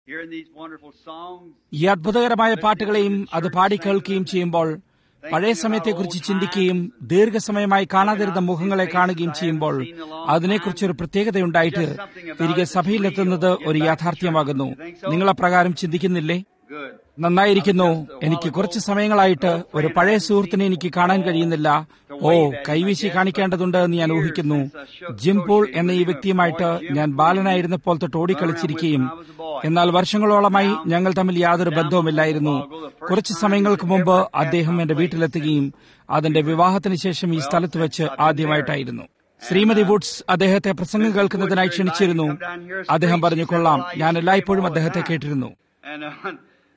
hearing these wonderful songs. ഈ അത്ഭുതകരമായ പാട്ടുകളെയും അത് പാടി കേൾക്കുകയും ചെയ്യുമ്പോൾ പഴയ സമയത്തെക്കുറിച്ച് ചിന്തിക്കുകയും ദീർഘസമയമായി കാണാതിരുന്ന മുഖങ്ങളെ കാണുകയും ചെയ്യുമ്പോൾ അതിനെക്കുറിച്ചൊരു പ്രത്യേകതയുണ്ടായിട്ട് തിരികെ സഭയിലെത്തുന്നത് ഒരു യാഥാർത്ഥ്യമാകുന്നു നിങ്ങൾ അപ്രകാരം ചിന്തിക്കുന്നില്ലേ Good. നന്നായിരിക്കുന്നു എനിക്ക് കുറച്ച് സമയങ്ങളായിട്ട് ഒരു പഴയ സുഹൃത്തിനെ എനിക്ക് കാണാൻ കഴിയുന്നില്ല ഓ കൈവീശി കാണിക്കേണ്ടതുണ്ട് എന്ന് ഞാൻ ഊഹിക്കുന്നു ജിം പോൾ എന്ന ഈ വ്യക്തിയുമായിട്ട് ഞാൻ ബാലനായിരുന്നപ്പോൾ തൊട്ട് ഓടിക്കളിച്ചിരിക്കുകയും എന്നാൽ വർഷങ്ങളോളമായി ഞങ്ങൾ തമ്മിൽ യാതൊരു ബന്ധവുമില്ലായിരുന്നു കുറച്ച് സമയങ്ങൾക്ക് മുമ്പ് അദ്ദേഹം എന്റെ വീട്ടിലെത്തുകയും അതിന്റെ വിവാഹത്തിന് ശേഷം ഈ സ്ഥലത്ത് വെച്ച് ആദ്യമായിട്ടായിരുന്നു ശ്രീമതി വുഡ്സ് അദ്ദേഹത്തെ പ്രസംഗം കേൾക്കുന്നതിനായി ക്ഷണിച്ചിരുന്നു അദ്ദേഹം പറഞ്ഞു കൊള്ളാം ഞാൻ എല്ലായ്പ്പോഴും അദ്ദേഹത്തെ കേട്ടിരുന്നു And uh,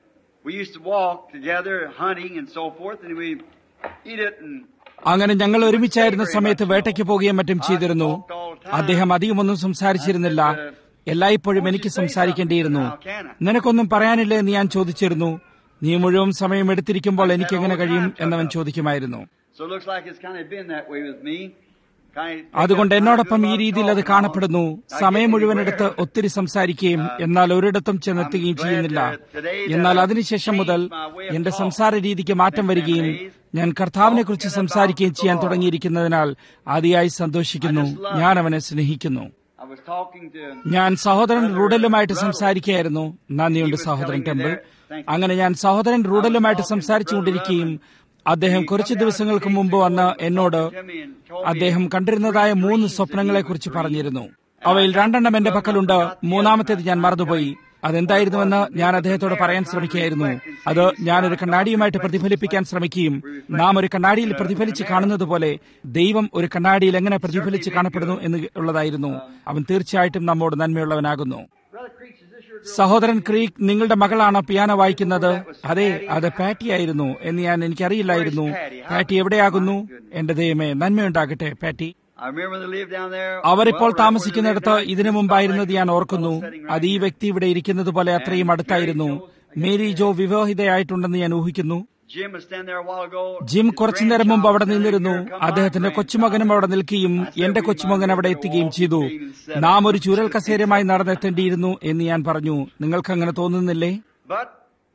we used to walk together hunting and so forth, and we eat it and അങ്ങനെ ഞങ്ങൾ ഒരുമിച്ചായിരുന്ന സമയത്ത് വേട്ടയ്ക്ക് പോവുകയും മറ്റും ചെയ്തിരുന്നു അദ്ദേഹം അധികമൊന്നും സംസാരിച്ചിരുന്നില്ല എല്ലായ്പ്പോഴും എനിക്ക് സംസാരിക്കേണ്ടിയിരുന്നു നിനക്കൊന്നും പറയാനില്ല എന്ന് ഞാൻ ചോദിച്ചിരുന്നു നീ മുഴുവൻ സമയം എടുത്തിരിക്കുമ്പോൾ എനിക്ക് എങ്ങനെ കഴിയും എന്നവൻ ചോദിക്കുമായിരുന്നു so it looks like it's kind of been that way with me. Kind of അതുകൊണ്ട് എന്നോടൊപ്പം ഈ രീതിയിൽ അത് കാണപ്പെടുന്നു സമയം മുഴുവൻ എടുത്ത് ഒത്തിരി സംസാരിക്കുകയും എന്നാൽ ഒരിടത്തും ചെന്നെത്തുകയും ചെയ്യുന്നില്ല എന്നാൽ അതിനുശേഷം മുതൽ എന്റെ സംസാര രീതിക്ക് മാറ്റം വരികയും ഞാൻ കർത്താവിനെ കുറിച്ച് സംസാരിക്കുകയും ചെയ്യാൻ തുടങ്ങിയിരിക്കുന്നതിനാൽ അതിയായി സന്തോഷിക്കുന്നു ഞാൻ അവനെ സ്നേഹിക്കുന്നു I was talking to ഞാൻ സഹോദരൻ റൂഡലുമായിട്ട് സംസാരിക്കുകയായിരുന്നു നന്ദിയുണ്ട് സഹോദരൻ ടെമ്പിൾ അങ്ങനെ ഞാൻ സഹോദരൻ റൂഡലുമായിട്ട് സംസാരിച്ചുകൊണ്ടിരിക്കുകയും അദ്ദേഹം കുറച്ചു ദിവസങ്ങൾക്ക് മുമ്പ് വന്ന് എന്നോട് അദ്ദേഹം കണ്ടിരുന്നതായ മൂന്ന് സ്വപ്നങ്ങളെക്കുറിച്ച് പറഞ്ഞിരുന്നു അവയിൽ രണ്ടെണ്ണം എന്റെ പക്കലുണ്ട് മൂന്നാമത്തേത് ഞാൻ മറന്നുപോയി അതെന്തായിരുന്നുവെന്ന് ഞാൻ അദ്ദേഹത്തോട് പറയാൻ ശ്രമിക്കുകയായിരുന്നു അത് ഞാനൊരു കണ്ണാടിയുമായിട്ട് പ്രതിഫലിപ്പിക്കാൻ ശ്രമിക്കുകയും നാം ഒരു കണ്ണാടിയിൽ പ്രതിഫലിച്ച് കാണുന്നത് പോലെ ദൈവം ഒരു കണ്ണാടിയിൽ എങ്ങനെ പ്രതിഫലിച്ച് കാണപ്പെടുന്നു എന്ന് ഉള്ളതായിരുന്നു അവൻ തീർച്ചയായിട്ടും നമ്മോട് നന്മയുള്ളവനാകുന്നു Brother Creech, is this your സഹോദരൻ ക്രീക്ക് നിങ്ങളുടെ മകളാണ് പിയാനോ വായിക്കുന്നത് അതെ അത് പാറ്റി ആയിരുന്നു എന്ന് ഞാൻ എനിക്കറിയില്ലായിരുന്നു പാറ്റി എവിടെയാകുന്നു എന്റെ ദൈവമേ നന്മയുണ്ടാകട്ടെ പാറ്റി I remember they lived down there. അവരിപ്പോൾ well, right താമസിക്കുന്നിടത്ത് where they lived ഇതിനു now. മുമ്പായിരുന്നത് ഞാൻ ഓർക്കുന്നു അത് ഈ വ്യക്തി ഇവിടെ ഇരിക്കുന്നത് പോലെ അത്രയും അടുത്തായിരുന്നു മേരി ജോ വിവാഹിതയായിട്ടുണ്ടെന്ന് ഞാൻ ഊഹിക്കുന്നു Jim was standing there a while ago. Jim His കുറച്ചു നേരം മുമ്പ് അവിടെ grandchild നിന്നിരുന്നു was there, come by, അദ്ദേഹത്തിന്റെ grandchild. കൊച്ചുമകനും അവിടെ നിൽക്കുകയും എന്റെ കൊച്ചുമകൻ അവിടെ എത്തുകയും ചെയ്തു നാം ഒരു ചുരൽ കസേരമായി നടന്നെത്തേണ്ടിയിരുന്നു എന്ന് ഞാൻ പറഞ്ഞു നിങ്ങൾക്ക് അങ്ങനെ തോന്നുന്നില്ലേ But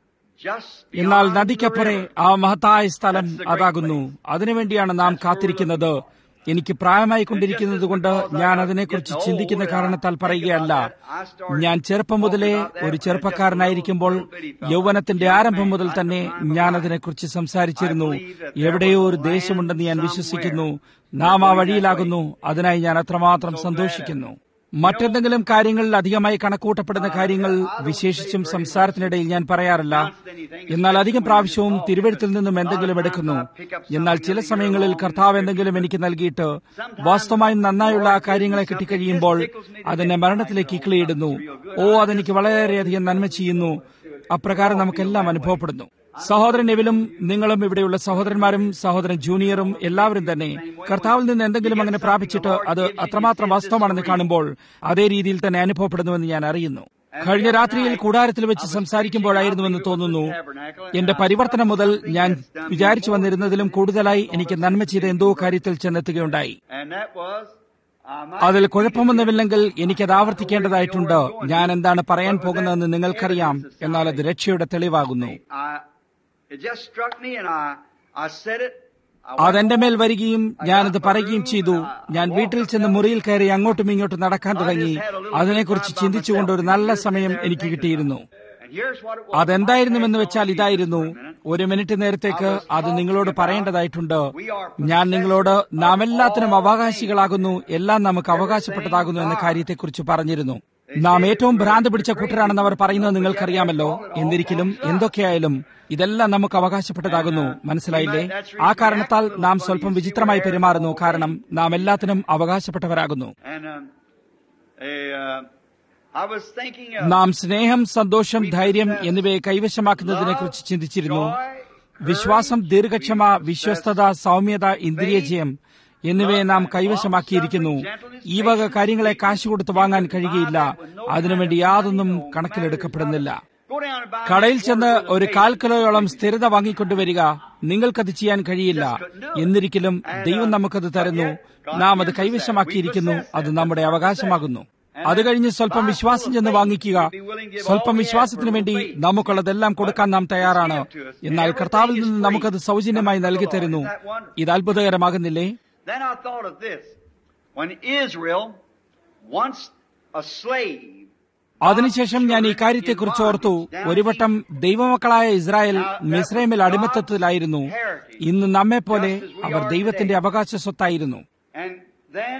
just എന്നാൽ beyond the നദിക്കപ്പുറേ river, ആ മഹത്തായ സ്ഥലം അതാകുന്നു അതിനുവേണ്ടിയാണ് നാം കാത്തിരിക്കുന്നത് എനിക്ക് പ്രായമായി കൊണ്ടിരിക്കുന്നത് കൊണ്ട് ഞാൻ അതിനെക്കുറിച്ച് ചിന്തിക്കുന്ന കാരണത്താൽ പറയുകയല്ല ഞാൻ ചെറുപ്പം മുതലേ ഒരു ചെറുപ്പക്കാരനായിരിക്കുമ്പോൾ യൗവനത്തിന്റെ ആരംഭം മുതൽ തന്നെ ഞാൻ അതിനെക്കുറിച്ച് സംസാരിച്ചിരുന്നു എവിടെയോ ഒരു ദേശമുണ്ടെന്ന് ഞാൻ വിശ്വസിക്കുന്നു നാം ആ വഴിയിലാകുന്നു അതിനായി ഞാൻ അത്രമാത്രം സന്തോഷിക്കുന്നു മറ്റെന്തെങ്കിലും കാര്യങ്ങളിൽ അധികമായി കണക്കൂട്ടപ്പെടുന്ന കാര്യങ്ങൾ വിശേഷിച്ചും സംസാരത്തിനിടയിൽ ഞാൻ പറയാറില്ല എന്നാൽ അധികം പ്രാവശ്യവും തിരുവഴുത്തിൽ നിന്നും എന്തെങ്കിലും എടുക്കുന്നു എന്നാൽ ചില സമയങ്ങളിൽ കർത്താവ് എന്തെങ്കിലും എനിക്ക് നൽകിയിട്ട് വാസ്തവമായും നന്നായുള്ള ആ കാര്യങ്ങളെ കിട്ടിക്കഴിയുമ്പോൾ അതിനെ മരണത്തിലേക്ക് ഇക്കിളിയിടുന്നു ഓ അതെനിക്ക് വളരെയധികം നന്മ ചെയ്യുന്നു അപ്രകാരം നമുക്കെല്ലാം അനുഭവപ്പെടുന്നു സഹോദരൻ എവിലും നിങ്ങളും ഇവിടെയുള്ള സഹോദരന്മാരും സഹോദരൻ ജൂനിയറും എല്ലാവരും തന്നെ കർത്താവിൽ നിന്ന് എന്തെങ്കിലും അങ്ങനെ പ്രാപിച്ചിട്ട് അത് അത്രമാത്രം വാസ്തവമാണെന്ന് കാണുമ്പോൾ അതേ രീതിയിൽ തന്നെ അനുഭവപ്പെടുന്നുവെന്ന് ഞാൻ അറിയുന്നു കഴിഞ്ഞ രാത്രിയിൽ കൂടാരത്തിൽ വെച്ച് സംസാരിക്കുമ്പോഴായിരുന്നുവെന്ന് തോന്നുന്നു എന്റെ പരിവർത്തനം മുതൽ ഞാൻ വിചാരിച്ചു വന്നിരുന്നതിലും കൂടുതലായി എനിക്ക് നന്മ ചെയ്ത എന്തോ കാര്യത്തിൽ ചെന്നെത്തുകയുണ്ടായി and that was, I might അതിൽ കുഴപ്പമൊന്നുമില്ലെങ്കിൽ എനിക്കത് ആവർത്തിക്കേണ്ടതായിട്ടുണ്ട് ഞാൻ എന്താണ് പറയാൻ പോകുന്നതെന്ന് നിങ്ങൾക്കറിയാം എന്നാൽ അത് രക്ഷയുടെ തെളിവാകുന്നു I, it just struck me and I, I said it. I അതെന്റെ മേൽ വരികയും ഞാനത് പറയുകയും ചെയ്തു ഞാൻ വീട്ടിൽ ചെന്ന് മുറിയിൽ കയറി അങ്ങോട്ടും ഇങ്ങോട്ടും നടക്കാൻ തുടങ്ങി അതിനെക്കുറിച്ച് ചിന്തിച്ചുകൊണ്ട് ഒരു നല്ല സമയം എനിക്ക് കിട്ടിയിരുന്നു And here's what it was. അതെന്തായിരുന്നുവെന്ന് വെച്ചാൽ ഇതായിരുന്നു ഒരു മിനിറ്റ് നേരത്തേക്ക് അത് നിങ്ങളോട് പറയേണ്ടതായിട്ടുണ്ട് ഞാൻ നിങ്ങളോട് നാം എല്ലാത്തിനും അവകാശികളാകുന്നു എല്ലാം നമുക്ക് അവകാശപ്പെട്ടതാകുന്നു എന്ന കാര്യത്തെക്കുറിച്ച് പറഞ്ഞിരുന്നു നാം ഏറ്റവും ഭ്രാന്ത് പിടിച്ച കൂട്ടരാണെന്ന് അവർ പറയുന്നത് നിങ്ങൾക്കറിയാമല്ലോ എന്നിരിക്കലും എന്തൊക്കെയായാലും ഇതെല്ലാം നമുക്ക് അവകാശപ്പെട്ടതാകുന്നു മനസ്സിലായില്ലേ ആ കാരണത്താൽ നാം സ്വല്പം വിചിത്രമായി പെരുമാറുന്നു കാരണം നാം എല്ലാത്തിനും അവകാശപ്പെട്ടവരാകുന്നു And um, a, uh, I was thinking of നാം സ്നേഹം സന്തോഷം ധൈര്യം എന്നിവയെ കൈവശമാക്കുന്നതിനെ കുറിച്ച് ചിന്തിച്ചിരുന്നു വിശ്വാസം ദീർഘക്ഷമ വിശ്വസ്തത സൗമ്യത ഇന്ദ്രിയജയം എന്നിവയെ നാം കൈവശമാക്കിയിരിക്കുന്നു ഈ വക കാര്യങ്ങളെ കാശ് കൊടുത്ത് വാങ്ങാൻ കഴിയുകയില്ല അതിനുവേണ്ടി യാതൊന്നും കണക്കിലെടുക്കപ്പെടുന്നില്ല go down and buy കടയിൽ ചെന്ന് ഒരു കാൽ കിലോയോളം സ്ഥിരത വാങ്ങിക്കൊണ്ടുവരിക നിങ്ങൾക്കത് ചെയ്യാൻ കഴിയില്ല എന്നിരിക്കലും ദൈവം നമുക്കത് തരുന്നു നാം അത് കൈവശമാക്കിയിരിക്കുന്നു അത് നമ്മുടെ അവകാശമാകുന്നു അത് കഴിഞ്ഞ് സ്വല്പം വിശ്വാസം ചെന്ന് വാങ്ങിക്കുക സ്വല്പം വിശ്വാസത്തിന് വേണ്ടി നമുക്കുള്ളതെല്ലാം കൊടുക്കാൻ നാം തയ്യാറാണ് എന്നാൽ കർത്താവിൽ നിന്ന് നമുക്കത് സൗജന്യമായി നൽകി തരുന്നു ഇത് അത്ഭുതകരമാകുന്നില്ലേ Then I thought of this. When Israel, once a slave, അതിനുശേഷം ഞാൻ ഈ കാര്യത്തെക്കുറിച്ച് ഓർത്തു ഒരു വട്ടം ദൈവമക്കളായ ഇസ്രായേൽ മിസ്രൈമിൽ അടിമത്തത്തിലായിരുന്നു ഇന്ന് നമ്മെപ്പോലെ അവർ ദൈവത്തിന്റെ അവകാശ സ്വത്തായിരുന്നു and then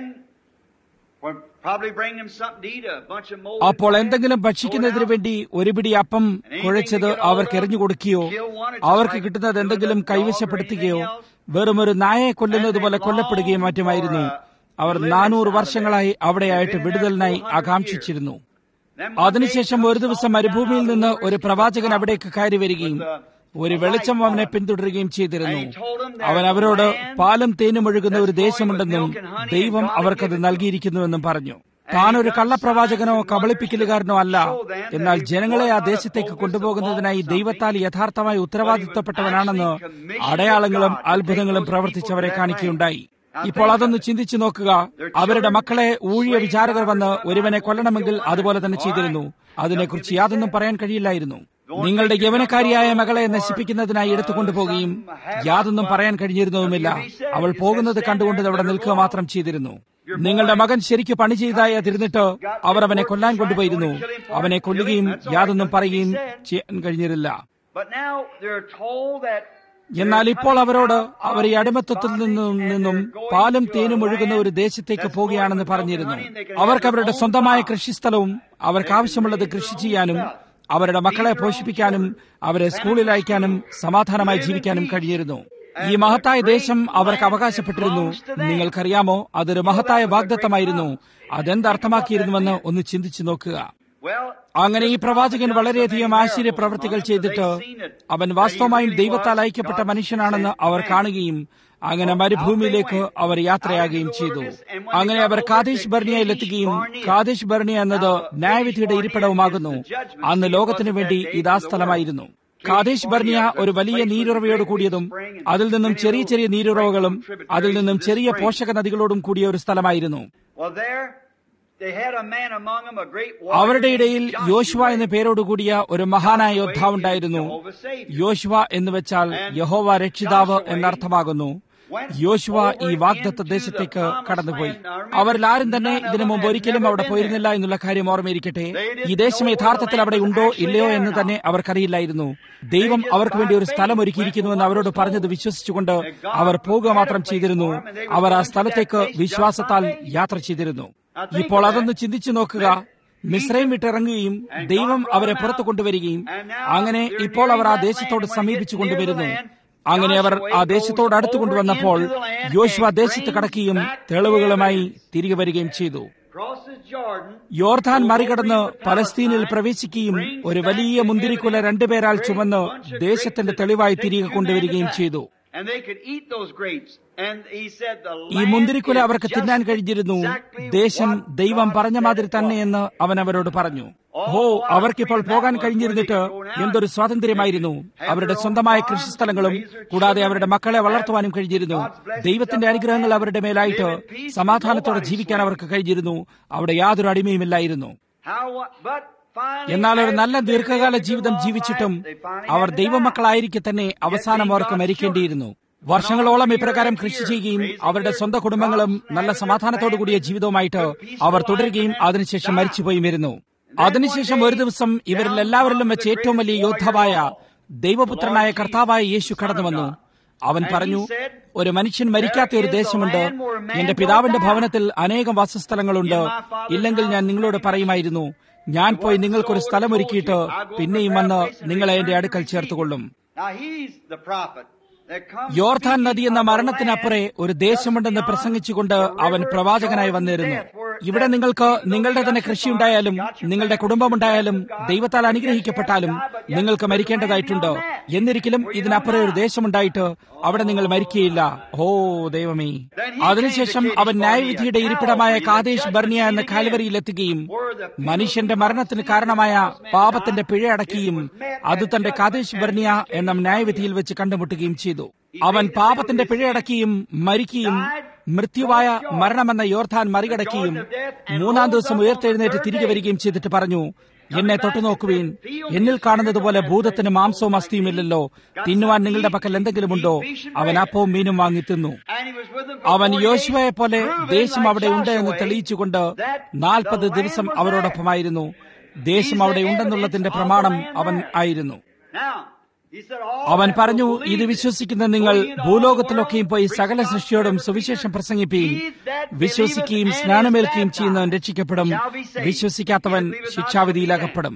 would probably bring them something to eat, a bunch of mold. അപ്പോൾ എന്തെങ്കിലും ഭക്ഷിക്കുന്നതിന് വേണ്ടി ഒരു പിടി അപ്പം കുഴച്ചത് അവർക്ക് എറിഞ്ഞു കൊടുക്കുകയോ അവർക്ക് കിട്ടുന്നത് എന്തെങ്കിലും കൈവശപ്പെടുത്തുകയോ വെറും ഒരു നായയെ കൊല്ലുന്നത് പോലെ കൊല്ലപ്പെടുകയും മറ്റുമായിരുന്നു അവർ നാനൂറ് വർഷങ്ങളായി അവിടെയായിട്ട് വിടുതലിനായി ആകാംക്ഷിച്ചിരുന്നു അതിനുശേഷം ഒരു ദിവസം മരുഭൂമിയിൽ നിന്ന് ഒരു പ്രവാചകൻ അവിടേക്ക് കയറി വരികയും ഒരു വെളിച്ചം അവനെ പിന്തുടരുകയും ചെയ്തിരുന്നു അവൻ അവരോട് പാലും തേനും ഒഴുകുന്ന ഒരു ദേശമുണ്ടെന്നും ദൈവം അവർക്കത് നൽകിയിരിക്കുന്നുവെന്നും പറഞ്ഞു താൻ ഒരു കള്ളപ്രവാചകനോ കബളിപ്പിക്കലുകാരനോ അല്ല എന്നാൽ ജനങ്ങളെ ആ ദേശത്തേക്ക് കൊണ്ടുപോകുന്നതിനായി ദൈവത്താൽ യഥാർത്ഥമായി ഉത്തരവാദിത്തപ്പെട്ടവനാണെന്ന് അടയാളങ്ങളും അത്ഭുതങ്ങളും പ്രവർത്തിച്ചവരെ കാണിക്കുകയുണ്ടായി ഇപ്പോൾ അതൊന്ന് ചിന്തിച്ചു നോക്കുക അവരുടെ മക്കളെ ഊഴിയ വിചാരകർ വന്ന് ഒരുവനെ കൊല്ലണമെങ്കിൽ അതുപോലെ തന്നെ ചെയ്തിരുന്നു അതിനെക്കുറിച്ച് യാതൊന്നും പറയാൻ കഴിയില്ലായിരുന്നു നിങ്ങളുടെ യവനക്കാരിയായ മകളെ നശിപ്പിക്കുന്നതിനായി എടുത്തുകൊണ്ടുപോകുകയും യാതൊന്നും പറയാൻ കഴിഞ്ഞിരുന്നതുമില്ല അവൾ പോകുന്നത് കണ്ടുകൊണ്ട് അവിടെ നിൽക്കുക മാത്രം ചെയ്തിരുന്നു നിങ്ങളുടെ മകൻ ശരിക്ക് പണി ചെയ്തായി തിരുന്നിട്ട് അവർ അവനെ കൊല്ലാൻ കൊണ്ടുപോയിരുന്നു അവനെ കൊല്ലുകയും യാതൊന്നും പറയുകയും ചെയ്യാൻ കഴിഞ്ഞിരുന്നില്ല But now they're told that എന്നാൽ ഇപ്പോൾ അവരോട് അവർ ഈ അടിമത്വത്തിൽ നിന്നും നിന്നും പാലും തേനും ഒഴുകുന്ന ഒരു ദേശത്തേക്ക് പോവുകയാണെന്ന് പറഞ്ഞിരുന്നു അവർക്ക് അവരുടെ സ്വന്തമായ കൃഷിസ്ഥലവും അവർക്ക് ആവശ്യമുള്ളത് കൃഷി ചെയ്യാനും അവരുടെ മക്കളെ പോഷിപ്പിക്കാനും അവരെ സ്കൂളിൽ അയക്കാനും സമാധാനമായി ജീവിക്കാനും കഴിഞ്ഞിരുന്നു ഈ മഹത്തായ ദേശം അവർക്ക് അവകാശപ്പെട്ടിരുന്നു നിങ്ങൾക്കറിയാമോ അതൊരു മഹത്തായ വാഗ്ദത്തമായിരുന്നു അതെന്തർത്ഥമാക്കിയിരുന്നുവെന്ന് ഒന്ന് ചിന്തിച്ചു നോക്കുക well, അങ്ങനെ ഈ പ്രവാചകൻ വളരെയധികം ആശ്ചര്യ പ്രവർത്തികൾ ചെയ്തിട്ട് അവൻ വാസ്തവമായും ദൈവത്താൽ അയക്കപ്പെട്ട മനുഷ്യനാണെന്ന് അവർ കാണുകയും അങ്ങനെ മരുഭൂമിയിലേക്ക് അവർ യാത്രയാകുകയും ചെയ്തു അങ്ങനെ അവർ കാദേശ് ബർണിയയിൽ എത്തുകയും കാദേശ് ബർണിയ എന്നത് ന്യായവിധിയുടെ ഇരിപ്പിടവുമാകുന്നു അന്ന് ലോകത്തിനു വേണ്ടി ഇത് ആ സ്ഥലമായിരുന്നു കാദേശ് ബർണിയ ഒരു വലിയ നീരുറവയോട് കൂടിയതും അതിൽ നിന്നും ചെറിയ ചെറിയ നീരുറവകളും അതിൽ നിന്നും ചെറിയ പോഷക നദികളോടും കൂടിയ ഒരു സ്ഥലമായിരുന്നു well, there they had a man among them, a great അവരുടെ ഇടയിൽ യോശുവ എന്ന പേരോടുകൂടിയ ഒരു മഹാനായ യോദ്ധാവുണ്ടായിരുന്നു യോശുവ എന്ന് വെച്ചാൽ യഹോവ രക്ഷിതാവ് എന്നർത്ഥമാകുന്നു യോശുവ ഈ വാഗ്ദത്ത ദേശത്തേക്ക് കടന്നുപോയി അവരിൽ ആരും തന്നെ ഇതിനു മുമ്പ് ഒരിക്കലും അവിടെ പോയിരുന്നില്ല എന്നുള്ള കാര്യം ഓർമ്മയിരിക്കട്ടെ ഈ ദേശം യഥാർത്ഥത്തിൽ അവിടെ ഉണ്ടോ ഇല്ലയോ എന്ന് തന്നെ അവർക്കറിയില്ലായിരുന്നു ദൈവം അവർക്ക് വേണ്ടി ഒരു സ്ഥലം ഒരുക്കിയിരിക്കുന്നുവെന്ന് അവരോട് പറഞ്ഞത് വിശ്വസിച്ചുകൊണ്ട് അവർ പോകുക മാത്രം ചെയ്തിരുന്നു അവർ ആ സ്ഥലത്തേക്ക് വിശ്വാസത്താൽ യാത്ര ചെയ്തിരുന്നു ഇപ്പോൾ അതൊന്ന് ചിന്തിച്ചു നോക്കുക മിശ്രയും വിട്ടിറങ്ങുകയും ദൈവം അവരെ പുറത്തു കൊണ്ടുവരികയും അങ്ങനെ ഇപ്പോൾ അവർ ആ ദേശത്തോട് സമീപിച്ചു കൊണ്ടുവരുന്നു അങ്ങനെ അവർ ആ ദേശത്തോട് അടുത്തു കൊണ്ടുവന്നപ്പോൾ യോശുവ ദേശത്ത് കടക്കുകയും തെളിവുകളുമായി തിരികെ വരികയും ചെയ്തു crosses Jordan. യോർദാൻ മറികടന്ന് പലസ്തീനിൽ പ്രവേശിക്കുകയും ഒരു വലിയ മുന്തിരിക്കുല രണ്ടുപേരാൽ ചുമന്ന് ദേശത്തിന്റെ തെളിവായി തിരികെ കൊണ്ടുവരികയും ചെയ്തു And they could eat those grapes. And he said the ഈ land മുന്തിരിക്കുല is അവർക്ക് just തിന്നാൻ കഴിഞ്ഞിരുന്നു exactly ദേശം what ദൈവം God പറഞ്ഞ said മാതിരി it തന്നെയെന്ന് അവൻ അവരോട് പറഞ്ഞു ഓ അവർക്കിപ്പോൾ പോകാൻ കഴിഞ്ഞിരുന്നിട്ട് എന്തൊരു സ്വാതന്ത്ര്യമായിരുന്നു അവരുടെ സ്വന്തമായ കൃഷിസ്ഥലങ്ങളും കൂടാതെ അവരുടെ മക്കളെ വളർത്തുവാനും കഴിഞ്ഞിരുന്നു ദൈവത്തിന്റെ അനുഗ്രഹങ്ങൾ അവരുടെ മേലായിട്ട് സമാധാനത്തോടെ ജീവിക്കാൻ അവർക്ക് കഴിഞ്ഞിരുന്നു അവിടെ യാതൊരു അടിമയുമില്ലായിരുന്നു How what? But finally, എന്നാൽ ഒരു നല്ല after ദീർഘകാല they lived ജീവിതം a long ജീവിച്ചിട്ടും life, they finally our had to die. ദൈവമക്കളായിരിക്കെ തന്നെ അവസാനം അവർക്ക് മരിക്കേണ്ടിയിരുന്നു വർഷങ്ങളോളം ഇപ്രകാരം കൃഷി ചെയ്യുകയും അവരുടെ സ്വന്തം കുടുംബങ്ങളും നല്ല സമാധാനത്തോടു കൂടിയ ജീവിതവുമായിട്ട് അവർ തുടരുകയും അതിനുശേഷം മരിച്ചുപോയും വരുന്നു അതിനുശേഷം ഒരു ദിവസം ഇവരിൽ എല്ലാവരിലും വെച്ച് ഏറ്റവും വലിയ യോദ്ധാവായ ദൈവപുത്രനായ കർത്താവായ യേശു കടന്നു വന്നു അവൻ പറഞ്ഞു ഒരു മനുഷ്യൻ മരിക്കാത്ത ഒരു ദേശമുണ്ട് എന്റെ പിതാവിന്റെ ഭവനത്തിൽ അനേകം വാസസ്ഥലങ്ങളുണ്ട് ഇല്ലെങ്കിൽ ഞാൻ നിങ്ങളോട് പറയുമായിരുന്നു ഞാൻ പോയി നിങ്ങൾക്കൊരു സ്ഥലം ഒരുക്കിയിട്ട് പിന്നെയും വന്ന് നിങ്ങളെ എന്റെ അടുക്കൽ ചേർത്തുകൊള്ളും Now he's the prophet that comes യോർധാൻ നദി എന്ന speaking of the മരണത്തിനപ്പുറേ land ഒരു ദേശമുണ്ടെന്ന് പ്രസംഗിച്ചുകൊണ്ട് അവൻ പ്രവാചകനായി വന്നിരുന്നു ഇവിടെ നിങ്ങൾക്ക് നിങ്ങളുടെ തന്നെ കൃഷിയുണ്ടായാലും നിങ്ങളുടെ കുടുംബമുണ്ടായാലും ദൈവത്താൽ അനുഗ്രഹിക്കപ്പെട്ടാലും നിങ്ങൾക്ക് മരിക്കേണ്ടതായിട്ടുണ്ട് എന്നിരിക്കലും ഇതിനപ്പുറം ഒരു ദേശമുണ്ടായിട്ട് അവിടെ നിങ്ങൾ മരിക്കുകയില്ല ഓ ദൈവമേ അതിനുശേഷം അവൻ ന്യായവിധിയുടെ ഇരിപ്പിടമായ കാദേശ് ബർണിയ എന്ന കാൽവരിയിൽ എത്തുകയും മനുഷ്യന്റെ മരണത്തിന് കാരണമായ പാപത്തിന്റെ പിഴ അടക്കുകയും അത് തന്റെ കാദേശ് ബർണിയ എന്ന ന്യായവിധിയിൽ വെച്ച് കണ്ടുമുട്ടുകയും ചെയ്തു അവൻ പാപത്തിന്റെ പിഴയടക്കുകയും മരിക്കുകയും മൃത്യുവായ മരണമെന്ന യോർധാൻ മറികടക്കുകയും മൂന്നാം ദിവസം ഉയർത്തെഴുന്നേറ്റ് തിരികെ വരികയും ചെയ്തിട്ട് പറഞ്ഞു എന്നെ തൊട്ടുനോക്കുവീൻ എന്നിൽ കാണുന്നത് പോലെ ഭൂതത്തിന് മാംസവും അസ്ഥിയുമില്ലല്ലോ തിന്നുവാൻ നിങ്ങളുടെ പക്കൽ എന്തെങ്കിലുമുണ്ടോ അവൻ അപ്പവും മീനും വാങ്ങി തിന്നു അവൻ യോശുവയെ പോലെ ദേശം അവിടെ ഉണ്ട് എന്ന് തെളിയിച്ചുകൊണ്ട് നാൽപ്പത് ദിവസം അവരോടൊപ്പമായിരുന്നു ദേശം അവിടെ ഉണ്ടെന്നുള്ളതിന്റെ പ്രമാണം അവൻ ആയിരുന്നു അവൻ പറഞ്ഞു ഇത് വിശ്വസിക്കുന്ന നിങ്ങൾ ഭൂലോകത്തിലൊക്കെയും പോയി സകല സൃഷ്ടിയോടും സുവിശേഷം പ്രസംഗിക്കുകയും വിശ്വസിക്കുകയും സ്നാനമേൽക്കുകയും ചെയ്യുന്നവൻ രക്ഷിക്കപ്പെടും വിശ്വസിക്കാത്തവൻ ശിക്ഷാവിധിയിലകപ്പെടും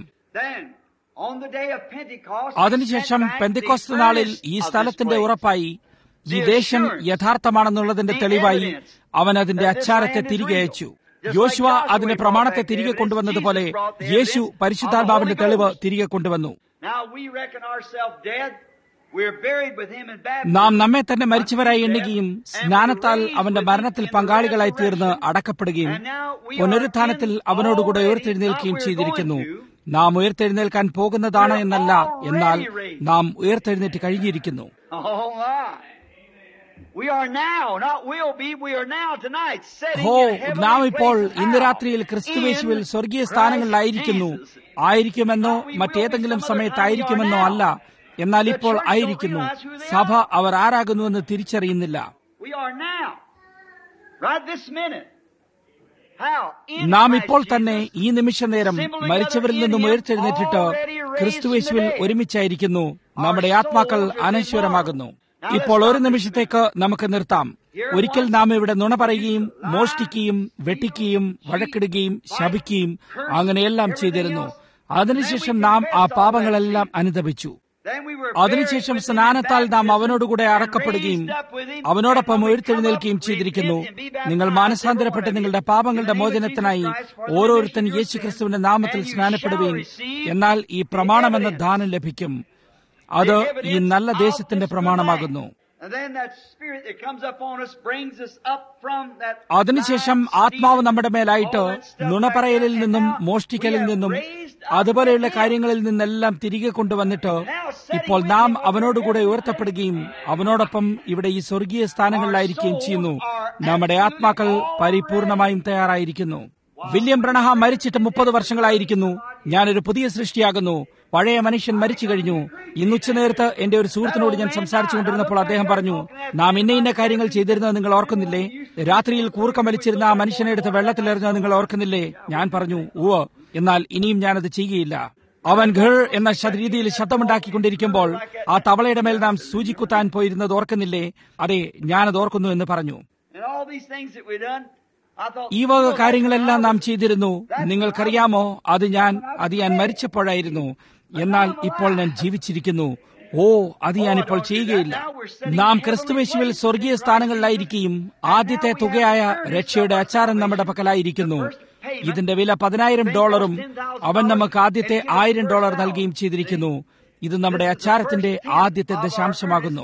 അതിനുശേഷം പെന്തിക്കോസ്ത് നാളിൽ ഈ സ്ഥലത്തിന്റെ ഉറപ്പായി ഈ ദേശം യഥാർത്ഥമാണെന്നുള്ളതിന്റെ തെളിവായി അവൻ അതിന്റെ അച്ചാരത്തെ തിരികെ അയച്ചു യോശുവ അതിന്റെ പ്രമാണത്തെ തിരികെ കൊണ്ടുവന്നതുപോലെ യേശു പരിശുദ്ധാത്മാവിന്റെ തെളിവ് തിരികെ കൊണ്ടുവന്നു നാം നമ്മെ തന്നെ മരിച്ചവരായി എണ്ണുകയും സ്നാനത്താൽ അവന്റെ മരണത്തിൽ പങ്കാളികളായി തീർന്ന് അടക്കപ്പെടുകയും പുനരുത്ഥാനത്തിൽ അവനോടുകൂടെ ഉയർത്തെഴുന്നേൽക്കുകയും ചെയ്തിരിക്കുന്നു നാം ഉയർത്തെഴുന്നേൽക്കാൻ പോകുന്നതാണ് എന്നല്ല എന്നാൽ നാം ഉയർത്തെഴുന്നേറ്റ് കഴിഞ്ഞിരിക്കുന്നു ഹോ നാം ഇപ്പോൾ ഇന്ന് രാത്രിയിൽ ക്രിസ്തുവേശുവിൽ സ്വർഗീയ സ്ഥാനങ്ങളിലായിരിക്കുന്നു ആയിരിക്കുമെന്നോ മറ്റേതെങ്കിലും സമയത്തായിരിക്കുമെന്നോ അല്ല എന്നാൽ ഇപ്പോൾ ആയിരിക്കുന്നു സഭ അവർ ആരാകുന്നുവെന്ന് തിരിച്ചറിയുന്നില്ല നാം ഇപ്പോൾ തന്നെ ഈ നിമിഷ നേരം മരിച്ചവരിൽ നിന്നും ഉയർത്തെഴുന്നേറ്റിട്ട് ക്രിസ്തുവേശുവിൽ ഒരുമിച്ചായിരിക്കുന്നു നമ്മുടെ ആത്മാക്കൾ അനശ്വരമാകുന്നു ഇപ്പോൾ ഒരു നിമിഷത്തേക്ക് നമുക്ക് നിർത്താം ഒരിക്കൽ നാം ഇവിടെ നുണ പറയുകയും മോഷ്ടിക്കുകയും വെട്ടിക്കുകയും വഴക്കിടുകയും ശപിക്കുകയും അങ്ങനെയെല്ലാം ചെയ്തിരുന്നു അതിനുശേഷം നാം ആ പാപങ്ങളെല്ലാം അനുദപിച്ചു അതിനുശേഷം സ്നാനത്താൽ നാം അവനോടുകൂടെ അറക്കപ്പെടുകയും അവനോടൊപ്പം ഉയർത്തെഴുന്നേൽക്കുകയും ചെയ്തിരിക്കുന്നു നിങ്ങൾ മാനസാന്തരപ്പെട്ട് നിങ്ങളുടെ പാപങ്ങളുടെ മോചനത്തിനായി ഓരോരുത്തൻ യേശു ക്രിസ്തുവിന്റെ നാമത്തിൽ സ്നാനപ്പെടുകയും എന്നാൽ ഈ പ്രമാണമെന്ന ദാനം ലഭിക്കും അത് ഈ നല്ല ദേശത്തിന്റെ പ്രമാണമാകുന്നു അതിനുശേഷം ആത്മാവ് നമ്മുടെ മേലായിട്ട് നുണപറയലിൽ നിന്നും മോഷ്ടിക്കലിൽ നിന്നും അതുപോലെയുള്ള കാര്യങ്ങളിൽ നിന്നെല്ലാം തിരികെ കൊണ്ടുവന്നിട്ട് ഇപ്പോൾ നാം അവനോടുകൂടെ ഉയർത്തപ്പെടുകയും അവനോടൊപ്പം ഇവിടെ ഈ സ്വർഗീയ സ്ഥാനങ്ങളിലായിരിക്കുകയും ചെയ്യുന്നു നമ്മുടെ ആത്മാക്കൾ പരിപൂർണമായും തയ്യാറായിരിക്കുന്നു വില്യം ബ്രണഹാം മരിച്ചിട്ട് മുപ്പത് വർഷങ്ങളായിരിക്കുന്നു ഞാനൊരു പുതിയ സൃഷ്ടിയാകുന്നു പഴയ മനുഷ്യൻ മരിച്ചു കഴിഞ്ഞു ഇന്ന് ഉച്ചനേരത്ത് എന്റെ ഒരു സുഹൃത്തിനോട് ഞാൻ സംസാരിച്ചു കൊണ്ടിരുന്നപ്പോൾ അദ്ദേഹം പറഞ്ഞു നാം ഇന്ന ഇന്ന കാര്യങ്ങൾ ചെയ്തിരുന്നത് നിങ്ങൾ ഓർക്കുന്നില്ലേ രാത്രിയിൽ കൂർക്കം വലിച്ചിരുന്ന ആ മനുഷ്യനെ എടുത്ത് വെള്ളത്തിലെറിഞ്ഞത് നിങ്ങൾ ഓർക്കുന്നില്ലേ ഞാൻ പറഞ്ഞു ഉവ്വ് എന്നാൽ ഇനിയും ഞാനത് ചെയ്യുകയില്ല അവൻ ഘർ എന്ന രീതിയിൽ ശബ്ദമുണ്ടാക്കിക്കൊണ്ടിരിക്കുമ്പോൾ ആ തവളയുടെ മേൽ നാം സൂചിക്കുത്താൻ പോയിരുന്നത് ഓർക്കുന്നില്ലേ അതെ ഞാനത് ഓർക്കുന്നു എന്ന് പറഞ്ഞു ഈ വക കാര്യങ്ങളെല്ലാം നാം ചെയ്തിരുന്നു നിങ്ങൾക്കറിയാമോ അത് ഞാൻ അത് ഞാൻ മരിച്ചപ്പോഴായിരുന്നു എന്നാൽ ഇപ്പോൾ ഞാൻ ജീവിച്ചിരിക്കുന്നു ഓ അത് ഞാനിപ്പോൾ ചെയ്യുകയില്ല നാം ക്രിസ്തുവേശുവിൽ സ്വർഗീയ സ്ഥാനങ്ങളിലായിരിക്കുകയും ആദ്യത്തെ തുകയായ രക്ഷയുടെ അച്ചാരം നമ്മുടെ പക്കലായിരിക്കുന്നു ഇതിന്റെ വില പതിനായിരം ഡോളറും അവൻ നമുക്ക് ആദ്യത്തെ ആയിരം ഡോളർ നൽകുകയും ചെയ്തിരിക്കുന്നു ഇത് നമ്മുടെ അച്ചാരത്തിന്റെ ആദ്യത്തെ ദശാംശമാകുന്നു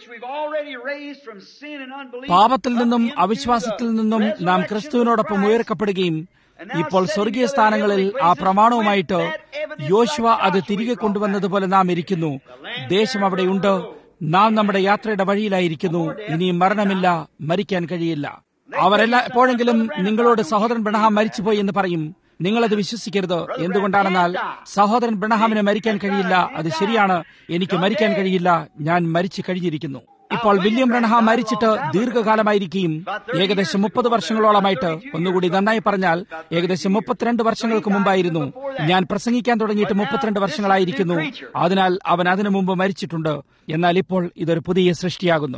പാപത്തിൽ നിന്നും അവിശ്വാസത്തിൽ നിന്നും നാം ക്രിസ്തുവിനോടൊപ്പം ഉയർക്കപ്പെടുകയും ഇപ്പോൾ സ്വർഗീയ സ്ഥാനങ്ങളിൽ ആ പ്രമാണവുമായിട്ട് യോശുവ അത് തിരികെ കൊണ്ടുവന്നതുപോലെ നാം ഇരിക്കുന്നു ദേശം അവിടെയുണ്ട് നാം നമ്മുടെ യാത്രയുടെ വഴിയിലായിരിക്കുന്നു ഇനിയും മരണമില്ല മരിക്കാൻ കഴിയില്ല അവരെല്ലാം എപ്പോഴെങ്കിലും നിങ്ങളോട് സഹോദരൻ ബ്രണഹാം മരിച്ചുപോയി എന്ന് പറയും നിങ്ങളത് വിശ്വസിക്കരുത് എന്തുകൊണ്ടാണെന്നാൽ സഹോദരൻ ബ്രണഹാമിന് മരിക്കാൻ കഴിയില്ല അത് ശരിയാണ് എനിക്ക് മരിക്കാൻ കഴിയില്ല ഞാൻ മരിച്ചു കഴിഞ്ഞിരിക്കുന്നു ഇപ്പോൾ വില്യം ബ്രണഹാം മരിച്ചിട്ട് ദീർഘകാലമായിരിക്കും ഏകദേശം മുപ്പത് വർഷങ്ങളോളമായിട്ട് ഒന്നുകൂടി നന്നായി പറഞ്ഞാൽ ഏകദേശം മുപ്പത്തിരണ്ട് വർഷങ്ങൾക്ക് മുമ്പായിരുന്നു ഞാൻ പ്രസംഗിക്കാൻ തുടങ്ങിയിട്ട് മുപ്പത്തിരണ്ട് വർഷങ്ങളായിരിക്കുന്നു അതിനാൽ അവൻ അതിനു മുമ്പ് മരിച്ചിട്ടുണ്ട് എന്നാൽ ഇപ്പോൾ ഇതൊരു പുതിയ സൃഷ്ടിയാകുന്നു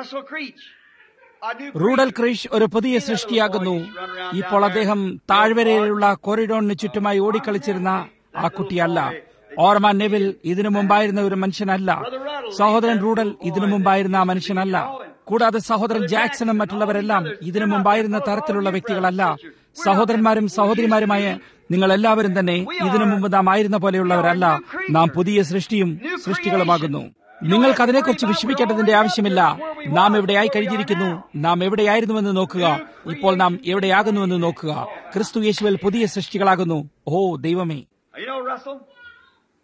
റൂഡൽ ക്രീഷ് ഒരു പുതിയ സൃഷ്ടിയാകുന്നു ഇപ്പോൾ അദ്ദേഹം താഴ്വരയിലുള്ള കോറിഡോണിന് ചുറ്റുമായി ഓടിക്കളിച്ചിരുന്ന ആ കുട്ടിയല്ല ഓർമാൻ നെവിൽ ഇതിനു മുമ്പായിരുന്ന ഒരു മനുഷ്യനല്ല സഹോദരൻ റൂഡൽ ഇതിനു മുമ്പായിരുന്ന ആ മനുഷ്യനല്ല കൂടാതെ സഹോദരൻ ജാക്സണും മറ്റുള്ളവരെല്ലാം ഇതിനു മുമ്പായിരുന്ന തരത്തിലുള്ള വ്യക്തികളല്ല സഹോദരന്മാരും സഹോദരിമാരുമായ നിങ്ങൾ എല്ലാവരും തന്നെ ഇതിനു മുമ്പ് നാം ആയിരുന്ന പോലെയുള്ളവരല്ല നാം പുതിയ സൃഷ്ടിയും സൃഷ്ടികളുമാകുന്നു നിങ്ങൾക്ക് അതിനെക്കുറിച്ച് വിഷമിക്കേണ്ടതിന്റെ ആവശ്യമില്ല നാം എവിടെയായി കഴിഞ്ഞിരിക്കുന്നു നാം എവിടെയായിരുന്നുവെന്ന് നോക്കുക ഇപ്പോൾ നാം എവിടെയാകുന്നുവെന്ന് നോക്കുക ക്രിസ്തു യേശുവിൽ പുതിയ സൃഷ്ടികളാകുന്നു ഓ ദൈവമേ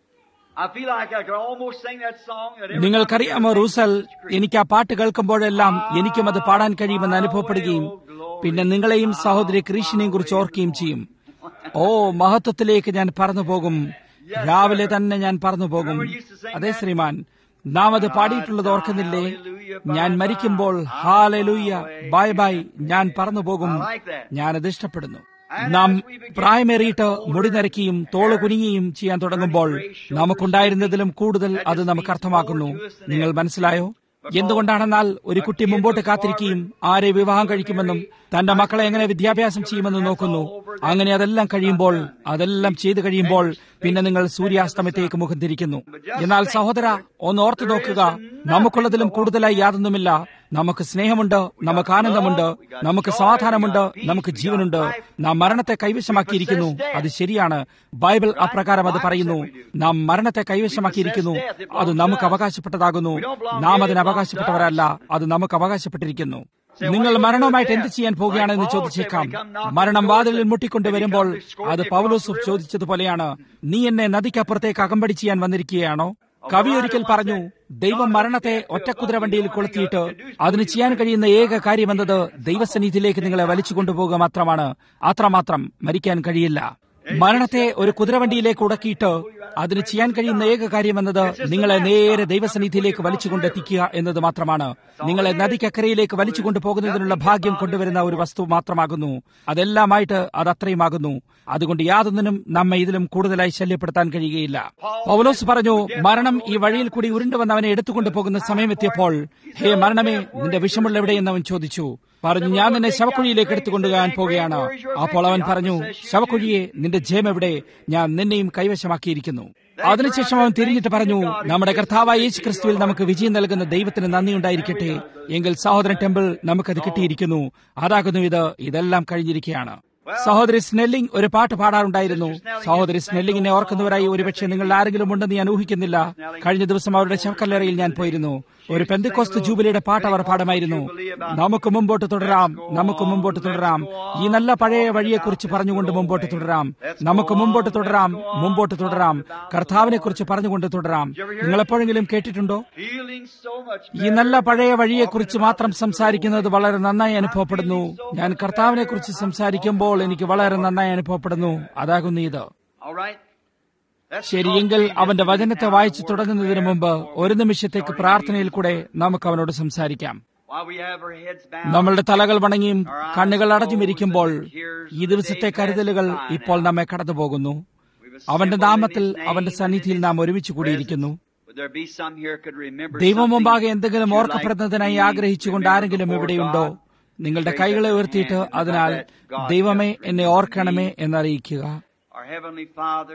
I feel like I could almost sing that song. That every നിങ്ങൾക്കറിയാമോ time I റൂസൽ think of എനിക്ക് ആ പാട്ട് കേൾക്കുമ്പോഴെല്ലാം എനിക്കും അത് പാടാൻ കഴിയുമെന്ന് അനുഭവപ്പെടുകയും പിന്നെ നിങ്ങളെയും സഹോദരി ക്രീഷിനെയും കുറിച്ച് ഓർക്കുകയും ചെയ്യും ഓ മഹത്വത്തിലേക്ക് ഞാൻ പറന്നു പോകും രാവിലെ തന്നെ ഞാൻ പറന്നു പോകും അതെ ശ്രീമാൻ നാം അത് പാടിയിട്ടുള്ളത് ഓർക്കുന്നില്ലേ ഞാൻ മരിക്കുമ്പോൾ ഹാലലൂയ ബൈ ബൈ ഞാൻ പറന്നു പോകും ഞാനത് ഇഷ്ടപ്പെടുന്നു നാം പ്രായമേറിയിട്ട് മുടി നരക്കിയും തോള് കുനിങ്ങിയും ചെയ്യാൻ തുടങ്ങുമ്പോൾ നമുക്കുണ്ടായിരുന്നതിലും കൂടുതൽ അത് നമുക്ക് അർത്ഥമാക്കുന്നു നിങ്ങൾ മനസ്സിലായോ എന്തുകൊണ്ടാണെന്നാൽ ഒരു കുട്ടി മുമ്പോട്ട് കാത്തിരിക്കുകയും ആരെ വിവാഹം കഴിക്കുമെന്നും തന്റെ മക്കളെ എങ്ങനെ വിദ്യാഭ്യാസം ചെയ്യുമെന്നും നോക്കുന്നു അങ്ങനെ അതെല്ലാം കഴിയുമ്പോൾ അതെല്ലാം ചെയ്തു കഴിയുമ്പോൾ പിന്നെ നിങ്ങൾ സൂര്യാസ്തമയത്തേക്ക് മുഖം തിരിക്കുന്നു എന്നാൽ സഹോദര ഒന്ന് ഓർത്തു നോക്കുക നമുക്കുള്ളതിലും കൂടുതലായി യാതൊന്നുമില്ല നമുക്ക് സ്നേഹമുണ്ട് നമുക്ക് ആനന്ദമുണ്ട് നമുക്ക് സമാധാനമുണ്ട് നമുക്ക് ജീവനുണ്ട് നാം മരണത്തെ കൈവശമാക്കിയിരിക്കുന്നു അത് ശരിയാണ് ബൈബിൾ അപ്രകാരം അത് പറയുന്നു നാം മരണത്തെ കൈവശമാക്കിയിരിക്കുന്നു അത് നമുക്ക് അവകാശപ്പെട്ടതാകുന്നു നാം അതിന് അവകാശപ്പെട്ടവരല്ല അത് നമുക്ക് അവകാശപ്പെട്ടിരിക്കുന്നു നിങ്ങൾ മരണവുമായിട്ട് എന്ത് ചെയ്യാൻ പോവുകയാണെന്ന് ചോദിച്ചേക്കാം മരണം വാതിലിൽ മുട്ടിക്കൊണ്ട് വരുമ്പോൾ അത് പൗലോസ് ചോദിച്ചതുപോലെയാണ് നീ എന്നെ നദിക്കപ്പുറത്തേക്ക് അകമ്പടി ചെയ്യാൻ വന്നിരിക്കുകയാണോ കവി ഒരിക്കൽ പറഞ്ഞു ദൈവം മരണത്തെ ഒറ്റക്കുതിര വണ്ടിയിൽ കൊളുത്തിയിട്ട് അതിന് ചെയ്യാൻ കഴിയുന്ന ഏക കാര്യമെന്നത് ദൈവസന്നിധിയിലേക്ക് നിങ്ങളെ വലിച്ചു കൊണ്ടുപോകുക മാത്രമാണ് അത്രമാത്രം മരിക്കാൻ കഴിയില്ല മരണത്തെ ഒരു കുതിരവണ്ടിയിലേക്ക് ഉടക്കിയിട്ട് അതിന് ചെയ്യാൻ കഴിയുന്ന ഏക കാര്യമെന്നത് നിങ്ങളെ നേരെ ദൈവസന്നിധിയിലേക്ക് വലിച്ചുകൊണ്ടെത്തിക്കുക എന്നത് മാത്രമാണ് നിങ്ങളെ നദിക്കക്കരയിലേക്ക് വലിച്ചുകൊണ്ട് പോകുന്നതിനുള്ള ഭാഗ്യം കൊണ്ടുവരുന്ന ഒരു വസ്തു മാത്രമാകുന്നു അതെല്ലാമായിട്ട് അത് അത്രയുമാകുന്നു അതുകൊണ്ട് യാതൊന്നിനും നമ്മെ ഇതിലും കൂടുതലായി ശല്യപ്പെടുത്താൻ കഴിയുകയില്ല പൗലോസ് പറഞ്ഞു മരണം ഈ വഴിയിൽ കൂടി ഉരുണ്ടുവന്ന് അവനെ എടുത്തുകൊണ്ട് പോകുന്ന സമയമെത്തിയപ്പോൾ ഹേ മരണമേ നിന്റെ വിഷമുള്ള എവിടെയെന്ന് അവൻ ചോദിച്ചു പറഞ്ഞു ഞാൻ നിന്നെ ശവക്കുഴിയിലേക്ക് എടുത്തുകൊണ്ടുപോകാൻ പോവുകയാണ് അപ്പോൾ അവൻ പറഞ്ഞു ശവക്കുഴിയെ നിന്റെ ജയം എവിടെ ഞാൻ നിന്നെയും കൈവശമാക്കിയിരിക്കുന്നു അതിനുശേഷം അവൻ തിരിഞ്ഞിട്ട് പറഞ്ഞു നമ്മുടെ കർത്താവായ യേശു ക്രിസ്തുവിൽ നമുക്ക് വിജയം നൽകുന്ന ദൈവത്തിന് നന്ദി ഉണ്ടായിരിക്കട്ടെ എങ്കിൽ സഹോദരൻ ടെമ്പിൾ നമുക്കത് കിട്ടിയിരിക്കുന്നു അതാകുന്നു ഇത് ഇതെല്ലാം കഴിഞ്ഞിരിക്കുകയാണ് സഹോദരി സ്നെല്ലിംഗ് ഒരു പാട്ട് പാടാറുണ്ടായിരുന്നു സഹോദരി സ്നെല്ലിങ്ങിനെ ഓർക്കുന്നവരായി ഒരുപക്ഷെ നിങ്ങൾ ആരെങ്കിലും ഉണ്ടെന്ന് ഞാൻ ഊഹിക്കുന്നില്ല കഴിഞ്ഞ ദിവസം അവരുടെ ശവക്കല്ലറയിൽ ഞാൻ പോയിരുന്നു ഒരു പെന്തിക്കോസ്ത് ജൂബിലിയുടെ പാട്ട് അവർ പാടമായിരുന്നു നമുക്ക് മുമ്പോട്ട് തുടരാം നമുക്ക് മുമ്പോട്ട് തുടരാം ഈ നല്ല പഴയ വഴിയെക്കുറിച്ച് പറഞ്ഞുകൊണ്ട് മുമ്പോട്ട് തുടരാം നമുക്ക് മുമ്പോട്ട് തുടരാം മുമ്പോട്ട് തുടരാം കർത്താവിനെ കുറിച്ച് പറഞ്ഞുകൊണ്ട് തുടരാം നിങ്ങൾ എപ്പോഴെങ്കിലും കേട്ടിട്ടുണ്ടോ feeling so much ഈ നല്ല പഴയ വഴിയെക്കുറിച്ച് മാത്രം സംസാരിക്കുന്നത് വളരെ നന്നായി അനുഭവപ്പെടുന്നു ഞാൻ കർത്താവിനെ കുറിച്ച് സംസാരിക്കുമ്പോൾ എനിക്ക് വളരെ നന്നായി അനുഭവപ്പെടുന്നു അതാകുന്നു ഇത് All right? Let's ശരിയെങ്കിൽ talk അവന്റെ Jesus വചനത്തെ now വായിച്ചു before തുടങ്ങുന്നതിന് prayer. മുമ്പ് ഒരു നിമിഷത്തേക്ക് പ്രാർത്ഥനയിൽ കൂടെ നമുക്ക് അവനോട് സംസാരിക്കാം While we have our heads bowed, നമ്മളുടെ തലകൾ വണങ്ങിയും കണ്ണുകൾ അടഞ്ഞുമിരിക്കുമ്പോൾ ഈ ദിവസത്തെ കരുതലുകൾ ഇപ്പോൾ നമ്മെ കടന്നുപോകുന്നു we've അവന്റെ assembled in നാമത്തിൽ His name അവന്റെ and സന്നിധിയിൽ in നാം His ഒരുമിച്ച് കൂടിയിരിക്കുന്നു presence. Would there be some here could remember ദൈവം something മുമ്പാകെ എന്തെങ്കിലും that you'd ഓർക്കപ്പെടുന്നതിനായി like to ആഗ്രഹിച്ചുകൊണ്ട് remember ആരെങ്കിലും before ഇവിടെയുണ്ടോ God? നിങ്ങളുടെ Raise കൈകളെ up your ഉയർത്തിയിട്ട് hand and അതിനാൽ let God ദൈവമേ just എന്നെ remember ഓർക്കണമേ me. എന്നറിയിക്കുക Our Heavenly Father,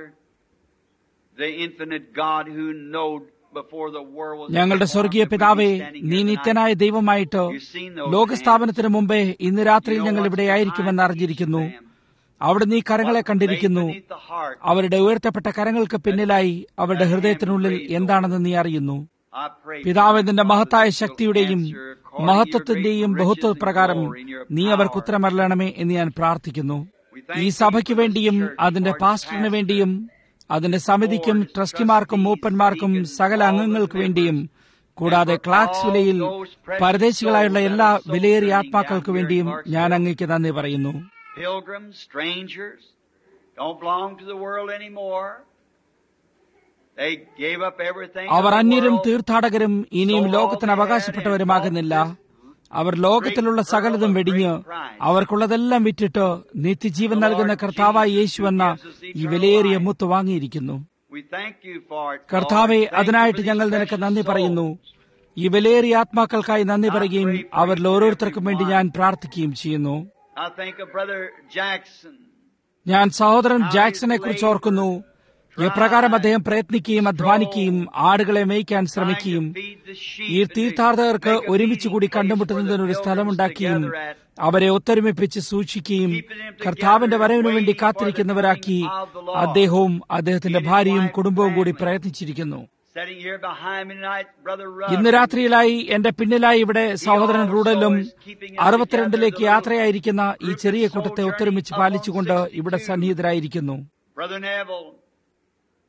the infinite God who knowed before the world was ഞങ്ങളുടെ ever സ്വർഗീയ formed, that we'd be പിതാവേ standing നീ here tonight. നിത്യനായ ദൈവമായിട്ട് You've seen those ലോകസ്ഥാപനത്തിന് മുമ്പേ ഇന്ന് രാത്രിയിൽ You know ഞങ്ങൾ what's ഇവിടെ behind ആയിരിക്കുമെന്ന് each അറിഞ്ഞിരിക്കുന്നു of them. അവിടെ നീ കരങ്ങളെ What കണ്ടിരിക്കുന്നു lay beneath the heart. അവരുടെ ഉയർത്തപ്പെട്ട കരങ്ങൾക്ക് പിന്നിലായി അവരുടെ ഹൃദയത്തിനുള്ളിൽ എന്താണെന്ന് നീ അറിയുന്നു I pray, പിതാവ് Father, നിന്റെ that മഹത്തായ you'll ശക്തിയുടെയും answer according to your മഹത്വത്തിന്റെയും great ബഹുത്വ riches and പ്രകാരം glory in your നീ അവർക്ക് power. ഉത്തരമരളണമേ എന്ന് ഞാൻ പ്രാർത്ഥിക്കുന്നു We thank ഈ you സഭയ്ക്ക് for this വേണ്ടിയും church, അതിന്റെ for its പാസ്റ്ററിന് pastor, വേണ്ടിയും അതിന്റെ സമിതിക്കും board, its ട്രസ്റ്റിമാർക്കും trustees, മൂപ്പന്മാർക്കും deacons, സകല all the അംഗങ്ങൾക്ക് വേണ്ടിയും members, കൂടാതെ and for ക്ലാക്സ് all വിലയിൽ those precious പരദേശികളായുള്ള souls എല്ലാ that are വിലയേറിയ sojourning ആത്മാക്കൾക്ക് down here in വേണ്ടിയും Clarksville. ഞാൻ അങ്ങേക്ക് നന്ദി പറയുന്നു pilgrims, strangers, don't belong to the world anymore. They gave up everything. Our of the അന്യരും world. തീർത്ഥാടകരും ഇനിയും ലോകത്തിന് അവകാശപ്പെട്ടവരുമാകുന്നില്ല അവർ ലോകത്തിലുള്ള സകലതും വെടിഞ്ഞ് അവർക്കുള്ളതെല്ലാം വിറ്റിട്ട് നിത്യജീവൻ നൽകുന്ന കർത്താവായ യേശു എന്ന ഈ വിലയേറിയ മുത്ത് വാങ്ങിയിരിക്കുന്നു We thank you for it, കർത്താവെ Lord. Thank you അതിനായിട്ട് for these ഞങ്ങൾ നിനക്ക് precious നന്ദി പറയുന്നു souls. ഈ വിലയേറിയ ആത്മാക്കൾക്കായി നന്ദി പറയുകയും അവരിൽ ഓരോരുത്തർക്കും വേണ്ടി ഞാൻ പ്രാർത്ഥിക്കുകയും ചെയ്യുന്നു I think of Brother Jackson. ഞാൻ സഹോദരൻ ജാക്സനെ കുറിച്ച് ഓർക്കുന്നു എപ്രകാരം അദ്ദേഹം പ്രയത്നിക്കുകയും അധ്വാനിക്കുകയും ആടുകളെ മേയ്ക്കാൻ ശ്രമിക്കുകയും ഈ തീർത്ഥാടകർക്ക് ഒരുമിച്ച് കൂടി കണ്ടുമുട്ടുന്നതിനൊരു സ്ഥലമുണ്ടാക്കിയും അവരെ ഒത്തൊരുമിപ്പിച്ച് സൂക്ഷിക്കുകയും കർത്താവിന്റെ വരവിനു വേണ്ടി കാത്തിരിക്കുന്നവരാക്കി അദ്ദേഹവും അദ്ദേഹത്തിന്റെ ഭാര്യയും കുടുംബവും കൂടി പ്രയത്നിച്ചിരിക്കുന്നു Sitting here behind me tonight, Brother ഇന്ന് Rudd. രാത്രിയിലായി എന്റെ പിന്നിലായി ഇവിടെ സഹോദരൻ റൂഡലും അറുപത്തിരണ്ടിലേക്ക് യാത്രയായിരിക്കുന്ന ഈ ചെറിയ കൂട്ടത്തെ ഒത്തൊരുമിച്ച് പാലിച്ചുകൊണ്ട് ഇവിടെ സന്നിഹിതരായിരിക്കുന്നു Brother Neville.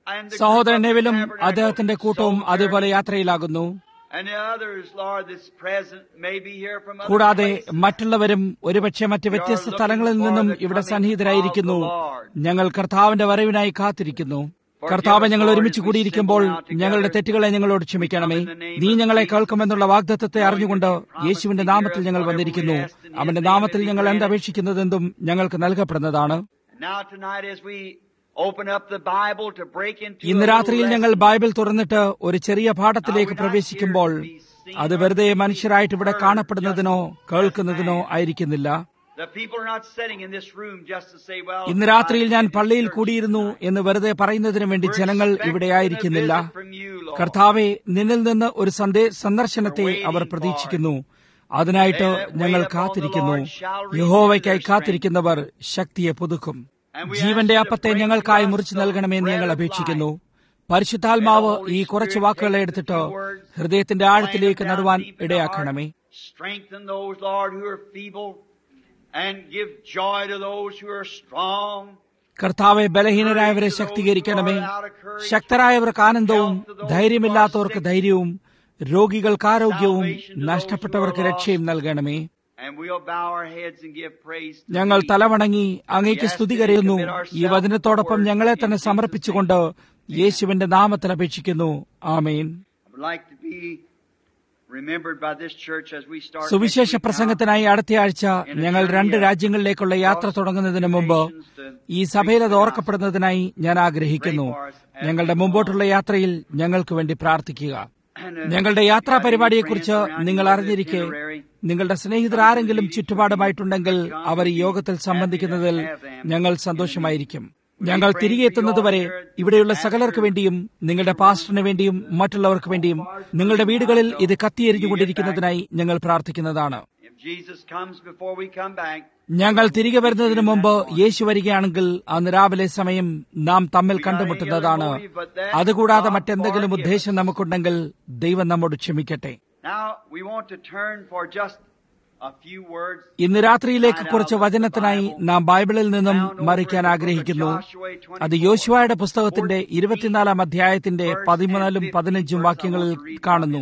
and the സഹോദരൻ group of നെവിലും tabernacle അദ്ദേഹത്തിന്റെ കൂട്ടവും soldiers, അതുപോലെ യാത്രയിലാകുന്നു And the others, Lord, that's present may be here from other കൂടാതെ places. മറ്റുള്ളവരും ഒരുപക്ഷെ മറ്റ് വ്യത്യസ്ത സ്ഥലങ്ങളിൽ നിന്നും ഇവിടെ സന്നിഹിതരായിരിക്കുന്നു ഞങ്ങൾ കർത്താവിന്റെ വരവിനായി കാത്തിരിക്കുന്നു കർത്താവ് ഞങ്ങൾ ഒരുമിച്ച് കൂടിയിരിക്കുമ്പോൾ ഞങ്ങളുടെ തെറ്റുകളെ ഞങ്ങളോട് ക്ഷമിക്കണമേ നീ ഞങ്ങളെ കേൾക്കുമെന്നുള്ള വാഗ്ദത്തത്തെ അറിഞ്ഞുകൊണ്ട് യേശുവിന്റെ നാമത്തിൽ ഞങ്ങൾ വന്നിരിക്കുന്നു അവന്റെ നാമത്തിൽ ഞങ്ങൾ എന്തപേക്ഷിക്കുന്നതെന്തും ഞങ്ങൾക്ക് നൽകപ്പെടുന്നതാണ് Now tonight as we open up the Bible to break into a ഇന്ന് little രാത്രിയിൽ ഞങ്ങൾ lesson, ബൈബിൾ തുറന്നിട്ട് ഒരു ചെറിയ പാഠത്തിലേക്ക് പ്രവേശിക്കുമ്പോൾ അത് വെറുതെ മനുഷ്യരായിട്ട് ഇവിടെ കാണപ്പെടുന്നതിനോ കേൾക്കുന്നതിനോ ആയിരിക്കുന്നില്ല the people are not sitting in this room just to say, well, ഇന്ന് രാത്രിയിൽ ഞാൻ I'm in the പള്ളിയിൽ church. കൂടിയിരുന്നു എന്ന് വെറുതെ പറയുന്നതിനു വേണ്ടി We're ജനങ്ങൾ expecting ഇവിടെ a ആയിരിക്കുന്നില്ല visit from you, Lord. കർത്താവെ നിന്നിൽ നിന്ന് ഒരു സന്ദേ സന്ദർശനത്തെ അവർ പ്രതീക്ഷിക്കുന്നു അതിനായിട്ട് ഞങ്ങൾ കാത്തിരിക്കുന്നു യഹോവയ്ക്കായി കാത്തിരിക്കുന്നവർ ശക്തിയെ പുതുക്കും ജീവന്റെ അപ്പത്തെ ഞങ്ങൾക്കായി മുറിച്ചു നൽകണമെന്ന് ഞങ്ങൾ അപേക്ഷിക്കുന്നു പരിശുദ്ധാത്മാവ് ഈ കുറച്ച് വാക്കുകളെ എടുത്തിട്ട് ഹൃദയത്തിന്റെ ആഴത്തിലേക്ക് നടുവാൻ ഇടയാക്കണമേ Strengthen those, Lord, who are feeble, and give joy to those who are strong. കർത്താവെ ബലഹീനരായവരെ ശക്തീകരിക്കണമേ ശക്തരായവർക്ക് ആനന്ദവും ധൈര്യമില്ലാത്തവർക്ക് ധൈര്യവും രോഗികൾക്ക് ആരോഗ്യവും നഷ്ടപ്പെട്ടവർക്ക് രക്ഷയും നൽകണമേ And we'll bow our heads and give praise to ഞങ്ങൾ thee. തലവണങ്ങി അങ്ങേക്ക് സ്തുതി കരയുന്നു ഈ വചനത്തോടൊപ്പം ഞങ്ങളെ തന്നെ സമർപ്പിച്ചുകൊണ്ട് യേശുവിന്റെ നാമത്തിൽ അപേക്ഷിക്കുന്നു ആമേൻ I would like to be remembered by this church as we start. സുവിശേഷ next week now. പ്രസംഗത്തിനായി അടുത്തയാഴ്ച ഞങ്ങൾ രണ്ട് രാജ്യങ്ങളിലേക്കുള്ള യാത്ര തുടങ്ങുന്നതിന് മുമ്പ് ഈ സഭയിൽ അത് ഓർക്കപ്പെടുന്നതിനായി ഞാൻ ആഗ്രഹിക്കുന്നു ഞങ്ങളുടെ മുമ്പോട്ടുള്ള യാത്രയിൽ ഞങ്ങൾക്ക് വേണ്ടി പ്രാർത്ഥിക്കുക And, uh, ഞങ്ങളുടെ യാത്രാ if you have any പരിപാടിയെക്കുറിച്ച് friends around നിങ്ങൾ you that അറിഞ്ഞിരിക്കെ itinerary, നിങ്ങളുടെ സ്നേഹിതർ ആരെങ്കിലും ചുറ്റുപാടുമായിട്ടുണ്ടെങ്കിൽ അവർ ഈ യോഗത്തിൽ സംബന്ധിക്കുന്നതിൽ ഞങ്ങൾ സന്തോഷമായിരിക്കും ഞങ്ങൾ തിരികെ എത്തുന്നതുവരെ ഇവിടെയുള്ള സകലർക്ക് വേണ്ടിയും നിങ്ങളുടെ പാസ്റ്ററിന് വേണ്ടിയും മറ്റുള്ളവർക്ക് വേണ്ടിയും നിങ്ങളുടെ വീടുകളിൽ ഇത് കത്തിയെരിഞ്ഞുകൊണ്ടിരിക്കുന്നതിനായി ഞങ്ങൾ പ്രാർത്ഥിക്കുന്നതാണ് If Jesus comes before we come back, ഞങ്ങൾ തിരികെ വരുന്നതിന് മുമ്പ് യേശു വരികയാണെങ്കിൽ അന്ന് രാവിലെ സമയം നാം തമ്മിൽ കണ്ടുമുട്ടുന്നതാണ് അതുകൂടാതെ മറ്റെന്തെങ്കിലും ഉദ്ദേശം നമുക്കുണ്ടെങ്കിൽ ദൈവം നമ്മോട് ക്ഷമിക്കട്ടെ now we want to turn for just a few words. ഇന്ന് രാത്രിയിലേക്ക് കുറച്ച് വചനത്തിനായി നാം ബൈബിളിൽ നിന്നും മറിക്കാൻ ആഗ്രഹിക്കുന്നു അത് യോശുവയുടെ പുസ്തകത്തിന്റെ ഇരുപത്തിനാലാം അധ്യായത്തിന്റെ പതിനാലും പതിനഞ്ചും വാക്യങ്ങളിൽ കാണുന്നു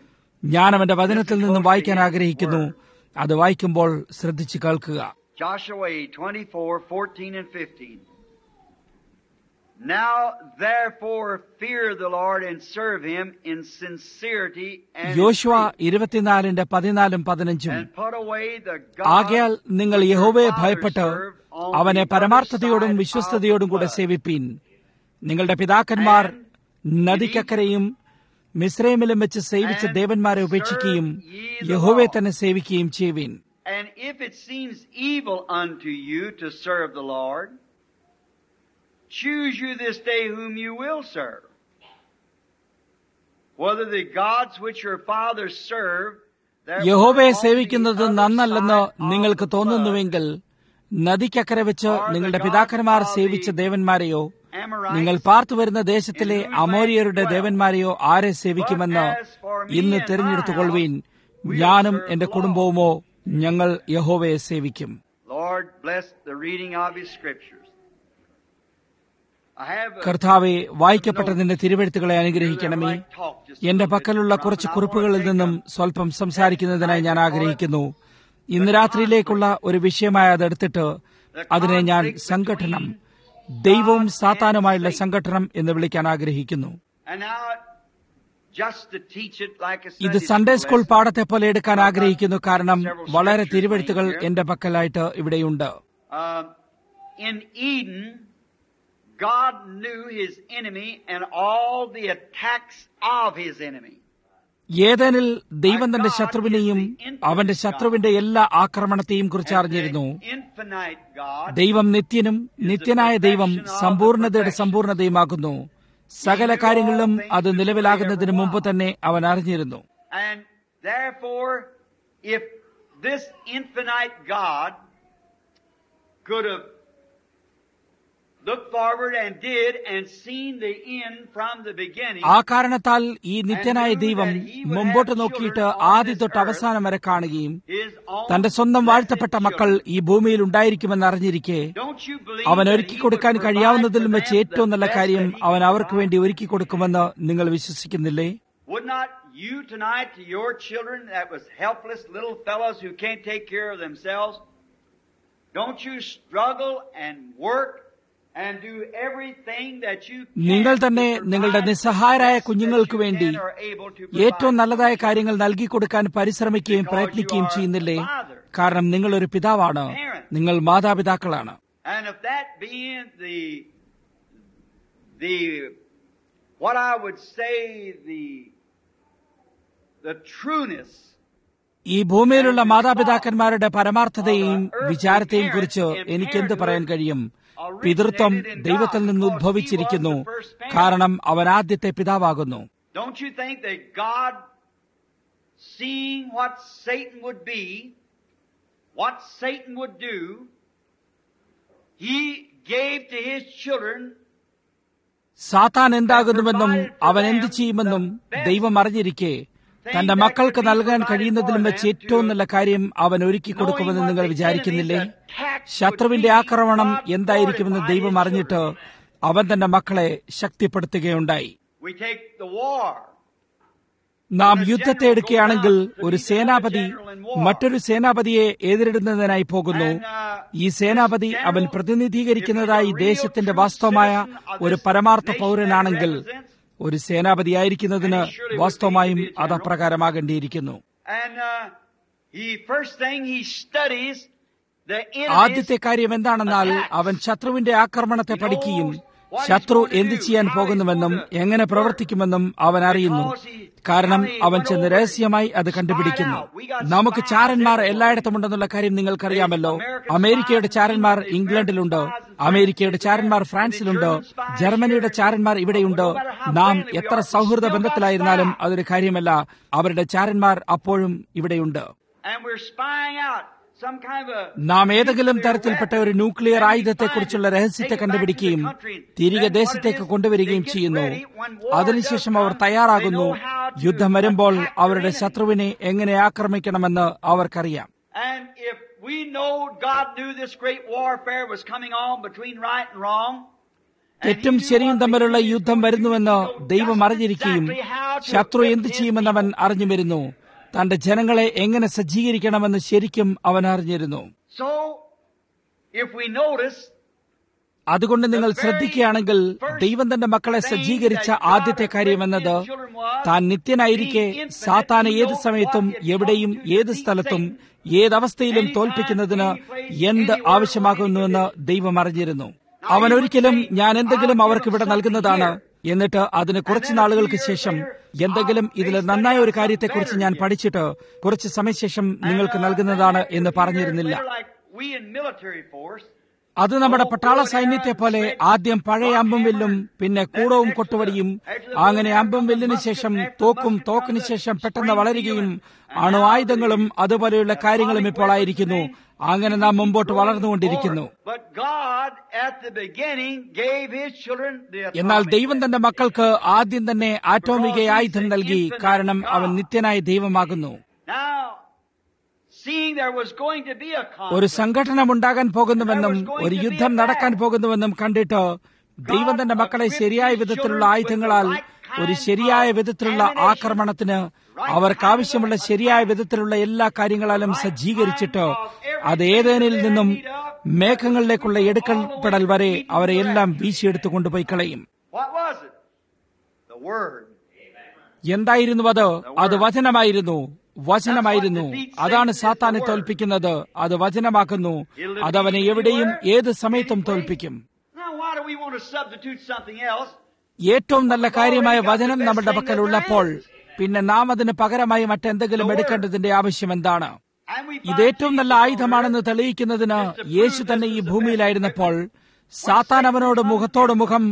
ഞാൻ അവന്റെ വചനത്തിൽ നിന്നും വായിക്കാൻ ആഗ്രഹിക്കുന്നു അത് വായിക്കുമ്പോൾ ശ്രദ്ധിച്ചു കേൾക്കുക Joshua 24, 14 and 15. Now therefore fear the Lord and serve him in sincerity and in യോശുവ truth, ഇരുപത്തിനാലിന്റെ പതിനാലും പതിനഞ്ചും and put away the ആകയാൽ gods നിങ്ങൾ which your യഹോവയെ fathers ഭയപ്പെട്ട് served on അവനെ the other പരമാർത്ഥതയോടും side of വിശ്വസ്തയോടും the കൂടെ flood. സേവിപ്പീൻ നിങ്ങളുടെ പിതാക്കന്മാർ നദിക്കക്കരയും മിശ്രൈമിലും വെച്ച് സേവിച്ച ദേവന്മാരെ ഉപേക്ഷിക്കുകയും യഹോവയെ തന്നെ സേവിക്കുകയും ചെയ്യുവീൻ And if it seems evil unto you to serve the Lord, choose you this day whom you will serve. Whether the gods which your fathers served, there were യഹോവയെ on the സേവിക്കുന്നത് other നന്നല്ലെന്ന് side of നിങ്ങൾക്ക് the flood, തോന്നുന്നുവെങ്കിൽ നദിക്കക്കരെ വെച്ച് നിങ്ങളുടെ പിതാക്കന്മാർ സേവിച്ച ദേവന്മാരെയോ നിങ്ങൾ പാർത്തു വരുന്ന ദേശത്തിലെ അമോരിയരുടെ ദേവന്മാരെയോ ആരെ സേവിക്കുമെന്ന് ഇന്ന് തിരഞ്ഞെടുത്തുകൊള്ളുവീൻ ഞാനും എന്റെ കുടുംബവുമോ ഞങ്ങൾ യഹോവയെ സേവിക്കും Lord, bless the reading of His Scriptures. I have a- കർത്താവെ വായിക്കപ്പെട്ടതിന്റെ തിരുവെഴുത്തുകളെ അനുഗ്രഹിക്കണമേ എന്റെ പക്കലുള്ള കുറച്ച് കുറിപ്പുകളിൽ നിന്നും സ്വല്പം സംസാരിക്കുന്നതിനായി ഞാൻ ആഗ്രഹിക്കുന്നു ഇന്ന് രാത്രിയിലേക്കുള്ള ഒരു വിഷയമായി അതെടുത്തിട്ട് അതിനെ ഞാൻ സംഘടനം ദൈവവും സാത്താനുമായുള്ള സംഘടനം എന്ന് വിളിക്കാൻ ആഗ്രഹിക്കുന്നു And now, just to teach it like a ഇത് Sunday Sunday school school lesson, പാഠത്തെ പോലെ എടുക്കാൻ ആഗ്രഹിക്കുന്നു കാരണം വളരെ തിരുവെഴുത്തുകൾ എന്റെ പക്കലായിട്ട് ഇവിടെയുണ്ട് Um, in Eden, God knew his enemy and all the attacks of his enemy. ഏതനിൽ ദൈവം തന്റെ ശത്രുവിനെയും അവന്റെ ശത്രുവിന്റെ എല്ലാ ആക്രമണത്തെയും കുറിച്ച് അറിഞ്ഞിരുന്നു And the infinite God ദൈവം നിത്യനും നിത്യനായ ദൈവം സമ്പൂർണതയുടെ സമ്പൂർണതയുമാകുന്നു സകല കാര്യങ്ങളിലും അത് നിലവിലാകുന്നതിന് മുമ്പ് തന്നെ അവൻ അറിഞ്ഞിരുന്നു And therefore, if this infinite God could have looked forward and did and seen the end from the beginning. ആ കാരണത്താൽ ഈ നിത്യനായ ദൈവം മുമ്പോട്ട് നോക്കിയിട്ട് ആദ്യ തൊട്ട് അവസാനം വരെ കാണുകയും His own തന്റെ സ്വന്തം വാഴ്ത്തപ്പെട്ട blessed മക്കൾ children. ഈ ഭൂമിയിൽ ഉണ്ടായിരിക്കുമെന്ന് അറിഞ്ഞിരിക്കെ Don't you believe അവൻ that ഒരുക്കി he കൊടുക്കാൻ would കഴിയാവുന്നതിലും provide വെച്ച് for ഏറ്റവും them നല്ല the best കാര്യം that he അവൻ could അവർക്ക് വേണ്ടി provide? ഒരുക്കി കൊടുക്കുമെന്ന് നിങ്ങൾ വിശ്വസിക്കുന്നില്ലേ Would not you tonight to your children that was helpless little fellows who can't take care of themselves, don't you struggle and work and do everything that you can നിങ്ങൾ തന്നെ to നിങ്ങളുടെ provide നിസ്സഹായരായ the best കുഞ്ഞുങ്ങൾക്ക് that you വേണ്ടി can or able to ഏറ്റവും provide? നല്ലതായ കാര്യങ്ങൾ നൽകി കൊടുക്കാൻ പരിശ്രമിക്കുകയും പ്രയത്നിക്കുകയും ചെയ്യുന്നില്ലേ കാരണം നിങ്ങൾ ഒരു പിതാവാണ് നിങ്ങൾ മാതാപിതാക്കളാണ് And if that being the the what I would say the the trueness ഈ ഭൂമിയിലുള്ള മാതാപിതാക്കന്മാരുടെ പരമാർത്ഥതയെയും വിചാരത്തെയും കുറിച്ച് എനിക്കെന്ത് പറയാൻ കഴിയും പിതൃത്വം ദൈവത്തിൽ നിന്ന് ഉദ്ഭവിച്ചിരിക്കുന്നു കാരണം അവൻ ആദ്യത്തെ പിതാവാകുന്നു Don't you think that God, seeing what Satan would be, what Satan would do, He gave to His children സാത്താൻ എന്താകുന്നുവെന്നും അവൻ എന്ത് ചെയ്യുമെന്നും ദൈവം അറിഞ്ഞിരിക്കെ തന്റെ മക്കൾക്ക് നൽകാൻ കഴിയുന്നതിലും വെച്ച് ഏറ്റവും നല്ല കാര്യം അവൻ ഒരുക്കി കൊടുക്കുമെന്ന് നിങ്ങൾ വിചാരിക്കുന്നില്ലേ ശത്രുവിന്റെ ആക്രമണം എന്തായിരിക്കുമെന്ന് ദൈവം അറിഞ്ഞിട്ട് അവൻ തന്റെ മക്കളെ ശക്തിപ്പെടുത്തുകയുണ്ടായി We take the war. നാം യുദ്ധത്തെ എടുക്കുകയാണെങ്കിൽ ഒരു സേനാപതി മറ്റൊരു സേനാപതിയെ എതിരിടുന്നതിനായി പോകുന്നു ഈ സേനാപതി അവൻ പ്രതിനിധീകരിക്കുന്നതായി ദേശത്തിന്റെ വാസ്തവമായ ഒരു പരമാർത്ഥ പൗരനാണെങ്കിൽ ഒരു സേനാപതിയായിരിക്കുന്നതിന് വാസ്തവമായും അത് അപ്രകാരമാകേണ്ടിയിരിക്കുന്നു And uh, he first thing he studies the ആദ്യത്തെ enemies കാര്യം എന്താണെന്നാൽ അവൻ ശത്രുവിന്റെ ആക്രമണത്തെ പഠിക്കുകയും ശത്രു എന്ത് ചെയ്യാൻ പോകുന്നുവെന്നും എങ്ങനെ പ്രവർത്തിക്കുമെന്നും അവൻ അറിയുന്നു കാരണം അവൻ ചെന്ന് രഹസ്യമായി അത് കണ്ടുപിടിക്കുന്നു നമുക്ക് ചാരന്മാർ എല്ലായിടത്തുമുണ്ടെന്നുള്ള കാര്യം നിങ്ങൾക്കറിയാമല്ലോ അമേരിക്കയുടെ ചാരന്മാർ ഇംഗ്ലണ്ടിലുണ്ട് അമേരിക്കയുടെ ചാരന്മാർ ഫ്രാൻസിലുണ്ട് ജർമ്മനിയുടെ ചാരന്മാർ ഇവിടെയുണ്ട് നാം എത്ര സൗഹൃദ ബന്ധത്തിലായിരുന്നാലും അതൊരു കാര്യമല്ല അവരുടെ ചാരന്മാർ അപ്പോഴും ഇവിടെയുണ്ട് and we're spying out some kind of a നാം ഏതെങ്കിലും തരത്തിൽപ്പെട്ട ഒരു ന്യൂക്ലിയർ ആയുധത്തെക്കുറിച്ചുള്ള രഹസ്യത്തെ കണ്ടുപിടിക്കുകയും തിരികെ ദേശത്തേക്ക് കൊണ്ടുവരികയും ചെയ്യുന്നു അതിനുശേഷം അവർ തയ്യാറാകുന്നു യുദ്ധം വരുമ്പോൾ അവരുടെ ശത്രുവിനെ എങ്ങനെ ആക്രമിക്കണമെന്ന് അവർക്കറിയാം And if we know God knew this great warfare was coming on between right and wrong, and he തെറ്റും knew ശരിയും what തമ്മിലുള്ള the യുദ്ധം വരുന്നുവെന്ന് ദൈവം അറിഞ്ഞിരിക്കുകയും exactly how to ശത്രു equip എന്ത് his ചെയ്യുമെന്ന് അവൻ അറിഞ്ഞു വരുന്നു തന്റെ ജനങ്ങളെ എങ്ങനെ സജ്ജീകരിക്കണമെന്ന് ശരിക്കും അവൻ അറിഞ്ഞിരുന്നു So, if we notice, അതുകൊണ്ട് നിങ്ങൾ ശ്രദ്ധിക്കുകയാണെങ്കിൽ ദൈവം തന്റെ മക്കളെ സജ്ജീകരിച്ച ആദ്യത്തെ കാര്യമെന്നത് താൻ നിത്യനായിരിക്കെ സാത്താനെ ഏത് സമയത്തും എവിടെയും ഏത് സ്ഥലത്തും ഏതവസ്ഥയിലും തോൽപ്പിക്കുന്നതിന് എന്ത് ആവശ്യമാകുന്നുവെന്ന് ദൈവം അറിഞ്ഞിരുന്നു അവൻ ഒരിക്കലും ഞാൻ എന്തെങ്കിലും അവർക്ക് ഇവിടെ നൽകുന്നതാണ് എന്നിട്ട് അതിന് കുറച്ച് നാളുകൾക്ക് ശേഷം എന്തെങ്കിലും ഇതിൽ നന്നായ ഒരു കാര്യത്തെക്കുറിച്ച് ഞാൻ പഠിച്ചിട്ട് കുറച്ച് സമയശേഷം നിങ്ങൾക്ക് നൽകുന്നതാണ് എന്ന് പറഞ്ഞിരുന്നില്ല we're like we in military force, അത് നമ്മുടെ പട്ടാള സൈന്യത്തെ പോലെ ആദ്യം പഴയ അമ്പും വില്ലും പിന്നെ കൂടവും കൊട്ടുവടിയും അങ്ങനെ അമ്പും വില്ലിന് ശേഷം തോക്കും തോക്കിന് ശേഷം പെട്ടെന്ന് വളരുകയും അണു ആയുധങ്ങളും അതുപോലെയുള്ള കാര്യങ്ങളും ഇപ്പോൾ ആയിരിക്കുന്നു അങ്ങനെ നാം മുമ്പോട്ട് വളർന്നുകൊണ്ടിരിക്കുന്നു But God at the beginning gave His children the എന്നാൽ atomic ദൈവം തന്റെ മക്കൾക്ക് ആദ്യം തന്നെ ആറ്റോമിക ആയുധം നൽകി കാരണം അവൻ നിത്യനായ ദൈവമാകുന്നു Now, seeing there was going to be a ഒരു conflict, സംഘടനം ഉണ്ടാകാൻ പോകുന്നുവെന്നും ഒരു യുദ്ധം നടക്കാൻ പോകുന്നുവെന്നും കണ്ടിട്ട് ദൈവം തന്റെ മക്കളെ ശരിയായ വിധത്തിലുള്ള ആയുധങ്ങളാൽ ഒരു ശരിയായ വിധത്തിലുള്ള ആക്രമണത്തിന് അവർക്ക് ആവശ്യമുള്ള ശരിയായ വിധത്തിലുള്ള എല്ലാ കാര്യങ്ങളാലും സജ്ജീകരിച്ചിട്ട് അത് ഏതേനിൽ നിന്നും മേഘങ്ങളിലേക്കുള്ള എടുക്കൽപ്പെടൽ വരെ അവരെ എല്ലാം വീശിയെടുത്തു കൊണ്ടുപോയി കളയും what was it? The Word. എന്തായിരുന്നു അത് അത് വചനമായിരുന്നു വചനമായിരുന്നു അതാണ് സാത്താനെ തോൽപ്പിക്കുന്നത് അത് വചനമാക്കുന്നു അതവനെ എവിടെയും ഏത് സമയത്തും തോൽപ്പിക്കും Now, why do we want to substitute something else? ഏറ്റവും നല്ല കാര്യമായ വചനം നമ്മുടെ പക്കൽ ഉള്ളപ്പോൾ പിന്നെ നാം അതിന് പകരമായി മറ്റെന്തെങ്കിലും എടുക്കേണ്ടതിന്റെ ആവശ്യം എന്താണ് And we ഇത് ഏറ്റവും നല്ല ആയുധമാണെന്ന് തെളിയിക്കുന്നതിന് യേശു തന്നെ ഈ ഭൂമിയിലായിരുന്നപ്പോൾ സാത്താൻ അവനോട് മുഖത്തോട് മുഖം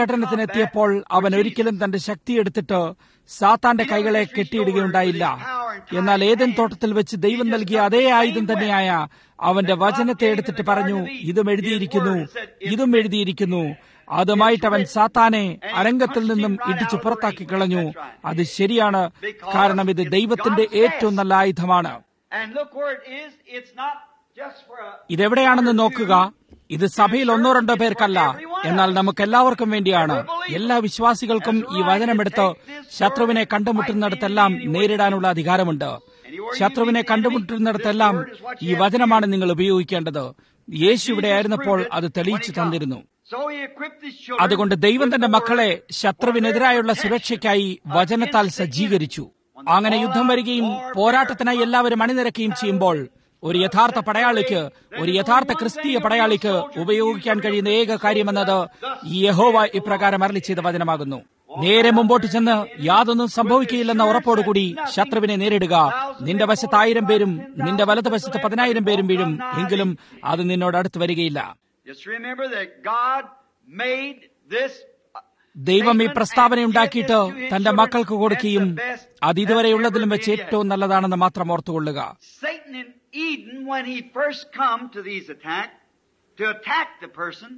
സംഘടനത്തിനെത്തിയപ്പോൾ അവൻ ഒരിക്കലും തന്റെ ശക്തി എടുത്തിട്ട് സാത്താന്റെ കൈകളെ കെട്ടിയിടുകയുണ്ടായില്ല എന്നാൽ ഏതൻ തോട്ടത്തിൽ വെച്ച് ദൈവം നൽകിയ അതേ ആയുധം തന്നെയായ അവന്റെ വചനത്തെ എടുത്തിട്ട് പറഞ്ഞു ഇതും എഴുതിയിരിക്കുന്നു ഇതും എഴുതിയിരിക്കുന്നു അതുമായിട്ട് അവൻ സാത്താനെ അരംഗത്തിൽ നിന്നും ഇടിച്ചു പുറത്താക്കി കളഞ്ഞു അത് ശരിയാണ് കാരണം ഇത് ദൈവത്തിന്റെ ഏറ്റവും നല്ല ആയുധമാണ് And look where it is. It's not just for a ഇതെവിടെയാണെന്ന് നോക്കുക ഇത് സഭയിൽ ഒന്നോ രണ്ടോ പേർക്കല്ല എന്നാൽ നമുക്ക് എല്ലാവർക്കും വേണ്ടിയാണ് എല്ലാ വിശ്വാസികൾക്കും ഈ വചനമെടുത്ത് ശത്രുവിനെ കണ്ടുമുട്ടുന്നിടത്തെല്ലാം നേരിടാനുള്ള അധികാരമുണ്ട് ശത്രുവിനെ കണ്ടുമുട്ടുന്നിടത്തെല്ലാം ഈ വചനമാണ് നിങ്ങൾ ഉപയോഗിക്കേണ്ടത് യേശു ഇവിടെ ആയിരുന്നപ്പോൾ അത് തെളിയിച്ചു തന്നിരുന്നു So he equipped his children. അതുകൊണ്ട് ദൈവം തന്റെ മക്കളെ ശത്രുവിനെതിരായുള്ള സുരക്ഷയ്ക്കായി വചനത്താൽ സജ്ജീകരിച്ചു അങ്ങനെ യുദ്ധം വരികയും പോരാട്ടത്തിനായി എല്ലാവരും അണിനിരക്കുകയും ചെയ്യുമ്പോൾ ഒരു യഥാർത്ഥ പടയാളിക്ക് ഒരു യഥാർത്ഥ ക്രിസ്തീയ പടയാളിക്ക് ഉപയോഗിക്കാൻ കഴിയുന്ന ഏക കാര്യമെന്നത് ഈ യഹോവ ഇപ്രകാരം അരളി ചെയ്ത വചനമാകുന്നു നേരെ മുമ്പോട്ട് ചെന്ന് യാതൊന്നും സംഭവിക്കുകയില്ലെന്ന ഉറപ്പോടുകൂടി ശത്രുവിനെ നേരിടുക നിന്റെ വശത്ത് ആയിരം പേരും നിന്റെ വലതുവശത്ത് പതിനായിരം പേരും വീഴും എങ്കിലും അത് നിന്നോട് അടുത്ത് വരികയില്ല Just remember that God made this. ദൈവം ഈ പ്രസ്താവന ഉണ്ടാക്കിയിട്ട് തന്റെ മക്കൾക്ക് കൊടുക്കുകയും അത് ഇതുവരെയുള്ളതിലും വെച്ച് ഏറ്റവും നല്ലതാണെന്ന് മാത്രം ഓർത്തുകൊള്ളുക Satan in Eden, when he first come to these attack, to attack the person,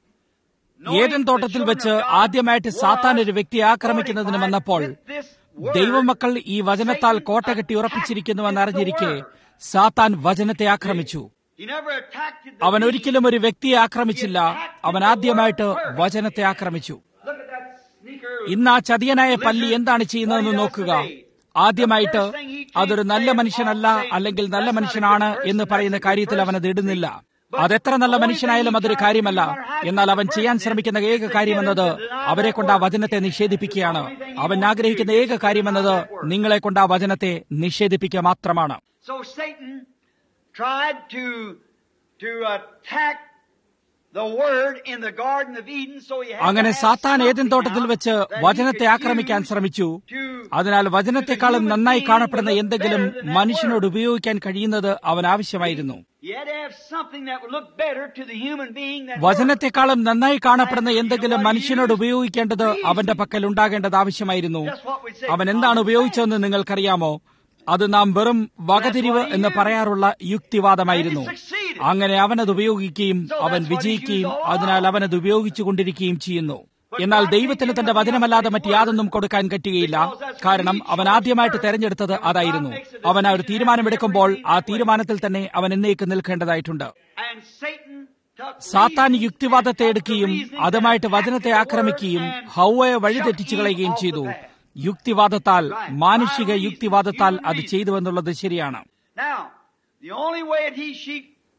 ഏതൻ തോട്ടത്തിൽ വെച്ച് ആദ്യമായിട്ട് സാത്താൻ ഒരു വ്യക്തിയെ ആക്രമിക്കുന്നതിന് വന്നപ്പോൾ ദൈവമക്കൾ ഈ വചനത്താൽ കോട്ട കെട്ടി ഉറപ്പിച്ചിരിക്കുന്നുവെന്ന് അറിഞ്ഞിരിക്കെ സാത്താൻ വചനത്തെ ആക്രമിച്ചു He never attacked the അവൻ ഒരിക്കലും ഒരു വ്യക്തിയെ ആക്രമിച്ചില്ല അവൻ ആദ്യമായിട്ട് വചനത്തെ ആക്രമിച്ചു Look at that sneaker. ഇന്ന് ആ ചതിയനായ പല്ലി എന്താണ് ചെയ്യുന്നതെന്ന് നോക്കുക ആദ്യമായിട്ട് അതൊരു നല്ല മനുഷ്യനല്ല അല്ലെങ്കിൽ നല്ല മനുഷ്യനാണ് എന്ന് പറയുന്ന കാര്യത്തിൽ അവൻ അത് ഇടുന്നില്ല അതെത്ര നല്ല മനുഷ്യനായാലും അതൊരു കാര്യമല്ല എന്നാൽ അവൻ ചെയ്യാൻ ശ്രമിക്കുന്ന ഏക കാര്യമെന്നത് അവരെ കൊണ്ട് ആ വചനത്തെ നിഷേധിപ്പിക്കുകയാണ് അവൻ ആഗ്രഹിക്കുന്ന ഏക കാര്യമെന്നത് നിങ്ങളെ കൊണ്ട് ആ വചനത്തെ നിഷേധിപ്പിക്കുക മാത്രമാണ് So Satan tried to to attack the word in the Garden of Eden. So he had അങ്ങനെ to have സാത്താൻ ഏതൻ something തോട്ടത്തിൽ now വെച്ച് that he വചനത്തെ could ആക്രമിക്കാൻ use ശ്രമിച്ചു to അതിനാൽ വചനത്തെക്കാളും നന്നായി കാണപ്പെടുന്ന എന്തെങ്കിലും better than that മനുഷ്യനോട് word. ഉപയോഗിക്കാൻ കഴിയുന്നത് അവൻ ആവശ്യമായിരുന്നു He had to have something that would look better to the human being than word. വചനത്തെക്കാളും നന്നായി കാണപ്പെടുന്ന എന്തെങ്കിലും മനുഷ്യനോട് ഉപയോഗിക്കേണ്ടത് അവന്റെ പക്കൽ ഉണ്ടാകേണ്ടത് ആവശ്യമായിരുന്നു അവൻ എന്താണ് ഉപയോഗിച്ചതെന്ന് നിങ്ങൾക്കറിയാമോ അത് നാം വെറും വകതിരിവ് എന്ന് പറയാറുള്ള യുക്തിവാദമായിരുന്നു അങ്ങനെ അവനത് ഉപയോഗിക്കുകയും അവൻ വിജയിക്കുകയും അതിനാൽ അവനത് ഉപയോഗിച്ചുകൊണ്ടിരിക്കുകയും ചെയ്യുന്നു എന്നാൽ ദൈവത്തിന് തന്റെ വചനമല്ലാതെ മറ്റ് യാതൊന്നും കൊടുക്കാൻ പറ്റുകയില്ല കാരണം അവൻ ആദ്യമായിട്ട് തെരഞ്ഞെടുത്തത് അതായിരുന്നു അവൻ ആ ഒരു തീരുമാനമെടുക്കുമ്പോൾ ആ തീരുമാനത്തിൽ തന്നെ അവൻ എന്നേക്ക് നിൽക്കേണ്ടതായിട്ടുണ്ട് And Satan took സാത്താൻ reason യുക്തിവാദത്തെ and took എടുക്കുകയും reason അതുമായിട്ട് and വചനത്തെ attacked the ആക്രമിക്കുകയും word and ഹൗവയെ shut വഴിതെറ്റിച്ചു Eve കളയുകയും off the ചെയ്തു path. യുക്തിവാദത്താൽ Right. മാനുഷിക By reason, യുക്തിവാദത്താൽ human അത് reason. ചെയ്തുവെന്നുള്ളത് ശരിയാണ് Now, the only way that he she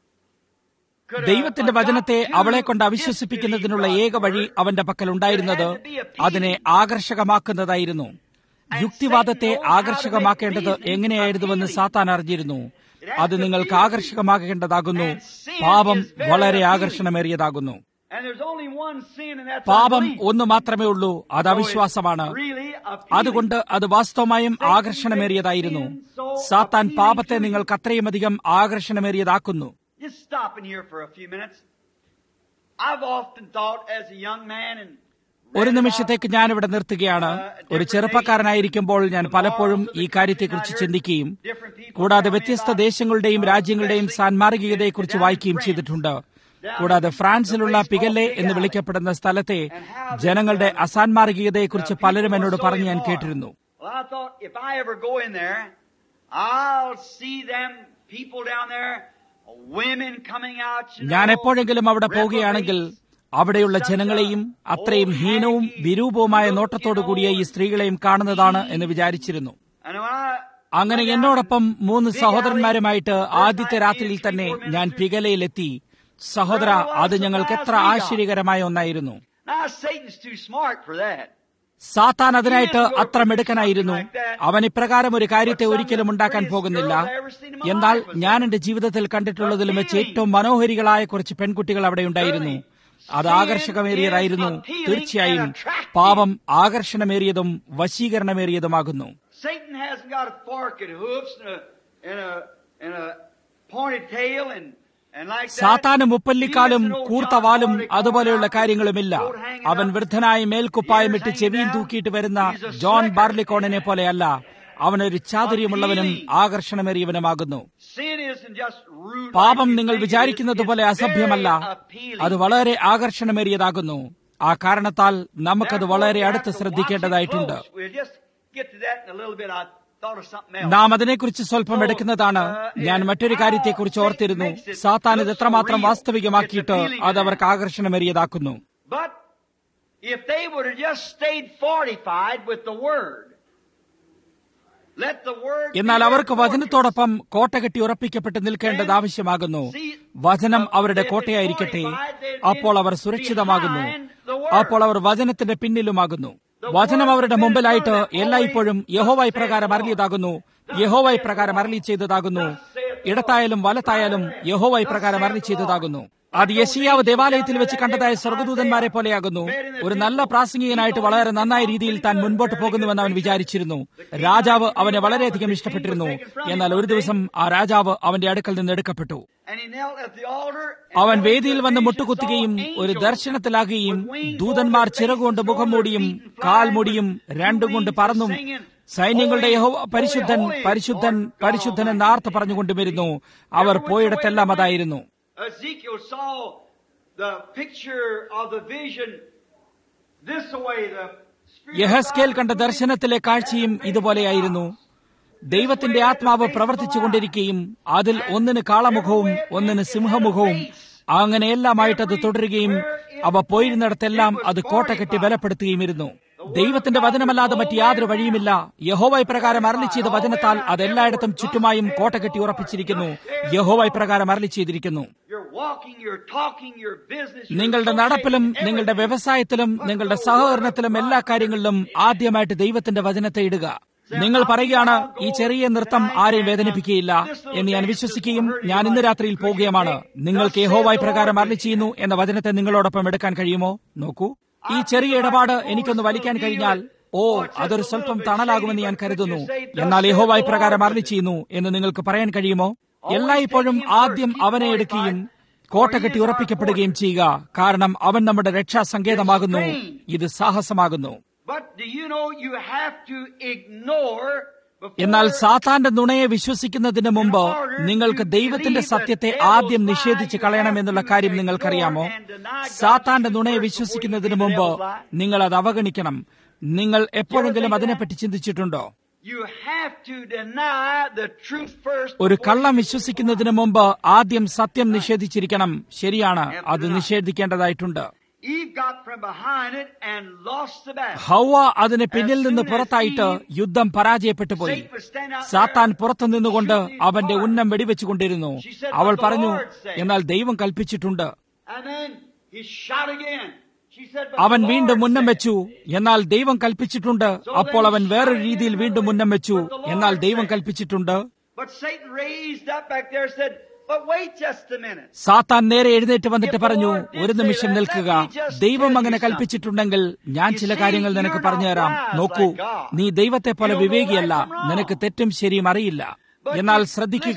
could have ദൈവത്തിന്റെ വചനത്തെ got to അവളെ കൊണ്ട് this അവിശ്വസിപ്പിക്കുന്നതിനുള്ള believe ഏക വഴി God's അവന്റെ പക്കൽ ഉണ്ടായിരുന്നത് അതിനെ ആകർഷകമാക്കുന്നതായിരുന്നു യുക്തിവാദത്തെ ആകർഷകമാക്കേണ്ടത് എങ്ങനെയായിരുന്നുവെന്ന് സാത്താൻ അറിഞ്ഞിരുന്നു അത് നിങ്ങൾക്ക് ആകർഷകമാകേണ്ടതാകുന്നു പാപം വളരെ ആകർഷണമേറിയതാകുന്നു And there's only one sin, and that's പാപം unbelief. ഒന്ന് മാത്രമേ ഉള്ളൂ അത് അവിശ്വാസമാണ് Really appealing. അതുകൊണ്ട് അത് വാസ്തവമായും ആകർഷണമേറിയതായിരുന്നു സാത്താൻ പാപത്തെ നിങ്ങൾക്ക് അത്രയുമധികം ആകർഷണമേറിയതാക്കുന്നു Just stopping here for a few minutes. I've often thought as a young man and ഒരു നിമിഷത്തേക്ക് ഞാൻ ഇവിടെ നിർത്തുകയാണ് ഒരു ചെറുപ്പക്കാരനായിരിക്കുമ്പോൾ ഞാൻ പലപ്പോഴും ഈ കാര്യത്തെക്കുറിച്ച് ചിന്തിക്കുകയും കൂടാതെ വ്യത്യസ്ത ദേശങ്ങളുടെയും രാജ്യങ്ങളുടെയും സാൻമാർഗികതയെക്കുറിച്ച് വായിക്കുകയും ചെയ്തിട്ടുണ്ട് കൂടാതെ ഫ്രാൻസിലുള്ള പിഗല്ലെ എന്ന് വിളിക്കപ്പെടുന്ന സ്ഥലത്തെ ജനങ്ങളുടെ അസാൻമാർഗികതയെക്കുറിച്ച് പലരും എന്നോട് പറഞ്ഞു ഞാൻ കേട്ടിരുന്നു Well, I thought if I ever go in there, I'll see them people down there, women coming out. You ഞാൻ know, എപ്പോഴെങ്കിലും അവിടെ പോവുകയാണെങ്കിൽ അവിടെയുള്ള ജനങ്ങളെയും അത്രയും ഹീനവും വിരൂപവുമായ നോട്ടത്തോടു കൂടിയ ഈ സ്ത്രീകളെയും കാണുന്നതാണ് എന്ന് വിചാരിച്ചിരുന്നു And when I അങ്ങനെ എന്നോടൊപ്പം മൂന്ന് സഹോദരന്മാരുമായിട്ട് ആദ്യത്തെ രാത്രിയിൽ തന്നെ ഞാൻ പികലയിലെത്തി സഹോദര അത് ഞങ്ങൾക്ക് എത്ര ആശ്ചര്യകരമായ ഒന്നായിരുന്നു now Satan's too smart for that. സാത്താൻ അതിനായിട്ട് അത്ര മിടുക്കനായിരുന്നു അവൻ ഇപ്രകാരം ഒരു കാര്യത്തെ ഒരിക്കലും ഉണ്ടാക്കാൻ പോകുന്നില്ല എന്നാൽ ഞാൻ എന്റെ ജീവിതത്തിൽ കണ്ടിട്ടുള്ളതിലും വെച്ച് ഏറ്റവും മനോഹരികളായ കുറച്ച് പെൺകുട്ടികൾ അവിടെ ഉണ്ടായിരുന്നു അത് ആകർഷകമേറിയതായിരുന്നു തീർച്ചയായും പാപം ആകർഷണമേറിയതും വശീകരണമേറിയതുമാകുന്നു Satan hasn't got a fork and hoofs and a and a and a pointed tail and and like that. സാത്താന് മുപ്പല്ലിക്കാലും കൂർത്ത വാലും അതുപോലെയുള്ള കാര്യങ്ങളുമില്ല അവൻ വൃദ്ധനായി മേൽക്കുപ്പായമിട്ട് ചെവിയും തൂക്കിയിട്ട് വരുന്ന ജോൺ ബാർലിക്കോണിനെ പോലെയല്ല അവനൊരു ചാതുര്യമുള്ളവനും ആകർഷണമേറിയവനുമാകുന്നു Sin isn't just rude. പാപം like you നിങ്ങൾ think it is. വിചാരിക്കുന്നത് പോലെ It's അസഭ്യമല്ല very appealing. അത് വളരെ ആകർഷണമേറിയതാകുന്നു ആ കാരണത്താൽ നമുക്കത് വളരെ അടുത്ത് ശ്രദ്ധിക്കേണ്ടതായിട്ടുണ്ട് We'll just get to that in a little bit. I thought of something else. നാം അതിനെക്കുറിച്ച് സ്വല്പം എടുക്കുന്നതാണ് ഞാൻ മറ്റൊരു കാര്യത്തെക്കുറിച്ച് ഓർത്തിരുന്നു സാത്താൻ ഇത് എത്രമാത്രം വാസ്തവികമാക്കിയിട്ട് അത് അവർക്ക് ആകർഷണമേറിയതാക്കുന്നു But if they would have just stayed fortified with the Word, let the Word be എന്നാൽ their അവർക്ക് fortress. വചനത്തോടൊപ്പം കോട്ട കെട്ടി ഉറപ്പിക്കപ്പെട്ട് നിൽക്കേണ്ടത് ആവശ്യമാകുന്നു വചനം അവരുടെ കോട്ടയായിരിക്കട്ടെ അപ്പോൾ അവർ സുരക്ഷിതമാകുന്നു അപ്പോൾ അവർ വചനത്തിന്റെ പിന്നിലുമാകുന്നു വചനം അവരുടെ മുമ്പിലായിട്ട് എല്ലായ്പ്പോഴും യഹോവായി പ്രകാരം അറിഞ്ഞതാകുന്നു യഹോവായി പ്രകാരം അരളി ചെയ്തതാകുന്നു ഇടത്തായാലും വലത്തായാലും യഹോവായി പ്രകാരം അരളി ചെയ്തതാകുന്നു അത് യശിയാവ് ദേവാലയത്തിൽ വെച്ച് കണ്ടതായ സ്വർഗദൂതന്മാരെ പോലെയാകുന്നു ഒരു നല്ല പ്രാസംഗികനായിട്ട് വളരെ നന്നായ രീതിയിൽ താൻ മുൻപോട്ട് പോകുന്നുവെന്ന് അവൻ വിചാരിച്ചിരുന്നു രാജാവ് അവനെ വളരെയധികം ഇഷ്ടപ്പെട്ടിരുന്നു എന്നാൽ ഒരു ദിവസം ആ രാജാവ് അവന്റെ അടുക്കൽ നിന്ന് എടുക്കപ്പെട്ടു And he knelt at the altar, and അവൻ there വേദിയിൽ was a വന്ന് vision, മുട്ടുകുത്തുകയും saw ഒരു angels ദർശനത്തിലാകുകയും with wings ദൂതന്മാർ over their ചിറകുകൊണ്ട് faces, മുഖം over their മൂടിയും feet and കാൽ flying മൂടിയും with രണ്ടും കൊണ്ട് wings പറന്നും singing, സൈന്യങ്ങളുടെ Holy, യഹോവ holy, പരിശുദ്ധൻ holy, പരിശുദ്ധൻ Lord God പരിശുദ്ധൻ Almighty. എന്നാർത്ത് പറഞ്ഞുകൊണ്ട് വരുന്നു അവർ പോയിടത്തെല്ലാം അതായിരുന്നു Ezekiel saw the picture of the vision this way. The Spirit of യഹസ്കേൽ God കണ്ട moving ദർശനത്തിലെ കാഴ്ചയും ഇതുപോലെയായിരുന്നു ദൈവത്തിന്റെ ആത്മാവ് പ്രവർത്തിച്ചുകൊണ്ടിരിക്കുകയും അതിൽ ഒന്നിന് കാളമുഖവും ഒന്നിന് സിംഹമുഖവും അങ്ങനെയെല്ലാമായിട്ട് അത് തുടരുകയും അവ പോയിരുന്നിടത്തെല്ലാം അത് കോട്ട കെട്ടി ബലപ്പെടുത്തുകയുമിരുന്നു ദൈവത്തിന്റെ വചനമല്ലാതെ മറ്റ് യാതൊരു വഴിയുമില്ല യഹോവായി പ്രകാരം അരളി ചെയ്ത വചനത്താൽ അത് എല്ലായിടത്തും ചുറ്റുമായും കോട്ട കെട്ടി ഉറപ്പിച്ചിരിക്കുന്നു യഹോവായി പ്രകാരം അരളി ചെയ്തിരിക്കുന്നു You're walking, you're talking, your business. you're നിങ്ങളുടെ associating നടപ്പിലും everything. നിങ്ങളുടെ വ്യവസായത്തിലും നിങ്ങളുടെ സഹകരണത്തിലും എല്ലാ കാര്യങ്ങളിലും ആദ്യമായിട്ട് ദൈവത്തിന്റെ വചനത്തെ ഇടുക നിങ്ങൾ പറയുകയാണ് ഈ ചെറിയ നൃത്തം ആരെയും വേദനിപ്പിക്കുകയില്ല എന്ന് ഞാൻ വിശ്വസിക്കുകയും ഞാൻ ഇന്ന് രാത്രിയിൽ പോകുകയുമാണ് നിങ്ങൾക്ക് യഹോവായി പ്രകാരം അരളി ചെയ്യുന്നു എന്ന വചനത്തെ നിങ്ങളോടൊപ്പം എടുക്കാൻ കഴിയുമോ നോക്കൂ ഈ ചെറിയ ഇടപാട് എനിക്കൊന്ന് വലിക്കാൻ കഴിഞ്ഞാൽ ഓ അതൊരു സ്വല്പം തണലാകുമെന്ന് ഞാൻ കരുതുന്നു എന്നാൽ യഹോവായി പ്രകാരം അരളി ചെയ്യുന്നു എന്ന് നിങ്ങൾക്ക് പറയാൻ കഴിയുമോ എല്ലായ്പ്പോഴും ആദ്യം അവനെ എടുക്കുകയും കോട്ട കെട്ടി ഉറപ്പിക്കപ്പെടുകയും ചെയ്യുക കാരണം അവൻ നമ്മുടെ രക്ഷാസങ്കേതമാകുന്നു ഇത് സാഹസമാകുന്നു But do you know you have to ignore before എന്നാൽ സാത്താന്റെ നുണയെ വിശ്വസിക്കുന്നതിന് മുമ്പ് നിങ്ങൾക്ക് ദൈവത്തിന്റെ സത്യത്തെ ആദ്യം നിഷേധിച്ച് കളയണമെന്നുള്ള കാര്യം നിങ്ങൾക്കറിയാമോ സാത്താന്റെ നുണയെ വിശ്വസിക്കുന്നതിന് മുമ്പ് നിങ്ങൾ അത് അവഗണിക്കണം നിങ്ങൾ എപ്പോഴെങ്കിലും അതിനെപ്പറ്റി ചിന്തിച്ചിട്ടുണ്ടോ You have to deny the truth first. ഒരു കള്ളം വിശ്വസിക്കുന്നതിന് മുമ്പ് ആദ്യം സത്യം നിഷേധിച്ചിരിക്കണം ശരിയാണ് അത് നിഷേധിക്കേണ്ടതായിട്ടുണ്ട് Eve got from behind it and lost the battle. ഹൗവ അതിന് പിന്നിൽ നിന്ന് പുറത്തായിട്ട് യുദ്ധം പരാജയപ്പെട്ടു പോയി സാത്താൻ പുറത്തു നിന്നുകൊണ്ട് അവന്റെ ഉന്നം വെടിവെച്ചുകൊണ്ടിരുന്നു അവൾ പറഞ്ഞു എന്നാൽ ദൈവം കൽപ്പിച്ചിട്ടുണ്ട് And then he shot again. She said, but അവൻ the വീണ്ടും Lord ഉന്നം said, വെച്ചു എന്നാൽ ദൈവം കൽപ്പിച്ചിട്ടുണ്ട് അപ്പോൾ അവൻ വേറൊരു രീതിയിൽ വീണ്ടും ഉന്നം വെച്ചു എന്നാൽ ദൈവം കൽപ്പിച്ചിട്ടുണ്ട് But Satan raised up back there and said, but wait just a minute. സാത്താൻ നേരെ എഴുന്നേറ്റ് വന്നിട്ട് പറഞ്ഞു ഒരു നിമിഷം നിൽക്കുക ദൈവം അങ്ങനെ കൽപ്പിച്ചിട്ടുണ്ടെങ്കിൽ ഞാൻ ചില കാര്യങ്ങൾ നിനക്ക് പറഞ്ഞുതരാം നോക്കൂ നീ ദൈവത്തെ പോലെ വിവേകിയല്ല നിനക്ക് തെറ്റും ശരിയും അറിയില്ല എന്നാൽ ശ്രദ്ധിക്കുക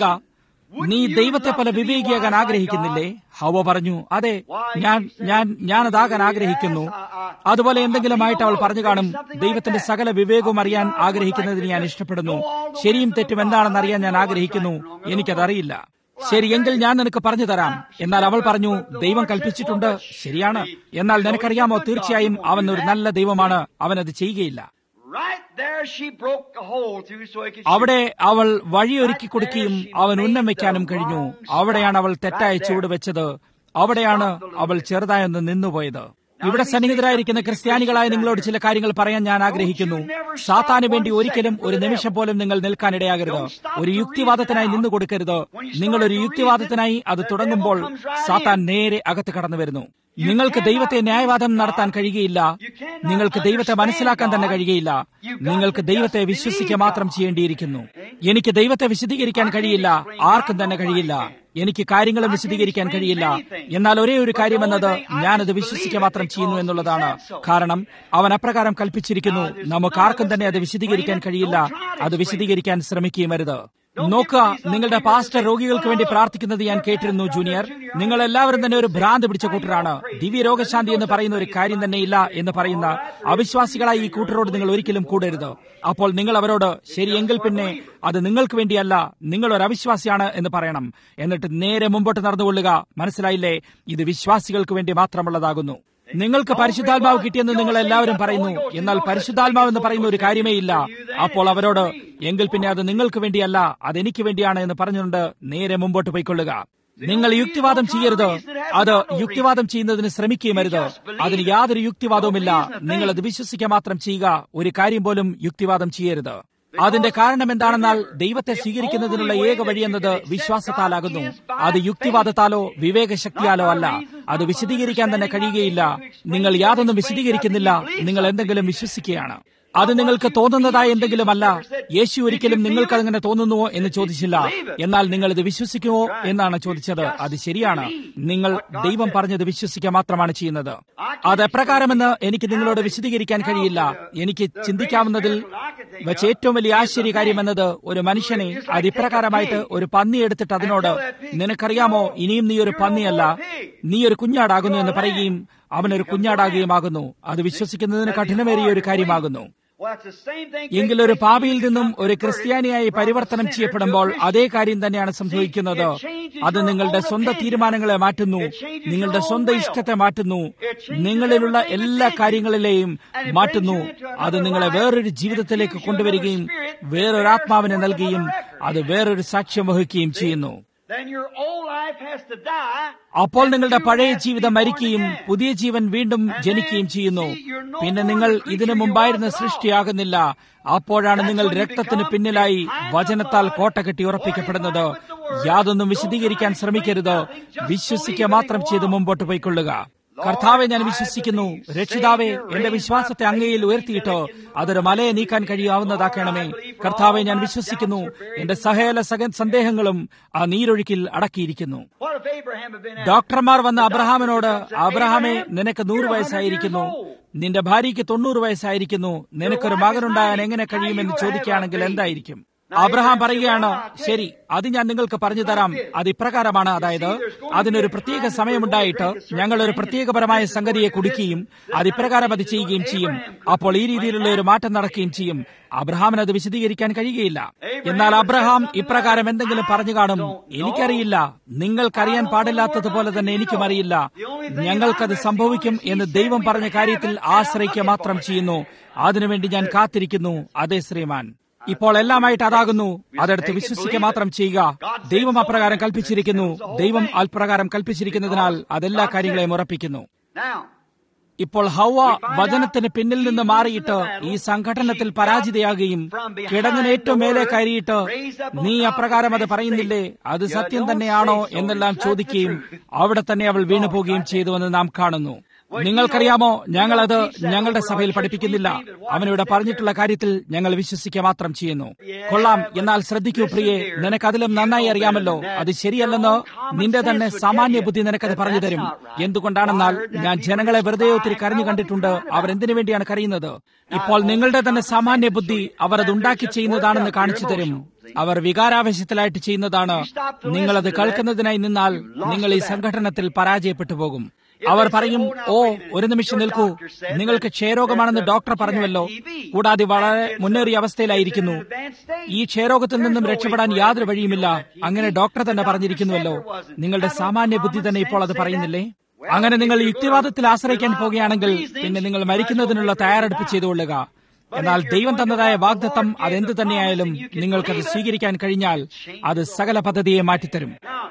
നീ ദൈവത്തെ പോലെ വിവേകിയാകാൻ ആഗ്രഹിക്കുന്നില്ലേ ഹവ പറഞ്ഞു അതെ ഞാൻ ഞാൻ ഞാനതാകാൻ ആഗ്രഹിക്കുന്നു അതുപോലെ എന്തെങ്കിലുമായിട്ട് അവൾ പറഞ്ഞു കാണും ദൈവത്തിന്റെ സകല വിവേകവും അറിയാൻ ആഗ്രഹിക്കുന്നതിന് ഞാൻ ഇഷ്ടപ്പെടുന്നു ശരിയും തെറ്റും എന്താണെന്ന് അറിയാൻ ഞാൻ ആഗ്രഹിക്കുന്നു എനിക്കതറിയില്ല ശരി എങ്കിൽ ഞാൻ നിനക്ക് പറഞ്ഞു തരാം എന്നാൽ അവൾ പറഞ്ഞു ദൈവം കൽപ്പിച്ചിട്ടുണ്ട് ശരിയാണ് എന്നാൽ നിനക്കറിയാമോ തീർച്ചയായും അവൻ ഒരു നല്ല ദൈവമാണ് അവൻ അത് ചെയ്യുകയില്ല Right there she broke a hole through so he could അവിടെ അവൾ വഴിയൊരുക്കി കൊടുക്കുകയും അവൻ ഉന്നം വെക്കാനും കഴിഞ്ഞു അവിടെയാണ് അവൾ തെറ്റായ ചൂട് വെച്ചത് അവിടെയാണ് അവൾ ചെറുതായൊന്ന് നിന്നുപോയത് ഇവിടെ സന്നിഹിതരായിരിക്കുന്ന ക്രിസ്ത്യാനികളായ നിങ്ങളോട് ചില കാര്യങ്ങൾ പറയാൻ ഞാൻ ആഗ്രഹിക്കുന്നു സാത്താന് വേണ്ടി ഒരിക്കലും ഒരു നിമിഷം പോലും നിങ്ങൾ നിൽക്കാനിടയാകരുത് ഒരു യുക്തിവാദത്തിനായി നിന്നു കൊടുക്കരുത് നിങ്ങൾ ഒരു യുക്തിവാദത്തിനായി അത് തുടങ്ങുമ്പോൾ സാത്താൻ നേരെ അകത്ത് കടന്നു വരുന്നു നിങ്ങൾക്ക് ദൈവത്തെ ന്യായവാദം നടത്താൻ കഴിയുകയില്ല നിങ്ങൾക്ക് ദൈവത്തെ മനസ്സിലാക്കാൻ തന്നെ കഴിയുകയില്ല നിങ്ങൾക്ക് ദൈവത്തെ വിശ്വസിക്കുക മാത്രം ചെയ്യേണ്ടിയിരിക്കുന്നു എനിക്ക് ദൈവത്തെ വിശദീകരിക്കാൻ കഴിയില്ല ആർക്കും തന്നെ കഴിയില്ല എനിക്ക് കാര്യങ്ങളും വിശദീകരിക്കാൻ കഴിയില്ല എന്നാൽ ഒരേ ഒരു കാര്യമെന്നത് ഞാനത് വിശ്വസിക്കുക മാത്രം ചെയ്യുന്നു എന്നുള്ളതാണ് കാരണം അവൻ അപ്രകാരം കൽപ്പിച്ചിരിക്കുന്നു നമുക്ക് ആർക്കും തന്നെ അത് വിശദീകരിക്കാൻ കഴിയില്ല അത് വിശദീകരിക്കാൻ ശ്രമിക്കുകയും അരുത് നോക്കുക നിങ്ങളുടെ പാസ്റ്റർ രോഗികൾക്ക് വേണ്ടി പ്രാർത്ഥിക്കുന്നത് ഞാൻ കേട്ടിരുന്നു ജൂനിയർ നിങ്ങൾ എല്ലാവരും തന്നെ ഒരു ഭ്രാന്ത് പിടിച്ച കൂട്ടരാണ് ദിവ്യ രോഗശാന്തി എന്ന് പറയുന്ന ഒരു കാര്യം തന്നെ ഇല്ല എന്ന് പറയുന്ന അവിശ്വാസികളായി ഈ കൂട്ടരോട് നിങ്ങൾ ഒരിക്കലും കൂടരുത് അപ്പോൾ നിങ്ങൾ അവരോട് ശരിയെങ്കിൽ പിന്നെ അത് നിങ്ങൾക്ക് വേണ്ടിയല്ല നിങ്ങൾ ഒരു അവിശ്വാസിയാണ് എന്ന് പറയണം എന്നിട്ട് നേരെ മുമ്പോട്ട് നടന്നുകൊള്ളുക മനസ്സിലായില്ലേ ഇത് വിശ്വാസികൾക്ക് വേണ്ടി മാത്രമുള്ളതാകുന്നു നിങ്ങൾക്ക് പരിശുദ്ധാത്മാവ് കിട്ടിയെന്ന് നിങ്ങൾ എല്ലാവരും പറയുന്നു എന്നാൽ പരിശുദ്ധാത്മാവ് എന്ന് പറയുന്ന ഒരു കാര്യമേ ഇല്ല അപ്പോൾ അവരോട് എങ്കിൽ പിന്നെ അത് നിങ്ങൾക്ക് വേണ്ടിയല്ല അത് എനിക്ക് വേണ്ടിയാണ് എന്ന് പറഞ്ഞുകൊണ്ട് നേരെ മുമ്പോട്ട് പോയിക്കൊള്ളുക നിങ്ങൾ യുക്തിവാദം ചെയ്യരുത് അത് യുക്തിവാദം ചെയ്യുന്നതിന് ശ്രമിക്കുകയും അരുത് അതിന് യാതൊരു യുക്തിവാദവുമില്ല നിങ്ങൾ അത് വിശ്വസിക്കുക മാത്രം ചെയ്യുക ഒരു കാര്യം പോലും യുക്തിവാദം ചെയ്യരുത് അതിന്റെ കാരണം എന്താണെന്നാൽ ദൈവത്തെ സ്വീകരിക്കുന്നതിനുള്ള ഏക വഴി എന്നത് വിശ്വാസത്താലാകുന്നു അത് യുക്തിവാദത്താലോ വിവേകശക്തിയാലോ അല്ല അത് വിശദീകരിക്കാൻ തന്നെ കഴിയുകയില്ല നിങ്ങൾ യാതൊന്നും വിശദീകരിക്കുന്നില്ല നിങ്ങൾ എന്തെങ്കിലും വിശ്വസിക്കുകയാണ് അത് നിങ്ങൾക്ക് തോന്നുന്നതായ എന്തെങ്കിലും അല്ല യേശു ഒരിക്കലും നിങ്ങൾക്ക് അങ്ങനെ തോന്നുന്നുവോ എന്ന് ചോദിച്ചില്ല എന്നാൽ നിങ്ങൾ ഇത് വിശ്വസിക്കുമോ എന്നാണ് ചോദിച്ചത് അത് ശരിയാണ് നിങ്ങൾ ദൈവം പറഞ്ഞത് വിശ്വസിക്കുക മാത്രമാണ് ചെയ്യുന്നത് അത് എപ്രകാരമെന്ന് എനിക്ക് നിങ്ങളോട് വിശദീകരിക്കാൻ കഴിയില്ല എനിക്ക് ചിന്തിക്കാവുന്നതിൽ വെച്ച് ഏറ്റവും വലിയ ആശ്ചര്യ കാര്യം എന്നത് ഒരു മനുഷ്യനെ അത് ഇപ്രകാരമായിട്ട് ഒരു പന്നി എടുത്തിട്ട് അതിനോട് നിനക്കറിയാമോ ഇനിയും നീ ഒരു പന്നിയല്ല നീ ഒരു കുഞ്ഞാടാകുന്നു എന്ന് പറയുകയും അവനൊരു കുഞ്ഞാടാകുകയുമാകുന്നു അത് വിശ്വസിക്കുന്നതിന് കഠിനമേറിയ ഒരു കാര്യമാകുന്നു എങ്കിലൊരു പാപിയിൽ നിന്നും ഒരു ക്രിസ്ത്യാനിയായി പരിവർത്തനം ചെയ്യപ്പെടുമ്പോൾ അതേ കാര്യം തന്നെയാണ് സംഭവിക്കുന്നത് അത് നിങ്ങളുടെ സ്വന്തം തീരുമാനങ്ങളെ മാറ്റുന്നു നിങ്ങളുടെ സ്വന്തം ഇഷ്ടത്തെ മാറ്റുന്നു നിങ്ങളിലുള്ള എല്ലാ കാര്യങ്ങളിലെയും മാറ്റുന്നു അത് നിങ്ങളെ വേറൊരു ജീവിതത്തിലേക്ക് കൊണ്ടുവരികയും വേറൊരു ആത്മാവിനെ നൽകുകയും അത് വേറൊരു സാക്ഷ്യം വഹിക്കുകയും ചെയ്യുന്നു അപ്പോൾ നിങ്ങളുടെ പഴയ ജീവിതം മരിക്കുകയും പുതിയ ജീവൻ വീണ്ടും ജനിക്കുകയും ചെയ്യുന്നു പിന്നെ നിങ്ങൾ ഇതിനു മുമ്പായിരുന്ന സൃഷ്ടിയാകുന്നില്ല അപ്പോഴാണ് നിങ്ങൾ രക്തത്തിന് പിന്നിലായി വചനത്താൽ കോട്ട കെട്ടി ഉറപ്പിക്കപ്പെടുന്നത് യാതൊന്നും വിശദീകരിക്കാൻ ശ്രമിക്കരുത് വിശ്വസിക്കുക മാത്രം ചെയ്ത് മുമ്പോട്ട് പോയിക്കൊള്ളുക കർത്താവെ ഞാൻ വിശ്വസിക്കുന്നു രക്ഷിതാവെ എന്റെ വിശ്വാസത്തെ അങ്ങയിൽ ഉയർത്തിയിട്ട് അതൊരു മലയെ നീക്കാൻ കഴിയാവുന്നതാക്കണമേ കർത്താവെ ഞാൻ വിശ്വസിക്കുന്നു എന്റെ സഹേല സക സന്ദേഹങ്ങളും ആ നീരൊഴുക്കിൽ അടക്കിയിരിക്കുന്നു ഡോക്ടർമാർ വന്ന അബ്രഹാമിനോട് അബ്രഹാമെ നിനക്ക് നൂറ് വയസ്സായിരിക്കുന്നു നിന്റെ ഭാര്യയ്ക്ക് തൊണ്ണൂറ് വയസ്സായിരിക്കുന്നു നിനക്കൊരു മകനുണ്ടാകാൻ എങ്ങനെ കഴിയുമെന്ന് ചോദിക്കുകയാണെങ്കിൽ എന്തായിരിക്കും അബ്രഹാം പറയുകയാണ് ശരി അത് ഞാൻ നിങ്ങൾക്ക് പറഞ്ഞു തരാം അത് ഇപ്രകാരമാണ് അതായത് അതിനൊരു പ്രത്യേക സമയമുണ്ടായിട്ട് ഞങ്ങൾ ഒരു പ്രത്യേകപരമായ സംഗതിയെ കുടിക്കുകയും അത് ഇപ്രകാരം അത് ചെയ്യുകയും ചെയ്യും അപ്പോൾ ഈ രീതിയിലുള്ള ഒരു മാറ്റം നടക്കുകയും ചെയ്യും അബ്രഹാമിന് അത് വിശദീകരിക്കാൻ കഴിയുകയില്ല എന്നാൽ അബ്രഹാം ഇപ്രകാരം എന്തെങ്കിലും പറഞ്ഞു കാണും എനിക്കറിയില്ല നിങ്ങൾക്കറിയാൻ പാടില്ലാത്തതുപോലെ തന്നെ എനിക്കും അറിയില്ല ഞങ്ങൾക്കത് സംഭവിക്കും എന്ന് ദൈവം പറഞ്ഞ കാര്യത്തിൽ ആശ്രയിക്കുക മാത്രം ചെയ്യുന്നു അതിനുവേണ്ടി ഞാൻ കാത്തിരിക്കുന്നു അതേ ശ്രീമാൻ ഇപ്പോൾ എല്ലാമായിട്ട് അതാകുന്നു അതെടുത്ത് വിശ്വസിക്കുക മാത്രം ചെയ്യുക ദൈവം അപ്രകാരം കൽപ്പിച്ചിരിക്കുന്നു ദൈവം അൽപ്രകാരം കൽപ്പിച്ചിരിക്കുന്നതിനാൽ അതെല്ലാ കാര്യങ്ങളെയും ഉറപ്പിക്കുന്നു ഇപ്പോൾ ഹൗവ വചനത്തിന് പിന്നിൽ നിന്ന് മാറിയിട്ട് ഈ സംഘടനത്തിൽ പരാജിതയാകുകയും കിടങ്ങിന് ഏറ്റവും മേലെ കയറിയിട്ട് നീ അപ്രകാരം അത് പറയുന്നില്ലേ അത് സത്യം തന്നെയാണോ എന്നെല്ലാം ചോദിക്കുകയും അവിടെ തന്നെ അവൾ വീണുപോകുകയും ചെയ്തുവെന്ന് നാം കാണുന്നു നിങ്ങൾക്കറിയാമോ ഞങ്ങളത് ഞങ്ങളുടെ സഭയിൽ പഠിപ്പിക്കുന്നില്ല അവനിവിടെ പറഞ്ഞിട്ടുള്ള കാര്യത്തിൽ ഞങ്ങൾ വിശ്വസിക്കുക മാത്രം ചെയ്യുന്നു കൊള്ളാം എന്നാൽ ശ്രദ്ധിക്കൂ പ്രിയെ നിനക്കതിലും നന്നായി അറിയാമല്ലോ അത് ശരിയല്ലെന്ന് നിന്റെ തന്നെ സാമാന്യ ബുദ്ധി നിനക്കത് പറഞ്ഞു തരും എന്തുകൊണ്ടാണെന്നാൽ ഞാൻ ജനങ്ങളെ വെറുതെ ഒത്തിരി കരഞ്ഞു കണ്ടിട്ടുണ്ട് അവർ എന്തിനു വേണ്ടിയാണ് കരയുന്നത് ഇപ്പോൾ നിങ്ങളുടെ തന്നെ സാമാന്യ ബുദ്ധി അവർ അത് ഉണ്ടാക്കി ചെയ്യുന്നതാണെന്ന് കാണിച്ചു തരും അവർ വികാരാവേശത്തിലായിട്ട് ചെയ്യുന്നതാണ് നിങ്ങളത് കേൾക്കുന്നതിനായി നിന്നാൽ നിങ്ങൾ ഈ സംഘടനത്തിൽ പരാജയപ്പെട്ടു പോകും അവർ പറയും ഓ ഒരു നിമിഷം നിൽക്കൂ നിങ്ങൾക്ക് ക്ഷയരോഗമാണെന്ന് ഡോക്ടർ പറഞ്ഞുവല്ലോ കൂടാതെ വളരെ മുന്നേറിയ അവസ്ഥയിലായിരിക്കുന്നു ഈ ക്ഷയരോഗത്തിൽ നിന്നും രക്ഷപ്പെടാൻ യാതൊരു വഴിയുമില്ല അങ്ങനെ ഡോക്ടർ തന്നെ പറഞ്ഞിരിക്കുന്നുവല്ലോ നിങ്ങളുടെ സാമാന്യ ബുദ്ധി തന്നെ ഇപ്പോൾ അത് പറയുന്നില്ലേ അങ്ങനെ നിങ്ങൾ യുക്തിവാദത്തിൽ ആശ്രയിക്കാൻ പോകുകയാണെങ്കിൽ പിന്നെ നിങ്ങൾ മരിക്കുന്നതിനുള്ള തയ്യാറെടുപ്പ് ചെയ്തുകൊള്ളുക എന്നാൽ ദൈവം തന്നതായ വാഗ്ദത്തം അതെന്ത് തന്നെയായാലും നിങ്ങൾക്കത് സ്വീകരിക്കാൻ കഴിഞ്ഞാൽ അത് സകല പദ്ധതിയെ മാറ്റിത്തരും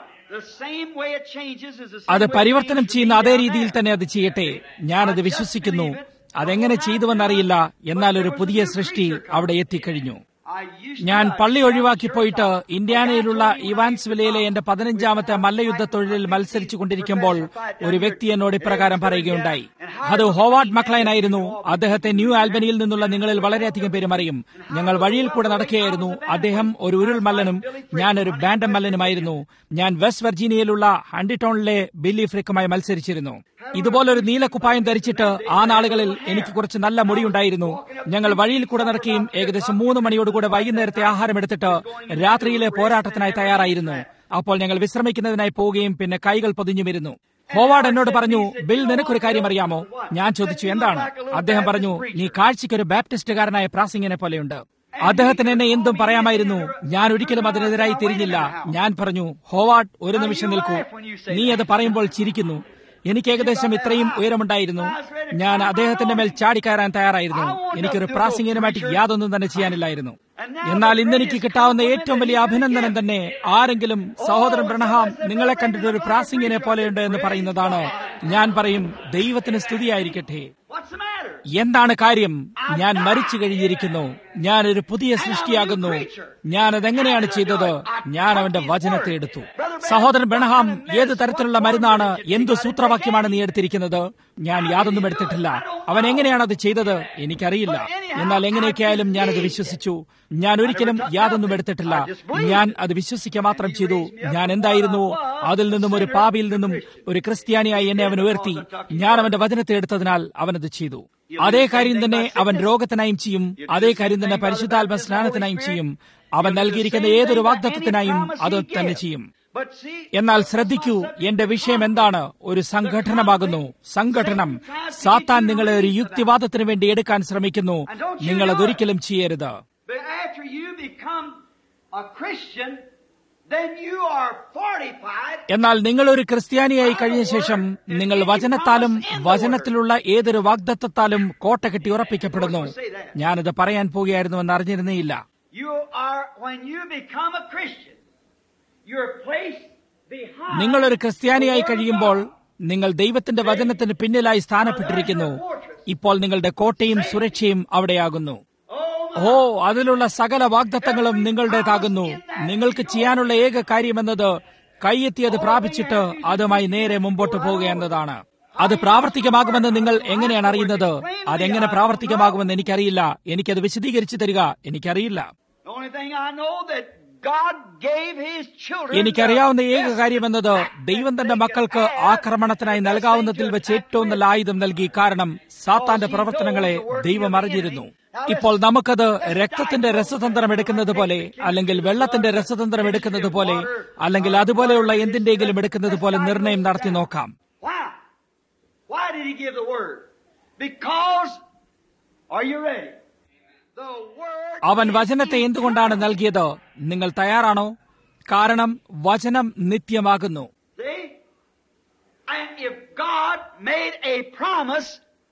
അത് പരിവർത്തനം ചെയ്യുന്ന അതേ രീതിയിൽ തന്നെ അത് ചെയ്യട്ടെ ഞാനത് വിശ്വസിക്കുന്നു അതെങ്ങനെ ചെയ്തുവെന്നറിയില്ല എന്നാൽ ഒരു പുതിയ സൃഷ്ടി അവിടെ എത്തിക്കഴിഞ്ഞു ഞാൻ പള്ളി ഒഴിവാക്കി പോയിട്ട് ഇന്ത്യാനയിലുള്ള ഇവാൻസ് വിലയിലെ എന്റെ പതിനഞ്ചാമത്തെ മല്ലയുദ്ധ തൊഴിലിൽ മത്സരിച്ചു കൊണ്ടിരിക്കുമ്പോൾ ഒരു വ്യക്തി എന്നോട് ഇപ്രകാരം പറയുകയുണ്ടായി അത് ഹോവാർഡ് മക്ലൈനായിരുന്നു അദ്ദേഹത്തെ ന്യൂ ആൽബനിയിൽ നിന്നുള്ള നിങ്ങളിൽ വളരെയധികം പേരും അറിയും ഞങ്ങൾ വഴിയിൽ കൂടെ നടക്കുകയായിരുന്നു അദ്ദേഹം ഒരു ഉരുൾ മല്ലനും ഞാൻ ഒരു ബാൻഡം മല്ലനുമായിരുന്നു ഞാൻ വെസ്റ്റ് വെർജീനിയയിലുള്ള ഹണ്ടിടോണിലെ ബില്ലി ഫ്രിക്കുമായി മത്സരിച്ചിരുന്നു ഇതുപോലൊരു നീലക്കുപ്പായം ധരിച്ചിട്ട് ആ നാളുകളിൽ എനിക്ക് കുറച്ച് നല്ല മുടിയുണ്ടായിരുന്നു ഞങ്ങൾ വഴിയിൽ കൂടെ നടക്കുകയും ഏകദേശം മൂന്ന് മണിയോടുകൂടെ വൈകുന്നേരത്തെ ആഹാരം എടുത്തിട്ട് രാത്രിയിലെ പോരാട്ടത്തിനായി തയ്യാറായിരുന്നു അപ്പോൾ ഞങ്ങൾ വിശ്രമിക്കുന്നതിനായി പോവുകയും പിന്നെ കൈകൾ പൊതിഞ്ഞുമിരുന്നു ഹോവാർഡ് എന്നോട് പറഞ്ഞു ബിൽ നിനക്കൊരു കാര്യം അറിയാമോ ഞാൻ ചോദിച്ചു എന്താണ് അദ്ദേഹം പറഞ്ഞു നീ കാഴ്ചയ്ക്കൊരു ബാപ്റ്റിസ്റ്റുകാരനായ പ്രാസിംഗിനെ പോലെയുണ്ട് അദ്ദേഹത്തിന് എന്നെ എന്തും പറയാമായിരുന്നു ഞാൻ ഒരിക്കലും അതിനെതിരായി തിരിഞ്ഞില്ല ഞാൻ പറഞ്ഞു ഹോവാർഡ് ഒരു നിമിഷം നിൽക്കൂ നീ അത് പറയുമ്പോൾ ചിരിക്കുന്നു എനിക്ക് ഏകദേശം ഇത്രയും ഉയരമുണ്ടായിരുന്നു ഞാൻ അദ്ദേഹത്തിന്റെ മേൽ ചാടിക്കയറാൻ തയ്യാറായിരുന്നു എനിക്കൊരു പ്രാസിംഗിനുമായിട്ട് യാതൊന്നും തന്നെ ചെയ്യാനില്ലായിരുന്നു എന്നാൽ ഇന്ന് എനിക്ക് കിട്ടാവുന്ന ഏറ്റവും വലിയ അഭിനന്ദനം തന്നെ ആരെങ്കിലും സഹോദരൻ ബ്രണഹാം നിങ്ങളെ കണ്ടിട്ട് ഒരു പ്രാസിംഗിനെ പോലെയുണ്ട് എന്ന് പറയുന്നതാണ് ഞാൻ പറയും ദൈവത്തിന് സ്തുതിയായിരിക്കട്ടെ What's the matter? എന്താണ് കാര്യം ഞാൻ മരിച്ചു കഴിഞ്ഞിരിക്കുന്നു ഞാൻ ഒരു പുതിയ സൃഷ്ടിയാകുന്നു ഞാൻ അതെങ്ങനെയാണ് ചെയ്തത് ഞാൻ അവന്റെ വചനത്തെ എടുത്തു സഹോദരൻ ബെണഹാം ഏത് തരത്തിലുള്ള മരുന്നാണ് എന്ത് സൂത്രവാക്യമാണ് നീ എടുത്തിരിക്കുന്നത് ഞാൻ യാതൊന്നും എടുത്തിട്ടില്ല അവൻ എങ്ങനെയാണ് അത് ചെയ്തത് എനിക്കറിയില്ല എന്നാൽ എങ്ങനെയൊക്കെയായാലും ഞാനത് വിശ്വസിച്ചു ഞാൻ ഒരിക്കലും യാതൊന്നും എടുത്തിട്ടില്ല ഞാൻ അത് വിശ്വസിക്കുക മാത്രം ചെയ്തു ഞാൻ എന്തായിരുന്നു അതിൽ നിന്നും ഒരു പാപിയിൽ നിന്നും ഒരു ക്രിസ്ത്യാനിയായി എന്നെ അവൻ ഉയർത്തി ഞാൻ അവന്റെ വചനത്തെ എടുത്തതിനാൽ അവനത് ചെയ്തു അതേ കാര്യം തന്നെ അവൻ രോഗത്തിനായും ചെയ്യും അതേ കാര്യം തന്നെ പരിശുദ്ധാത്മ സ്നാനത്തിനായും ചെയ്യും അവൻ നൽകിയിരിക്കുന്ന ഏതൊരു വാഗ്ദത്വത്തിനായും അത് തന്നെ ചെയ്യും But see, എന്നാൽ ശ്രദ്ധിക്കൂ എന്റെ വിഷയം എന്താണ് ഒരു സംഘടനമാകുന്നു സംഘടനം സാത്താൻ നിങ്ങളെ ഒരു യുക്തിവാദത്തിന് വേണ്ടി എടുക്കാൻ ശ്രമിക്കുന്നു നിങ്ങൾ അതൊരിക്കലും ചെയ്യരുത് but after you become a Christian, then you are fortified. എന്നാൽ നിങ്ങൾ ഒരു ക്രിസ്ത്യാനിയായി കഴിഞ്ഞ ശേഷം നിങ്ങൾ വചനത്താലും വചനത്തിലുള്ള ഏതൊരു വാഗ്ദത്തത്താലും കോട്ട കെട്ടി ഉറപ്പിക്കപ്പെടുന്നു ഞാനത് പറയാൻ പോകുകയായിരുന്നു എന്ന് അറിഞ്ഞിരുന്നേയില്ല You are, when you become a Christian, you're placed behind. നിങ്ങൾ ഒരു ക്രിസ്ത്യാനിയായി കഴിയുമ്പോൾ നിങ്ങൾ ദൈവത്തിന്റെ വചനത്തിന് പിന്നിലായി സ്ഥാനപ്പെട്ടിരിക്കുന്നു ഇപ്പോൾ നിങ്ങളുടെ കോട്ടയും സുരക്ഷയും അവിടെയാകുന്നു Oh, ഓ അതിലുള്ള സകല വാഗ്ദത്തങ്ങളും നിങ്ങളുടേതാകുന്നു നിങ്ങൾക്ക് ചെയ്യാനുള്ള ഏക കാര്യമെന്നത് കൈയെത്തിയത് പ്രാപിച്ചിട്ട് അതുമായി നേരെ മുമ്പോട്ട് പോവുക എന്നതാണ് അത് പ്രാവർത്തികമാകുമെന്ന് നിങ്ങൾ എങ്ങനെയാണ് അറിയുന്നത് അതെങ്ങനെ പ്രാവർത്തികമാകുമെന്ന് എനിക്കറിയില്ല എനിക്കത് വിശദീകരിച്ചു തരിക എനിക്കറിയില്ല the only thing I know that God gave His children. എനിക്കറിയാവുന്ന ഏക കാര്യമെന്നത് ദൈവം തന്റെ മക്കൾക്ക് ആക്രമണത്തിനായി നൽകാവുന്നതിൽ വെച്ച് ഏറ്റവും നല്ല ആയുധം നൽകി കാരണം സാത്താന്റെ പ്രവർത്തനങ്ങളെ ദൈവം അറിഞ്ഞിരുന്നു ഇപ്പോൾ നമുക്കത് രക്തത്തിന്റെ രസതന്ത്രം എടുക്കുന്നത് പോലെ അല്ലെങ്കിൽ വെള്ളത്തിന്റെ രസതന്ത്രം എടുക്കുന്നത് പോലെ അല്ലെങ്കിൽ അതുപോലെയുള്ള എന്തിന്റെങ്കിലും എടുക്കുന്നത് പോലെ നിർണയം നടത്തി നോക്കാം Why? Why did He give the Word? Because, are you ready? The Word. അവൻ വചനത്തെ എന്തുകൊണ്ടാണ് നൽകിയത് നിങ്ങൾ തയ്യാറാണോ കാരണം വചനം നിത്യമാകുന്നു See? And if God made a promise,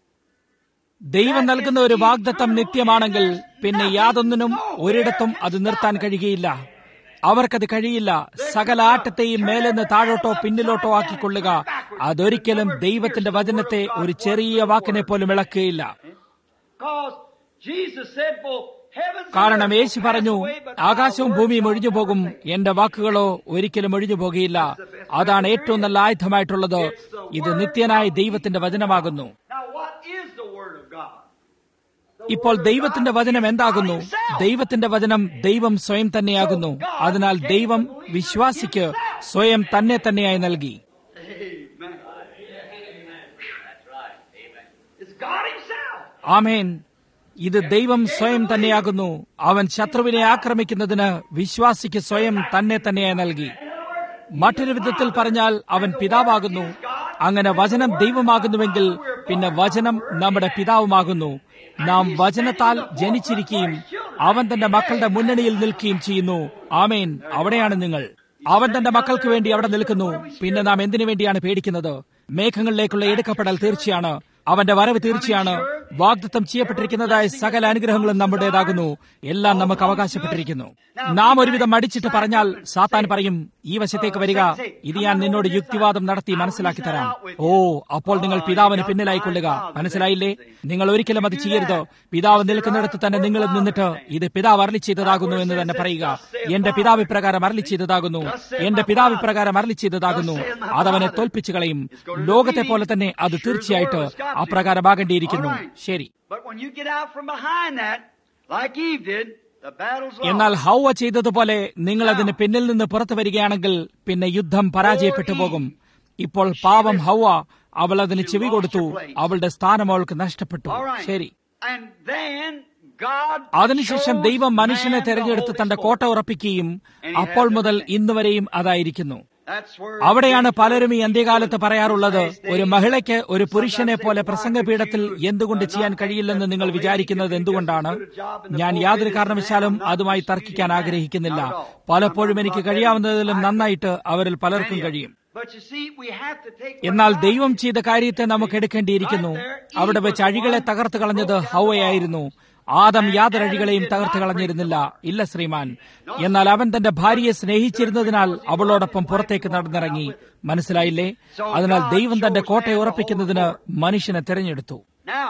ദൈവം നൽകുന്ന ഒരു വാഗ്ദത്തം നിത്യമാണെങ്കിൽ പിന്നെ യാതൊന്നിനും ഒരിടത്തും അത് നിർത്താൻ കഴിയുകയില്ല അവർക്കത് കഴിയില്ല സകല ആട്ടത്തെയും മേലെന്ന് താഴോട്ടോ പിന്നിലോട്ടോ ആക്കിക്കൊള്ളുക അതൊരിക്കലും ദൈവത്തിന്റെ വചനത്തെ ഒരു ചെറിയ വാക്കിനെ പോലും ഇളക്കുകയില്ല because Jesus said, "For heavens and കാരണം earth യേശു will പറഞ്ഞു pass away, but my ആകാശവും words ഭൂമിയും shall ഒഴിഞ്ഞു പോകും never fail." എന്റെ വാക്കുകളോ ഒരിക്കലും ഒഴിഞ്ഞു പോകുകയില്ല അതാണ് ഏറ്റവും നല്ല ആയുധമായിട്ടുള്ളത് ഇത് നിത്യനായ ദൈവത്തിന്റെ വചനമാകുന്നു Now, what is the Word of God? ഇപ്പോൾ ദൈവത്തിന്റെ വചനം എന്താകുന്നു ദൈവത്തിന്റെ വചനം ദൈവം സ്വയം തന്നെയാകുന്നു അതിനാൽ ദൈവം വിശ്വാസിക്ക് സ്വയം തന്നെ തന്നെയായി നൽകി Amen. It's God Himself. ആമേൻ ഇത് ദൈവം സ്വയം തന്നെയാകുന്നു അവൻ ശത്രുവിനെ ആക്രമിക്കുന്നതിന് വിശ്വാസിക്ക് സ്വയം തന്നെ തന്നെയായി നൽകി മറ്റൊരു വിധത്തിൽ പറഞ്ഞാൽ അവൻ പിതാവാകുന്നു അങ്ങനെ വചനം ദൈവമാകുന്നുവെങ്കിൽ പിന്നെ വചനം നമ്മുടെ പിതാവുമാകുന്നു നാം വചനത്താൽ ജനിച്ചിരിക്കുകയും അവൻ തന്റെ മക്കളുടെ മുന്നണിയിൽ നിൽക്കുകയും ചെയ്യുന്നു ആമേൻ അവിടെയാണ് നിങ്ങൾ അവൻ തന്റെ മക്കൾക്ക് വേണ്ടി അവിടെ നിൽക്കുന്നു പിന്നെ നാം എന്തിനു വേണ്ടിയാണ് പേടിക്കുന്നത് മേഘങ്ങളിലേക്കുള്ള എടുക്കപ്പെടൽ തീർച്ചയാണ് അവന്റെ വരവ് തീർച്ചയാണ് വാഗ്ദത്തം ചെയ്യപ്പെട്ടിരിക്കുന്നതായ സകല അനുഗ്രഹങ്ങളും നമ്മുടേതാകുന്നു എല്ലാം നമുക്ക് അവകാശപ്പെട്ടിരിക്കുന്നു നാം ഒരുവിധം മടിച്ചിട്ട് പറഞ്ഞാൽ സാത്താൻ പറയും ഈ വശത്തേക്ക് വരിക ഇത് ഞാൻ നിന്നോട് യുക്തിവാദം നടത്തി മനസ്സിലാക്കി തരാം ഓ അപ്പോൾ നിങ്ങൾ പിതാവിന് പിന്നിലായിക്കൊള്ളുക മനസ്സിലായില്ലേ നിങ്ങൾ ഒരിക്കലും അത് ചെയ്യരുത് പിതാവ് നിൽക്കുന്നിടത്ത് തന്നെ നിങ്ങൾ നിന്നിട്ട് ഇത് പിതാവ് അരളി ചെയ്തതാകുന്നു എന്ന് തന്നെ പറയുക എന്റെ പിതാവ് ഇപ്രകാരം അരളി ചെയ്തതാകുന്നു എന്റെ പിതാവ് ഇപ്രകാരം അരളി ചെയ്തതാകുന്നു അതവനെ തോൽപ്പിച്ചു കളയും ലോകത്തെ പോലെ തന്നെ അത് തീർച്ചയായിട്ട് അപ്രകാരമാകേണ്ടിയിരിക്കുന്നു ശരി But when you get out from behind that, like Eve did, the battle's lost. എന്നാൽ ഹൗവ ചെയ്തതുപോലെ നിങ്ങൾ അതിന് പിന്നിൽ നിന്ന് പുറത്തു വരികയാണെങ്കിൽ പിന്നെ യുദ്ധം പരാജയപ്പെട്ടു പോകും ഇപ്പോൾ പാവം ഹൗവ അവൾ അതിന് ചെവി കൊടുത്തു അവളുടെ സ്ഥാനം അവൾക്ക് നഷ്ടപ്പെട്ടു All right. ശരി And then God അതിനുശേഷം chose ദൈവം മനുഷ്യനെ man to തെരഞ്ഞെടുത്ത് hold തന്റെ his കോട്ട fort. ഉറപ്പിക്കുകയും അപ്പോൾ മുതൽ ഇന്ന് വരെയും അതായിരിക്കുന്നു That's where അവിടെയാണ് പലരും ഈ അന്ത്യകാലത്ത് പറയാറുള്ളത് ഒരു മഹിളയ്ക്ക് ഒരു പുരുഷനെ പോലെ പ്രസംഗപീഠത്തിൽ എന്തുകൊണ്ട് ചെയ്യാൻ കഴിയില്ലെന്ന് നിങ്ങൾ വിചാരിക്കുന്നത് എന്തുകൊണ്ടാണ് ഞാൻ യാതൊരു കാരണവശാലും അതുമായി തർക്കിക്കാൻ ആഗ്രഹിക്കുന്നില്ല പലപ്പോഴും എനിക്ക് കഴിയാവുന്നതിലും നന്നായിട്ട് അവരിൽ പലർക്കും കഴിയും But you see, we have to take എന്നാൽ ദൈവം ചെയ്ത കാര്യത്തെ നമുക്ക് എടുക്കേണ്ടിയിരിക്കുന്നു അവിടെ വെച്ച് അഴികളെ തകർത്ത് കളഞ്ഞത് ഹൗവയായിരുന്നു ആദം യാതൊരു അഴികളെയും തകർത്ത് കളഞ്ഞിരുന്നില്ല ഇല്ല ശ്രീമാൻ എന്നാൽ അവൻ തന്റെ ഭാര്യയെ സ്നേഹിച്ചിരുന്നതിനാൽ അവളോടൊപ്പം പുറത്തേക്ക് നടന്നിറങ്ങി മനസ്സിലായില്ലേ അതിനാൽ ദൈവം തന്റെ കോട്ടയെ ഉറപ്പിക്കുന്നതിന് മനുഷ്യനെ തിരഞ്ഞെടുത്തു Now,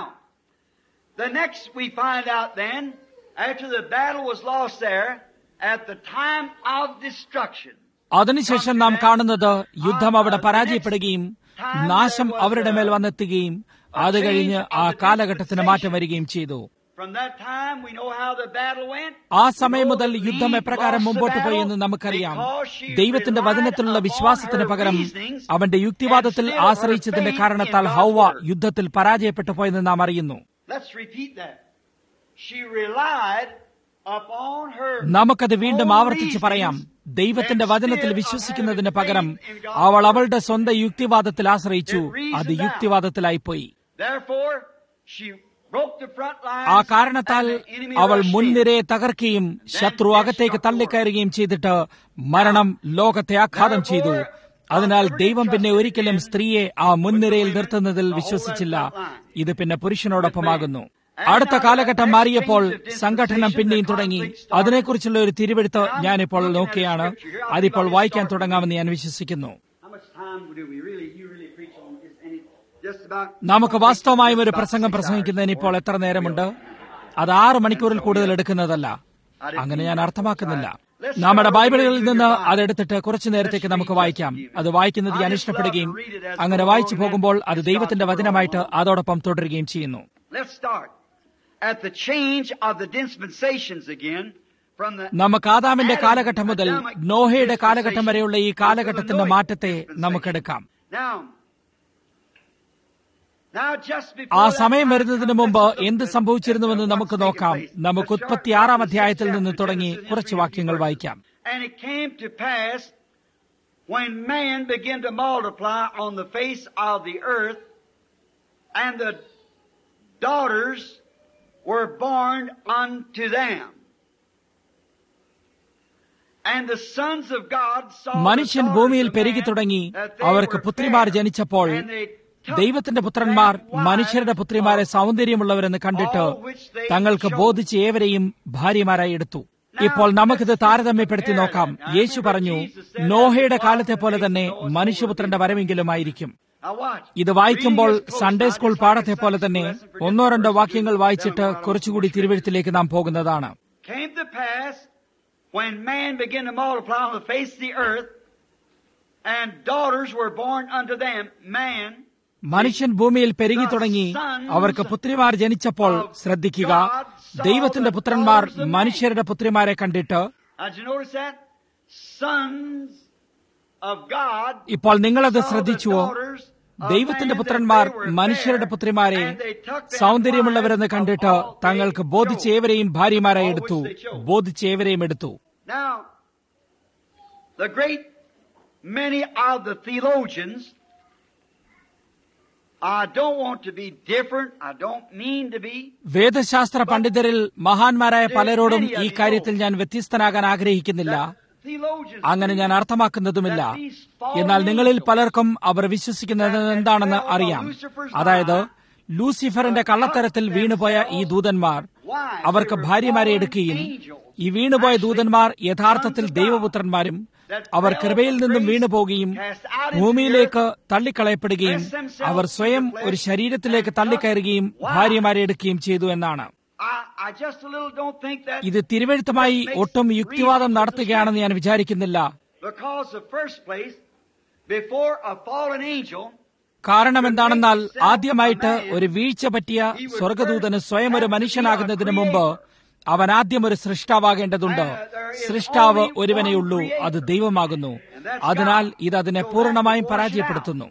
the next we find out then, after the battle was lost there, at the time of destruction, അതിനുശേഷം നാം കാണുന്നത് യുദ്ധം അവിടെ പരാജയപ്പെടുകയും നാശം അവരുടെ മേൽ വന്നെത്തുകയും അത് കഴിഞ്ഞ് ആ കാലഘട്ടത്തിന് മാറ്റം വരികയും ചെയ്തു from that time we know how the battle went. ആ സമയം മുതൽ യുദ്ധം എപ്രകാരം മുമ്പോട്ട് പോയി എന്ന് നമുക്കറിയാം ദൈവത്തിന്റെ വചനത്തിലുള്ള വിശ്വാസത്തിന് പകരം അവന്റെ യുക്തിവാദത്തിൽ ആശ്രയിച്ചതിന്റെ കാരണത്താൽ ഹൗവ യുദ്ധത്തിൽ പരാജയപ്പെട്ടു പോയെന്ന് നാം അറിയുന്നു Let's repeat that. She relied upon her നമുക്കത് വീണ്ടും own ആവർത്തിച്ച് പറയാം reasonings ദൈവത്തിന്റെ വചനത്തിൽ instead of വിശ്വസിക്കുന്നതിന് having പകരം faith in God. അവൾ അവളുടെ സ്വന്തം യുക്തിവാദത്തിൽ ആശ്രയിച്ചു അത് യുക്തിവാദത്തിലായിപ്പോയി Therefore, she broke the front lines ആ കാരണത്താൽ and the enemy അവൾ rushed in. മുൻനിരയെ തകർക്കുകയും ശത്രു അകത്തേക്ക് തള്ളിക്കയറുകയും ചെയ്തിട്ട് മരണം ലോകത്തെ ആഘാതം ചെയ്തു അതിനാൽ ദൈവം പിന്നെ ഒരിക്കലും സ്ത്രീയെ ആ മുൻനിരയിൽ നിർത്തുന്നതിൽ വിശ്വസിച്ചില്ല ഇത് പിന്നെ പുരുഷനോടൊപ്പമാകുന്നു അടുത്ത കാലഘട്ടം മാറിയപ്പോൾ സംഘടനം പിന്നെയും തുടങ്ങി അതിനെക്കുറിച്ചുള്ള ഒരു തിരുവെടുത്ത് ഞാനിപ്പോൾ നോക്കിയാണ് അതിപ്പോൾ വായിക്കാൻ തുടങ്ങാമെന്ന് ഞാൻ വിശ്വസിക്കുന്നു How much time do we really, you really preach on this? Any, just about. നമുക്ക് വാസ്തവമായും ഒരു പ്രസംഗം പ്രസംഗിക്കുന്നതിന് ഇപ്പോൾ എത്ര നേരമുണ്ട് അത് ആറ് മണിക്കൂറിൽ കൂടുതൽ എടുക്കുന്നതല്ല അങ്ങനെ ഞാൻ അർത്ഥമാക്കുന്നില്ല നമ്മുടെ ബൈബിളുകളിൽ നിന്ന് അതെടുത്തിട്ട് കുറച്ചു നേരത്തേക്ക് നമുക്ക് വായിക്കാം അത് വായിക്കുന്നത് ഞാൻ ഇഷ്ടപ്പെടുകയും അങ്ങനെ വായിച്ചു പോകുമ്പോൾ അത് ദൈവത്തിന്റെ വചനമായിട്ട് അതോടൊപ്പം തുടരുകയും ചെയ്യുന്നു Let's start at the change of the dispensations again from the. നമുക്ക് ആദാമിന്റെ കാലഘട്ടം മുതൽ നോഹയുടെ കാലഘട്ടം വരെയുള്ള ഈ കാലഘട്ടത്തിന്റെ മാറ്റത്തെ നമുക്കെടുക്കാം Now, now just ആ before സമയം that വരുന്നതിന് മുമ്പ് എന്ത് സംഭവിച്ചിരുന്നുവെന്ന് നമുക്ക് നോക്കാം നമുക്ക് ഉത്പത്തി ആറാം അധ്യായത്തിൽ നിന്ന് തുടങ്ങി കുറച്ച് വാക്യങ്ങൾ വായിക്കാം And it came to pass when man began to multiply on the face of the earth, and the daughters were born unto them. And the sons of God saw the മനുഷ്യൻ daughters ഭൂമിയിൽ of പെരുകി man, തുടങ്ങി that they അവർക്ക് were പുത്രിമാർ fair, ജനിച്ചപ്പോൾ and they took ദൈവത്തിന്റെ പുത്രന്മാർ them wives മനുഷ്യരുടെ പുത്രിമാരെ of സൗന്ദര്യമുള്ളവരെന്ന് കണ്ടിട്ട് all which they തങ്ങൾക്ക് showed. ബോധിച്ച് ഏവരെയും ഭാര്യമാരായി എടുത്തു ഇപ്പോൾ നമുക്കിത് താരതമ്യപ്പെടുത്തി നോക്കാം യേശു പറഞ്ഞു നോഹയുടെ കാലത്തെ പോലെ തന്നെ മനുഷ്യപുത്രന്റെ വരവെങ്കിലുമായിരിക്കും Now watch. ഇത് വായിക്കുമ്പോൾ Reading is close, Sunday not school just like പാഠത്തെ a പോലെ Sunday തന്നെ school lesson for ഒന്നോ just രണ്ടോ one വാക്യങ്ങൾ verse. വായിച്ചിട്ട് Then we'll run കുറച്ചുകൂടി on തിരുവഴുത്തിലേക്ക് നാം പോകുന്നതാണ് came to pass when man began to multiply on the face of the earth, and daughters were born unto them, man, മനുഷ്യൻ ഭൂമിയിൽ പെരുകി തുടങ്ങി അവർക്ക് പുത്രിമാർ ജനിച്ചപ്പോൾ ശ്രദ്ധിക്കുക ദൈവത്തിന്റെ പുത്രന്മാർ മനുഷ്യരുടെ പുത്രിമാരെ കണ്ടിട്ട് now did you notice that? Sons of God. ഇപ്പോൾ നിങ്ങളത് saw the ശ്രദ്ധിച്ചുവോ daughters of ദൈവത്തിന്റെ man that പുത്രന്മാർ they were മനുഷ്യരുടെ fair, പുത്രിമാരെ and they took them സൗന്ദര്യമുള്ളവരെന്ന് wives കണ്ടിട്ട് of all തങ്ങൾക്ക് they ബോധിച്ച chose. ഏവരെയും ഭാര്യമാരായി All എടുത്തു which they chose. ബോധിച്ച ഏവരെയും എടുത്തു Now, the great many of the theologians, I don't want to be different, I don't mean to be, വേദശാസ്ത്ര പണ്ഡിതരിൽ മഹാന്മാരായ പലരോടും ഈ കാര്യത്തിൽ ഞാൻ വ്യത്യസ്തനാകാൻ ആഗ്രഹിക്കുന്നില്ല theologians അങ്ങനെ ഞാൻ അർത്ഥമാക്കുന്നതുമില്ല എന്നാൽ നിങ്ങളിൽ പലർക്കും അവർ വിശ്വസിക്കുന്നത് എന്താണെന്ന് അറിയാം അതായത് ലൂസിഫറിന്റെ കള്ളത്തരത്തിൽ വീണുപോയ ഈ ദൂതന്മാർ അവർക്ക് ഭാര്യമാരെ എടുക്കുകയും ഈ വീണുപോയ ദൂതന്മാർ യഥാർത്ഥത്തിൽ ദൈവപുത്രന്മാരും അവർ കൃപയിൽ നിന്നും വീണുപോകുകയും ഭൂമിയിലേക്ക് തള്ളിക്കളയപ്പെടുകയും അവർ സ്വയം ഒരു ശരീരത്തിലേക്ക് തള്ളിക്കയറുകയും ഭാര്യമാരെ എടുക്കുകയും ചെയ്തു എന്നാണ് ഇത് തിരുവഴുത്തമായി ഒട്ടും യുക്തിവാദം നടത്തുകയാണെന്ന് ഞാൻ വിചാരിക്കുന്നില്ല കാരണം എന്താണെന്നാൽ ആദ്യമായിട്ട് ഒരു വീഴ്ച പറ്റിയ സ്വർഗദൂതന് സ്വയം ഒരു മനുഷ്യനാകുന്നതിന് മുമ്പ് അവൻ ആദ്യം ഒരു സൃഷ്ടാവാകേണ്ടതുണ്ട് സൃഷ്ടാവ് ഒരുവനെയുള്ളൂ അത് ദൈവമാകുന്നു അതിനാൽ ഇത് അതിനെ പൂർണ്ണമായും പരാജയപ്പെടുത്തുന്നു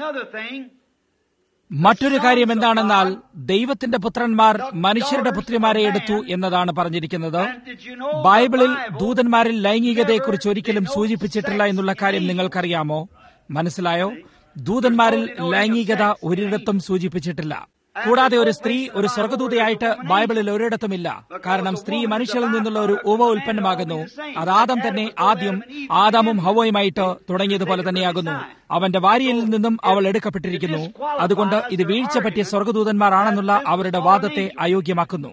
മറ്റൊരു കാര്യം എന്താണെന്നാൽ ദൈവത്തിന്റെ പുത്രന്മാർ മനുഷ്യരുടെ പുത്രിമാരെ എടുത്തു എന്നതാണ് പറഞ്ഞിരിക്കുന്നത് ബൈബിളിൽ ദൂതന്മാരിൽ ലൈംഗികതയെക്കുറിച്ച് ഒരിക്കലും സൂചിപ്പിച്ചിട്ടില്ല എന്നുള്ള കാര്യം നിങ്ങൾക്കറിയാമോ മനസ്സിലായോ ദൂതന്മാരിൽ ലൈംഗികത ഒരിടത്തും സൂചിപ്പിച്ചിട്ടില്ല കൂടാതെ ഒരു സ്ത്രീ ഒരു സ്വർഗദൂതയായിട്ട് ബൈബിളിൽ ഒരിടത്തുമില്ല കാരണം സ്ത്രീ മനുഷ്യരിൽ നിന്നുള്ള ഒരു ഉപ ഉൽപ്പന്നമാകുന്നു അത് ആദം തന്നെ ആദ്യം ആദാമും ഹവയുമായിട്ട് തുടങ്ങിയതുപോലെ തന്നെയാകുന്നു അവന്റെ വാരിയിൽ നിന്നും അവൾ എടുക്കപ്പെട്ടിരിക്കുന്നു അതുകൊണ്ട് ഇത് വീഴ്ച പറ്റിയ സ്വർഗദൂതന്മാരാണെന്നുള്ള അവരുടെ വാദത്തെ അയോഗ്യമാക്കുന്നു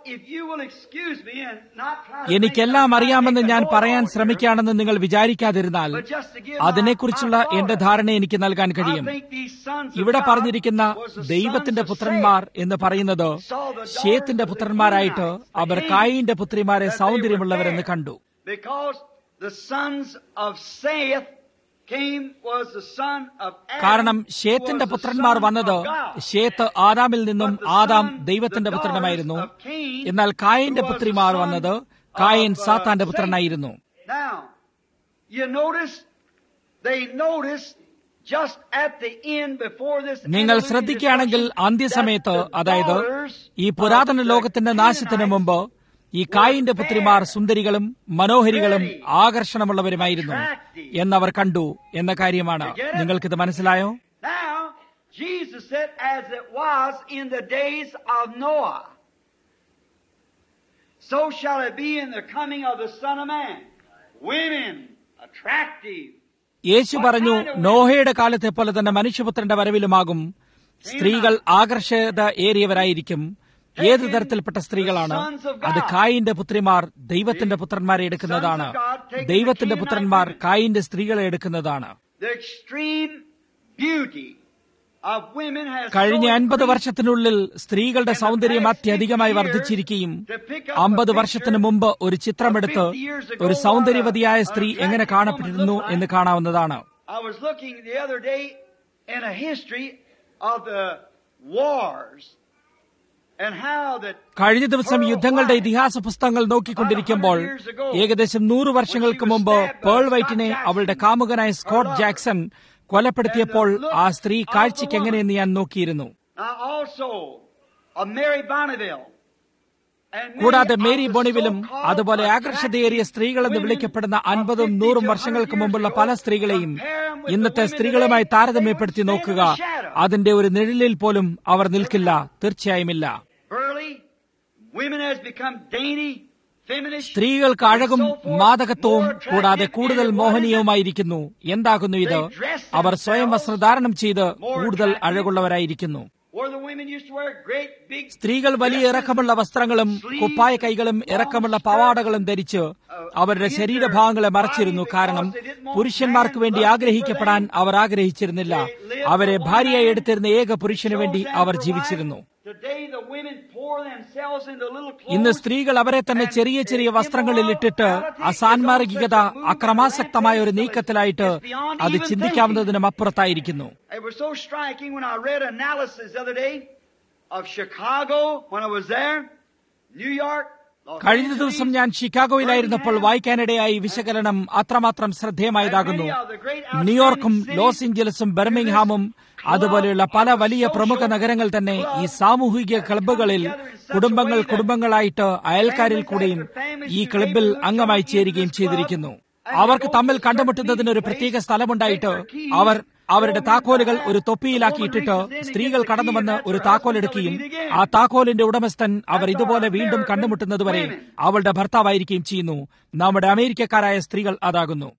എനിക്കെല്ലാം അറിയാമെന്ന് ഞാൻ പറയാൻ ശ്രമിക്കുകയാണെന്ന് നിങ്ങൾ വിചാരിക്കാതിരുന്നാൽ അതിനെക്കുറിച്ചുള്ള എന്റെ ധാരണ എനിക്ക് നൽകാൻ കഴിയും ഇവിടെ പറഞ്ഞിരിക്കുന്ന ദൈവത്തിന്റെ പുത്രന്മാർ എന്ന് പറയുന്നത് ഷേത്തിന്റെ പുത്രന്മാരായിട്ട് അവർ കായിന്റെ പുത്രിമാരെ സൗന്ദര്യമുള്ളവരെന്ന് കണ്ടു കാരണം ഷേത്തിന്റെ പുത്രന്മാർ വന്നത് ഷേത്ത് ആദാമിൽ നിന്നും ആദാം ദൈവത്തിന്റെ പുത്രനുമായിരുന്നു എന്നാൽ കായന്റെ പുത്രിമാർ വന്നത് കായൻ സാത്താന്റെ പുത്രനായിരുന്നു നിങ്ങൾ ശ്രദ്ധിക്കുകയാണെങ്കിൽ അന്ത്യസമയത്ത് അതായത് ഈ പുരാതന ലോകത്തിന്റെ നാശത്തിന് മുമ്പ് ഈ കായിന്റെ പുത്രിമാർ സുന്ദരികളും മനോഹരികളും ആകർഷണമുള്ളവരുമായിരുന്നു എന്നവർ കണ്ടു എന്ന കാര്യമാണ് നിങ്ങൾക്കിത് മനസ്സിലായോ Jesus said, as it was in the days of Noah, so shall it be in the coming of the Son of Man. Women, attractive. യേശു പറഞ്ഞു നോഹയുടെ കാലത്തെ പോലെ തന്നെ മനുഷ്യപുത്രന്റെ വരവിലുമാകും സ്ത്രീകൾ ആകർഷകത ഏറിയവരായിരിക്കും ഏത് തരത്തിൽപ്പെട്ട സ്ത്രീകളാണ് അത് കായിന്റെ പുത്രിമാർ ദൈവത്തിന്റെ പുത്രന്മാരെ എടുക്കുന്നതാണ് ദൈവത്തിന്റെ പുത്രന്മാർ കായിന്റെ സ്ത്രീകളെ എടുക്കുന്നതാണ് കഴിഞ്ഞ അൻപത് വർഷത്തിനുള്ളിൽ സ്ത്രീകളുടെ സൗന്ദര്യം അത്യധികമായി വർദ്ധിച്ചിരിക്കുകയും അമ്പത് വർഷത്തിന് മുമ്പ് ഒരു ചിത്രമെടുത്ത് ഒരു സൗന്ദര്യവതിയായ സ്ത്രീ എങ്ങനെ കാണപ്പെട്ടിരുന്നു എന്ന് കാണാവുന്നതാണ് കഴിഞ്ഞ ദിവസം യുദ്ധങ്ങളുടെ ഇതിഹാസ പുസ്തകങ്ങൾ നോക്കിക്കൊണ്ടിരിക്കുമ്പോൾ ഏകദേശം നൂറ് വർഷങ്ങൾക്ക് മുമ്പ് പേൾ വൈറ്റിനെ അവളുടെ കാമുകനായ സ്കോട്ട് ജാക്സൺ കൊലപ്പെടുത്തിയപ്പോൾ ആ സ്ത്രീ കാഴ്ചയ്ക്ക് എങ്ങനെയെന്ന് ഞാൻ നോക്കിയിരുന്നു കൂടാതെ മേരി ബോണിവിലും അതുപോലെ ആകർഷതയേറിയ സ്ത്രീകളെന്ന് വിളിക്കപ്പെടുന്ന അൻപതും നൂറും വർഷങ്ങൾക്ക് മുമ്പുള്ള പല സ്ത്രീകളെയും ഇന്നത്തെ സ്ത്രീകളുമായി താരതമ്യപ്പെടുത്തി നോക്കുക അതിന്റെ ഒരു നിഴലിൽ പോലും അവർ നിൽക്കില്ല തീർച്ചയായുമില്ല സ്ത്രീകൾക്ക് അഴകും മാദകത്വവും കൂടാതെ കൂടുതൽ മോഹനീയവുമായിരിക്കുന്നു എന്താകുന്നു ഇത് അവർ സ്വയം വസ്ത്രധാരണം ചെയ്ത് കൂടുതൽ അഴകുള്ളവരായിരിക്കുന്നു സ്ത്രീകൾ വലിയ ഇറക്കമുള്ള വസ്ത്രങ്ങളും കുപ്പായ കൈകളും ഇറക്കമുള്ള പവാടകളും ധരിച്ച് അവരുടെ ശരീരഭാഗങ്ങളെ മറച്ചിരുന്നു കാരണം പുരുഷന്മാർക്ക് വേണ്ടി ആഗ്രഹിക്കപ്പെടാൻ അവർ ആഗ്രഹിച്ചിരുന്നില്ല അവരെ ഭാര്യയായി എടുത്തിരുന്ന ഏക പുരുഷന് വേണ്ടി അവർ ജീവിച്ചിരുന്നു ഇന്ന് സ്ത്രീകൾ അവരെ തന്നെ ചെറിയ ചെറിയ വസ്ത്രങ്ങളിൽ ഇട്ടിട്ട് അസാൻമാർഗികത അക്രമാസക്തമായ ഒരു നീക്കത്തിലായിട്ട് അത് ചിന്തിക്കാവുന്നതിനും അപ്പുറത്തായിരിക്കുന്നു കഴിഞ്ഞ ദിവസം ഞാൻ ഷിക്കാഗോയിലായിരുന്നപ്പോൾ വായിക്കാനിടയായി വിശകലനം അത്രമാത്രം ശ്രദ്ധേയമായതാകുന്നു ന്യൂയോർക്കും ലോസ് ഏഞ്ചലസും ബെർമിംഗ്ഹാമും അതുപോലെയുള്ള പല വലിയ പ്രമുഖ നഗരങ്ങൾ തന്നെ ഈ സാമൂഹിക ക്ലബ്ബുകളിൽ കുടുംബങ്ങൾ കുടുംബങ്ങളായിട്ട് അയൽക്കാരിൽ കൂടെയും ഈ ക്ലബിൽ അംഗമായി ചേരുകയും ചെയ്തിരിക്കുന്നു അവർക്ക് തമ്മിൽ കണ്ടുമുട്ടുന്നതിന് ഒരു പ്രത്യേക സ്ഥലമുണ്ടായിട്ട് അവർ അവരുടെ താക്കോലുകൾ ഒരു തൊപ്പിയിലാക്കിയിട്ടിട്ട് സ്ത്രീകൾ കടന്നു വന്ന് ഒരു താക്കോൽ എടുക്കുകയും ആ താക്കോലിന്റെ ഉടമസ്ഥൻ അവർ ഇതുപോലെ വീണ്ടും കണ്ടുമുട്ടുന്നതുവരെ അവളുടെ ഭർത്താവായിരിക്കുകയും ചെയ്യുന്നു നമ്മുടെ അമേരിക്കക്കാരായ സ്ത്രീകൾ അതാകുന്നു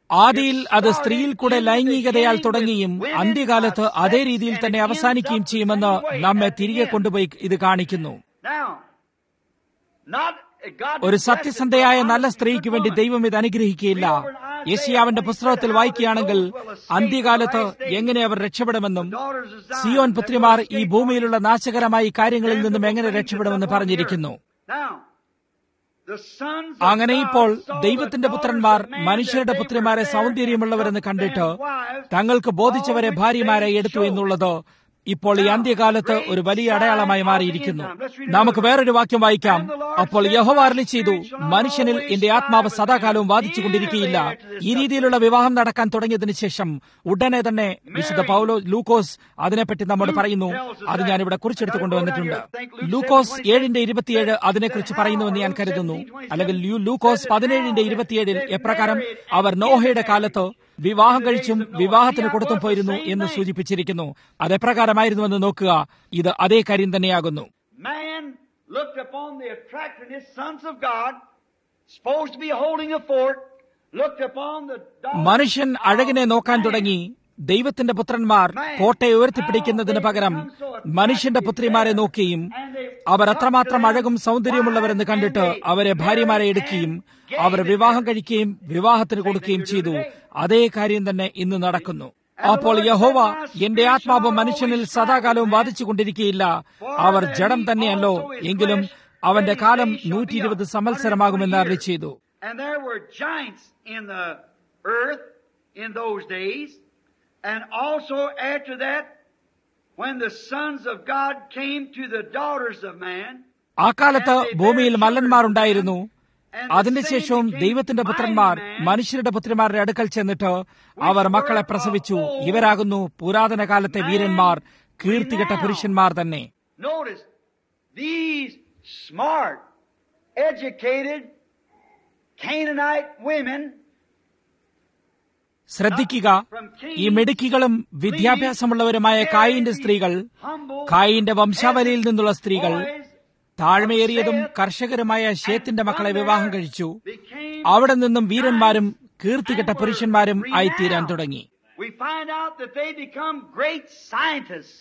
ആദിയിൽ അത് സ്ത്രീയിൽ കൂടെ ലൈംഗികതയാൽ തുടങ്ങിയും അന്ത്യകാലത്ത് അതേ രീതിയിൽ തന്നെ അവസാനിക്കുകയും ചെയ്യുമെന്ന് നമ്മെ തിരികെ കൊണ്ടുപോയി ഇത് കാണിക്കുന്നു Now, not God ഒരു സത്യസന്ധയായ നല്ല സ്ത്രീക്ക് വേണ്ടി ദൈവം ഇത് അനുഗ്രഹിക്കുകയില്ല യശിയാവിന്റെ പുസ്തകത്തിൽ വായിക്കുകയാണെങ്കിൽ അന്ത്യകാലത്ത് എങ്ങനെ അവർ രക്ഷപ്പെടുമെന്നും daughters of Zion, സിയോൻ പുത്രിമാർ ഈ ഭൂമിയിലുള്ള നാശകരമായ ഈ കാര്യങ്ങളിൽ നിന്നും എങ്ങനെ രക്ഷപ്പെടുമെന്ന് പറഞ്ഞിരിക്കുന്നു Now, the sons of അങ്ങനെ God ഇപ്പോൾ saw ദൈവത്തിന്റെ the പുത്രന്മാർ daughters of man മനുഷ്യരുടെ that they പുത്രിമാരെ were fair സൗന്ദര്യമുള്ളവരെന്ന് and കണ്ടിട്ട് upstanding wives, തങ്ങൾക്ക് ബോധിച്ചവരെ all which ഭാര്യമാരെ they എടുത്തു showed. എന്നുള്ളത് ഇപ്പോൾ ഈ അന്ത്യകാലത്ത് ഒരു വലിയ അടയാളമായി മാറിയിരിക്കുന്നു നമുക്ക് വേറൊരു വാക്യം വായിക്കാം അപ്പോൾ യഹോവ അരുളി ചെയ്തു മനുഷ്യനിൽ എന്റെ ആത്മാവ് സദാകാലവും വാദിച്ചുകൊണ്ടിരിക്കുകയില്ല ഈ രീതിയിലുള്ള വിവാഹം നടക്കാൻ തുടങ്ങിയതിനു ശേഷം ഉടനെ തന്നെ വിശുദ്ധ പൗലോ ലൂക്കോസ് അതിനെപ്പറ്റി നമ്മോട് പറയുന്നു അത് ഞാൻ ഇവിടെ കുറിച്ചെടുത്ത് കൊണ്ടുവന്നിട്ടുണ്ട് ലൂക്കോസ് ഏഴിന്റെ ഇരുപത്തിയേഴ് അതിനെക്കുറിച്ച് പറയുന്നുവെന്ന് ഞാൻ കരുതുന്നു അല്ലെങ്കിൽ ലൂ- ലൂക്കോസ് പതിനേഴിന്റെ ഇരുപത്തിയേഴിൽ എപ്രകാരം അവർ നോഹയുടെ കാലത്ത് വിവാഹം കഴിച്ചും വിവാഹത്തിന് കൊടുത്തും പോയിരുന്നു എന്ന് സൂചിപ്പിച്ചിരിക്കുന്നു അതെപ്രകാരമായിരുന്നുവെന്ന് നോക്കുക ഇത് അതേ കാര്യം തന്നെയാകുന്നു Man looked upon the attractiveness, sons of God, supposed to be holding a fort, looked upon the daughters മനുഷ്യൻ അഴകിനെ നോക്കാൻ തുടങ്ങി ദൈവത്തിന്റെ പുത്രന്മാർ കോട്ടയെ ഉയർത്തിപ്പിടിക്കുന്നതിന് പകരം മനുഷ്യന്റെ പുത്രിമാരെ നോക്കുകയും അവർ അത്രമാത്രം അഴകും സൗന്ദര്യമുള്ളവരെന്ന് കണ്ടിട്ട് അവരെ ഭാര്യമാരെ എടുക്കുകയും അവർ വിവാഹം കഴിക്കുകയും വിവാഹത്തിന് കൊടുക്കുകയും ചെയ്തു അതേ കാര്യം തന്നെ ഇന്ന് നടക്കുന്നു അപ്പോൾ യഹോവ എന്റെ ആത്മാവ് മനുഷ്യനിൽ സദാകാലവും ബാധിച്ചുകൊണ്ടിരിക്കുകയില്ല അവർ ജഡം തന്നെയല്ലോ എങ്കിലും അവന്റെ കാലം നൂറ്റി ഇരുപത് സംവത്സരമാകുമെന്ന് അറിയി ചെയ്തു And there were giants in the earth in those days. And also after that, when the sons of God came to the daughters of man, ആ കാലത്ത് ഭൂമിയിൽ മല്ലന്മാരുണ്ടായിരുന്നു അതിന്റെ ശേഷവും ദൈവത്തിന്റെ പുത്രന്മാർ മനുഷ്യരുടെ പുത്രിമാരുടെ അടുക്കൽ ചെന്നിട്ട് അവർ മക്കളെ പ്രസവിച്ചു ഇവരാകുന്നു പുരാതന കാലത്തെ വീരന്മാർ കീർത്തികെട്ട പുരുഷന്മാർ തന്നെ notice these smart, educated Canaanite women ശ്രദ്ധിക്കുക ഈ മിടുക്കികളും വിദ്യാഭ്യാസമുള്ളവരുമായ കായിന്റെ സ്ത്രീകൾ കായിന്റെ വംശാവലിയിൽ നിന്നുള്ള സ്ത്രീകൾ താഴ്മയേറിയതും കർഷകരുമായ ഷേത്തിന്റെ മക്കളെ വിവാഹം കഴിച്ചു അവിടെ നിന്നും വീരന്മാരും കീർത്തികെട്ട പുരുഷന്മാരും ആയിത്തീരാൻ തുടങ്ങി we find out that they become great scientists,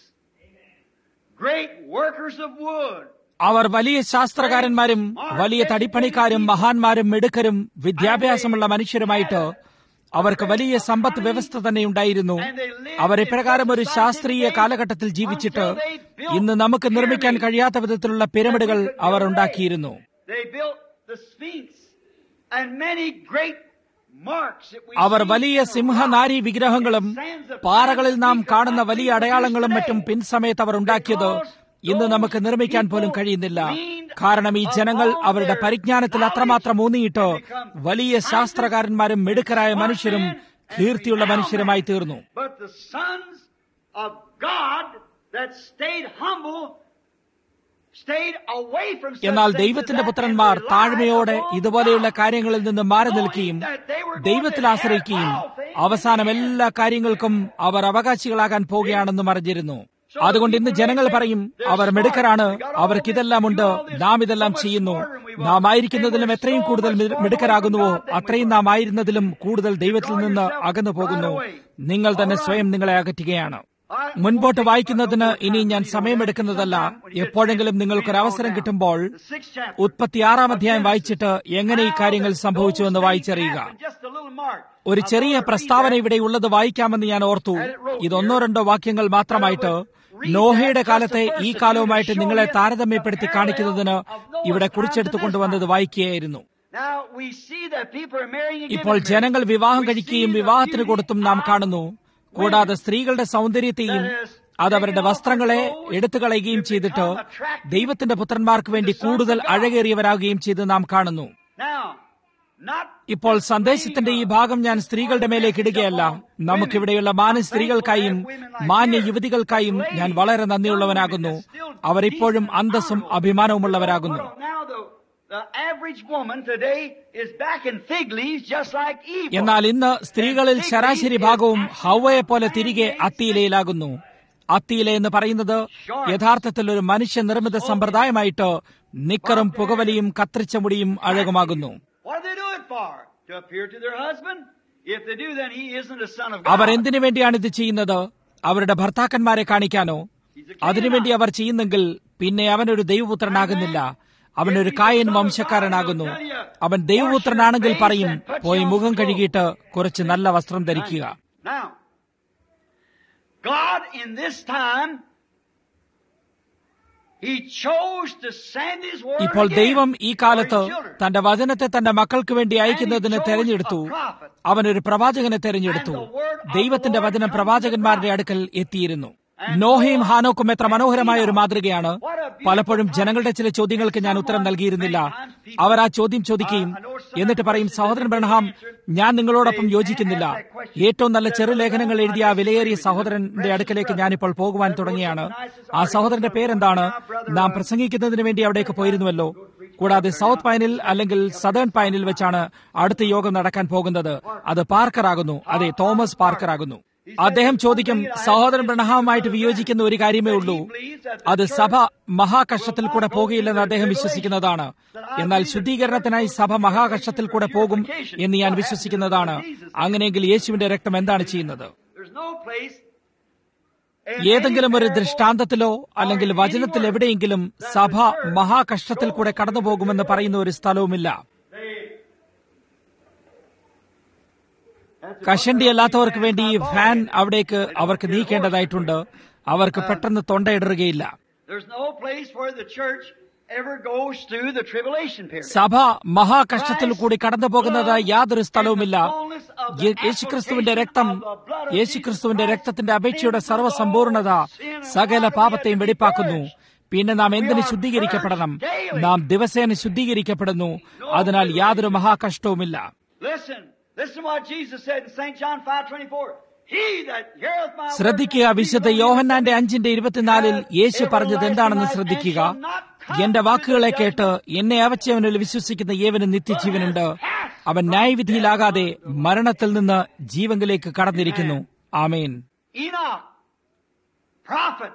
great workers of wood. അവർ വലിയ ശാസ്ത്രകാരന്മാരും വലിയ തടിപ്പണിക്കാരും മഹാന്മാരും മിടുക്കരും വിദ്യാഭ്യാസമുള്ള മനുഷ്യരുമായിട്ട് അവർക്ക് വലിയ സമ്പത്ത് വ്യവസ്ഥ തന്നെ ഉണ്ടായിരുന്നു അവർ ഇപ്രകാരം ഒരു ശാസ്ത്രീയ കാലഘട്ടത്തിൽ ജീവിച്ചിട്ട് ഇന്ന് നമുക്ക് നിർമ്മിക്കാൻ കഴിയാത്ത വിധത്തിലുള്ള പിരമിഡുകൾ അവർ ഉണ്ടാക്കിയിരുന്നു They built the Sphinx and many great marks that we our see വലിയ in the സിംഹനാരി rock വിഗ്രഹങ്ങളും and sands of പാറകളിൽ നാം Africa കാണുന്ന that വലിയ we അടയാളങ്ങളും produce മറ്റും today. പിൻസമയത്ത് അവർ ഉണ്ടാക്കിയത് ഇന്ന് നമുക്ക് നിർമ്മിക്കാൻ പോലും കഴിയുന്നില്ല കാരണം ഈ ജനങ്ങൾ അവരുടെ പരിജ്ഞാനത്തിൽ അത്രമാത്രം ഊന്നിയിട്ട് വലിയ ശാസ്ത്രകാരന്മാരും മിടുക്കരായ മനുഷ്യരും കീർത്തിയുള്ള മനുഷ്യരുമായി തീർന്നു But the sons of God that stayed humble stayed away from such എന്നാൽ things ദൈവത്തിന്റെ as that പുത്രന്മാർ and relied താഴ്മയോടെ upon ഇതുപോലെയുള്ള God. കാര്യങ്ങളിൽ നിന്ന് മാറി നിൽക്കുകയും ദൈവത്തിൽ ആശ്രയിക്കുകയും അവസാനം എല്ലാ കാര്യങ്ങൾക്കും അവർ അവകാശികളാകാൻ പോവുകയാണെന്നും അറിഞ്ഞിരുന്നു അതുകൊണ്ട് ഇന്ന് ജനങ്ങൾ പറയും അവർ മിടുക്കരാണ് അവർക്കിതെല്ലാം ഉണ്ട് നാം ഇതെല്ലാം ചെയ്യുന്നു നാം ആയിരിക്കുന്നതിലും എത്രയും കൂടുതൽ മി- മിടുക്കരാകുന്നുവോ അത്രയും നാം ആയിരുന്നതിലും കൂടുതൽ ദൈവത്തിൽ നിന്ന് അകന്നു പോകുന്നു നിങ്ങൾ തന്നെ സ്വയം നിങ്ങളെ അകറ്റുകയാണ് മുൻപോട്ട് വായിക്കുന്നതിന് ഇനി ഞാൻ സമയമെടുക്കുന്നതല്ല എപ്പോഴെങ്കിലും നിങ്ങൾക്കൊരു അവസരം കിട്ടുമ്പോൾ The sixth chapter. ഉത്പത്തിയാറാം അധ്യായം വായിച്ചിട്ട് എങ്ങനെ ഈ കാര്യങ്ങൾ സംഭവിച്ചുവെന്ന് വായിച്ചറിയുക Just a little mark. ഒരു ചെറിയ പ്രസ്താവന ഇവിടെ ഉള്ളത് വായിക്കാമെന്ന് ഞാൻ ഓർത്തു ഇതൊന്നോ രണ്ടോ വാക്യങ്ങൾ മാത്രമായിട്ട് നോഹയുടെ കാലത്തെ ഈ കാലവുമായിട്ട് നിങ്ങളെ താരതമ്യപ്പെടുത്തി കാണിക്കുന്നതിന് ഇവിടെ കുറിച്ചെടുത്തു കൊണ്ടുവന്നത് വായിക്കുകയായിരുന്നു Now we see that people are marrying again ഇപ്പോൾ and ജനങ്ങൾ marrying. വിവാഹം We കഴിക്കുകയും see the വിവാഹത്തിന് beauty കൊടുത്തും നാം of കാണുന്നു കൂടാതെ സ്ത്രീകളുടെ സൗന്ദര്യത്തെയും അത് അവരുടെ വസ്ത്രങ്ങളെ എടുത്തു കളയുകയും ചെയ്തിട്ട് ദൈവത്തിന്റെ പുത്രന്മാർക്ക് വേണ്ടി കൂടുതൽ അഴകേറിയവരാകുകയും ചെയ്ത് നാം കാണുന്നു Now, not ഇപ്പോൾ സന്ദേശത്തിന്റെ ഈ ഭാഗം ഞാൻ സ്ത്രീകളുടെ മേലേക്ക് ഇടുകയല്ല നമുക്കിവിടെയുള്ള മാന്യ സ്ത്രീകൾക്കായും മാന്യ യുവതികൾക്കായും ഞാൻ വളരെ നന്ദിയുള്ളവനാകുന്നു അവർ ഇപ്പോഴും അന്തസ്സും അഭിമാനവുമുള്ളവരാകുന്നു Now the, the average woman today is back in fig leaves just like Eve. was. എന്നാൽ ഇന്ന് സ്ത്രീകളിൽ ശരാശരി ഭാഗവും ഹൗവയെ പോലെ തിരികെ അത്തിയിലയിലാകുന്നു അത്തിയില എന്ന് പറയുന്നത് യഥാർത്ഥത്തിൽ ഒരു മനുഷ്യ നിർമ്മിത സമ്പ്രദായമായിട്ട് നിക്കറും പുകവലിയും കത്രിച്ച മുടിയും അഴകുമാകുന്നു What do they do it for? To appear to their husband? If they do, then he isn't a son of our God. എന്തിനു വേണ്ടിയാണ് ഇത് ചെയ്യുന്നത് അവരുടെ ഭർത്താക്കന്മാരെ കാണിക്കാനോ അതിനുവേണ്ടി അവർ ചെയ്യുന്നെങ്കിൽ പിന്നെ അവനൊരു ദൈവപുത്രനാകുന്നില്ല അവനൊരു കായൻ വംശക്കാരനാകുന്നു അവൻ ദൈവപുത്രനാണെങ്കിൽ പറയും പോയി മുഖം കഴുകിയിട്ട് കുറച്ച് നല്ല വസ്ത്രം ധരിക്കുക Now, God in this time, He chose to send His word ഇപ്പോൾ again ദൈവം ഈ കാലത്ത് for His children. തന്റെ വചനത്തെ തന്റെ മക്കൾക്ക് വേണ്ടി അയക്കുന്നതിന് തെരഞ്ഞെടുത്തു അവനൊരു പ്രവാചകനെ തെരഞ്ഞെടുത്തു ദൈവത്തിന്റെ വചനം പ്രവാചകന്മാരുടെ അടുക്കൽ എത്തിയിരുന്നു നോഹയും ഹാനോക്കും എത്ര മനോഹരമായ ഒരു മാതൃകയാണ് പലപ്പോഴും ജനങ്ങളുടെ ചില ചോദ്യങ്ങൾക്ക് ഞാൻ ഉത്തരം നൽകിയിരുന്നില്ല അവർ ആ ചോദ്യം ചോദിക്കുകയും എന്നിട്ട് പറയും സഹോദരൻ ബ്രഹ്ഹാം ഞാൻ നിങ്ങളോടൊപ്പം യോജിക്കുന്നില്ല ഏറ്റവും നല്ല ചെറുലേഖനങ്ങൾ എഴുതിയ ആ വിലയേറിയ സഹോദരന്റെ അടുക്കലേക്ക് ഞാനിപ്പോൾ പോകുവാൻ തുടങ്ങിയാണ് ആ സഹോദരന്റെ പേരെന്താണ് നാം പ്രസംഗിക്കുന്നതിന് വേണ്ടി അവിടേക്ക് പോയിരുന്നുവല്ലോ കൂടാതെ സൗത്ത് പൈനിൽ അല്ലെങ്കിൽ സദേൺ പൈനിൽ വെച്ചാണ് അടുത്ത യോഗം നടക്കാൻ പോകുന്നത് അത് പാർക്കർ ആകുന്നു അതെ തോമസ് പാർക്കർ ആകുന്നു അദ്ദേഹം ചോദിക്കും സഹോദരൻ ബ്രണഹാവുമായിട്ട് വിയോജിക്കുന്ന ഒരു കാര്യമേ ഉള്ളൂ അത് സഭ മഹാകഷ്ടത്തിൽ കൂടെ പോകയില്ലെന്ന് അദ്ദേഹം വിശ്വസിക്കുന്നതാണ് എന്നാൽ ശുദ്ധീകരണത്തിനായി സഭ മഹാകഷ്ടത്തിൽ കൂടെ പോകും എന്ന് ഞാൻ വിശ്വസിക്കുന്നതാണ് അങ്ങനെയെങ്കിൽ യേശുവിന്റെ രക്തം എന്താണ് ചെയ്യുന്നത് There's no place in ഏതെങ്കിലും ഒരു any parable ദൃഷ്ടാന്തത്തിലോ അല്ലെങ്കിൽ വചനത്തിൽ എവിടെയെങ്കിലും സഭ മഹാകഷ്ടത്തിൽ കൂടെ കടന്നു പോകുമെന്ന് പറയുന്ന ഒരു സ്ഥലവുമില്ല കഷണ്ടിയല്ലാത്തവർക്ക് വേണ്ടി ഈ ഫാൻ അവിടേക്ക് അവർക്ക് നീക്കേണ്ടതായിട്ടുണ്ട് അവർക്ക് പെട്ടെന്ന് തൊണ്ടയിടറുകയില്ല There's no place where the church ever goes through the tribulation period. സഭ മഹാകഷ്ടത്തിൽ കൂടി കടന്നു പോകുന്നത് യാതൊരു സ്ഥലവുമില്ല യേ- യേശുക്രിസ്തുവിന്റെ രക്തം യേശുക്രിസ്തുവിന്റെ രക്തത്തിന്റെ അപേക്ഷയുടെ സർവ്വസമ്പൂർണത സകല പാപത്തെയും വെടിപ്പാക്കുന്നു പിന്നെ നാം എന്തിന് ശുദ്ധീകരിക്കപ്പെടണം നാം ദിവസേന ശുദ്ധീകരിക്കപ്പെടുന്നു അതിനാൽ യാതൊരു മഹാകഷ്ടവുമില്ല Listen, listen what Jesus said in St. John 5:24. He that heareth my word ശ്രദ്ധിക്കുക വിശുദ്ധ യോഹന്നാന്റെ അഞ്ചിന്റെ ഇരുപത്തിനാലിൽ യേശു പറഞ്ഞത് എന്താണെന്ന് ശ്രദ്ധിക്കുക എന്റെ വാക്കുകളെ കേട്ട് എന്നെ അവച്ചവനിൽ വിശ്വസിക്കുന്ന ഏവന് നിത്യജീവനുണ്ട് അവൻ ന്യായവിധിയിലാകാതെ മരണത്തിൽ നിന്ന് ജീവങ്കിലേക്ക് കടന്നിരിക്കുന്നു ആമേൻ Enoch, prophet.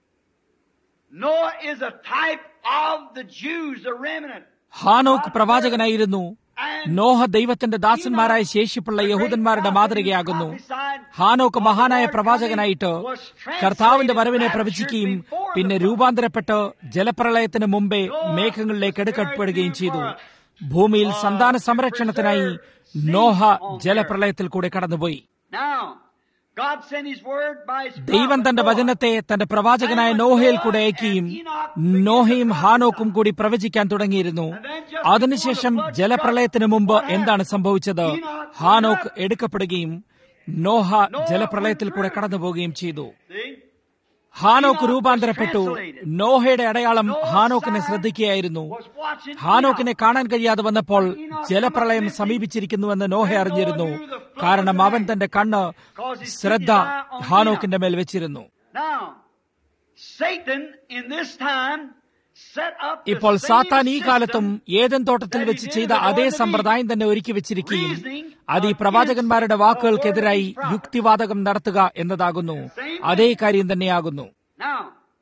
Noah is a type of the Jews, the remnant. ഹാനോക്ക് പ്രവാചകനായിരുന്നു നോഹ ദൈവത്തിന്റെ ദാസന്മാരായ ശേഷിപ്പുള്ള യഹൂദന്മാരുടെ മാതൃകയാകുന്നു ഹാനോക്ക് മഹാനായ പ്രവാചകനായിട്ട് കർത്താവിന്റെ വരവിനെ പ്രവചിക്കുകയും പിന്നെ രൂപാന്തരപ്പെട്ട് ജലപ്രളയത്തിന് മുമ്പേ മേഘങ്ങളിലേക്ക് എടുക്കപ്പെടുകയും ചെയ്തു ഭൂമിയിൽ സന്താന സംരക്ഷണത്തിനായി നോഹ ജലപ്രളയത്തിൽ കൂടെ കടന്നുപോയി Now, God sent His word by His ദൈവം prophet തന്റെ Noah. വചനത്തെ തന്റെ പ്രവാചകനായ നോഹയിൽ കൂടെ അയക്കുകയും നോഹയും ഹാനോക്കും കൂടി പ്രവചിക്കാൻ തുടങ്ങിയിരുന്നു അതിനുശേഷം ജലപ്രളയത്തിന് മുമ്പ് എന്താണ് സംഭവിച്ചത് ഹാനോക്ക് എടുക്കപ്പെടുകയും നോഹ ജലപ്രളയത്തിൽ കൂടെ കടന്നു പോവുകയും ചെയ്തു See? ഹാനോക്ക് രൂപാന്തരപ്പെട്ടു നോഹയുടെ അടയാളം ഹാനോക്കിനെ ശ്രദ്ധിക്കുകയായിരുന്നു Was watching ഹാനോക്കിനെ കാണാൻ കഴിയാതെ വന്നപ്പോൾ ജലപ്രളയം സമീപിച്ചിരിക്കുന്നുവെന്ന് നോഹ അറിഞ്ഞിരുന്നു കാരണം അവൻ തന്റെ കണ്ണ് ശ്രദ്ധ ഹാനോക്കിന്റെ മേൽ വെച്ചിരുന്നു Now, Satan in this time set up the ഇപ്പോൾ same സാത്താൻ ഈ system കാലത്തും ഏതൻ തോട്ടത്തിൽ വെച്ച് ചെയ്ത അതേ സമ്പ്രദായം തന്നെ ഒരുക്കി വെച്ചിരിക്കുകയും അത് ഈ പ്രവാചകന്മാരുടെ വാക്കുകൾക്കെതിരായി യുക്തിവാദകം നടത്തുക എന്നതാകുന്നു അതേ കാര്യം തന്നെയാകുന്നു Now,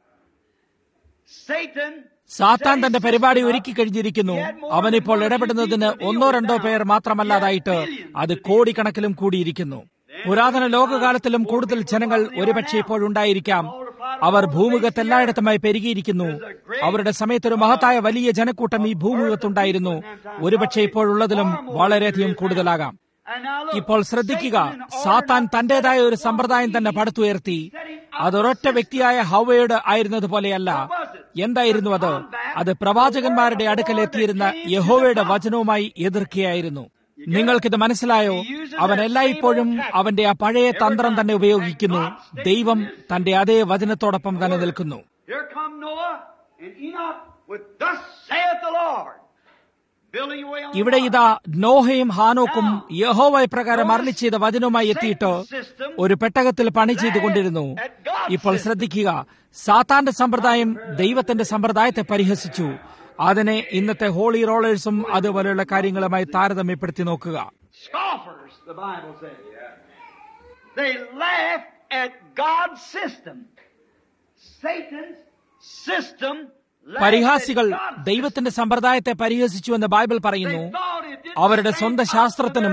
Satan സാത്താൻ തന്റെ പരിപാടി ഒരുക്കി കഴിഞ്ഞിരിക്കുന്നു അവനിപ്പോൾ ഇടപെടുന്നതിന് ഒന്നോ രണ്ടോ പേർ മാത്രമല്ലാതായിട്ട് അത് കോടിക്കണക്കിലും കൂടിയിരിക്കുന്നു പുരാതന ലോകകാലത്തിലും കൂടുതൽ ജനങ്ങൾ ഒരുപക്ഷെ ഇപ്പോഴുണ്ടായിരിക്കാം അവർ ഭൂമുഖത്ത് എല്ലായിടത്തുമായി പെരുകിയിരിക്കുന്നു അവരുടെ സമയത്ത് ഒരു മഹത്തായ വലിയ ജനക്കൂട്ടം ഈ ഭൂമുഖത്തുണ്ടായിരുന്നു ഒരുപക്ഷെ ഇപ്പോഴുള്ളതിലും വളരെയധികം കൂടുതലാകാം and now look, ഇപ്പോൾ ശ്രദ്ധിക്കുക സാത്താൻ തന്റേതായ ഒരു സമ്പ്രദായം തന്നെ പടുത്തുയർത്തി അതൊരൊറ്റ വ്യക്തിയായ ഹവയോട് ആയിരുന്നത് പോലെയല്ല എന്തായിരുന്നു അത് അത് പ്രവാചകന്മാരുടെ അടുക്കൽ എത്തിയിരുന്ന യഹോവയുടെ വചനവുമായി എതിർക്കുകയായിരുന്നു നിങ്ങൾക്കിത് മനസ്സിലായോ അവൻ എല്ലായ്പ്പോഴും അവന്റെ ആ പഴയ തന്ത്രം തന്നെ ഉപയോഗിക്കുന്നു ദൈവം തന്റെ അതേ വചനത്തോടൊപ്പം തന്നെ നിൽക്കുന്നു here come Noah and Enoch with thus saith the Lord, building away on ഇവിടെ the ഇതാ നോഹയും ഹാനോക്കും യഹോവ പ്രകാരം അരളി ചെയ്ത വചനവുമായി എത്തിയിട്ട് ഒരു പെട്ടകത്തിൽ പണി ചെയ്തുകൊണ്ടിരുന്നു ഇപ്പോൾ ശ്രദ്ധിക്കുക സാത്താന്റെ സമ്പ്രദായം ദൈവത്തിന്റെ സമ്പ്രദായത്തെ പരിഹസിച്ചു അതിനെ ഇന്നത്തെ ഹോളി റോളേഴ്സും അതുപോലെയുള്ള കാര്യങ്ങളുമായി താരതമ്യപ്പെടുത്തി നോക്കുക scoffers, the Bible says. They laugh at God's system. Satan's system laughed പരിഹാസികൾ at God's ദൈവത്തിന്റെ സമ്പ്രദായത്തെ പരിഹസിച്ചു എന്ന് ബൈബിൾ പറയുന്നു They thought it didn't അവരുടെ stand സ്വന്തം up to ശാസ്ത്രത്തിനും their own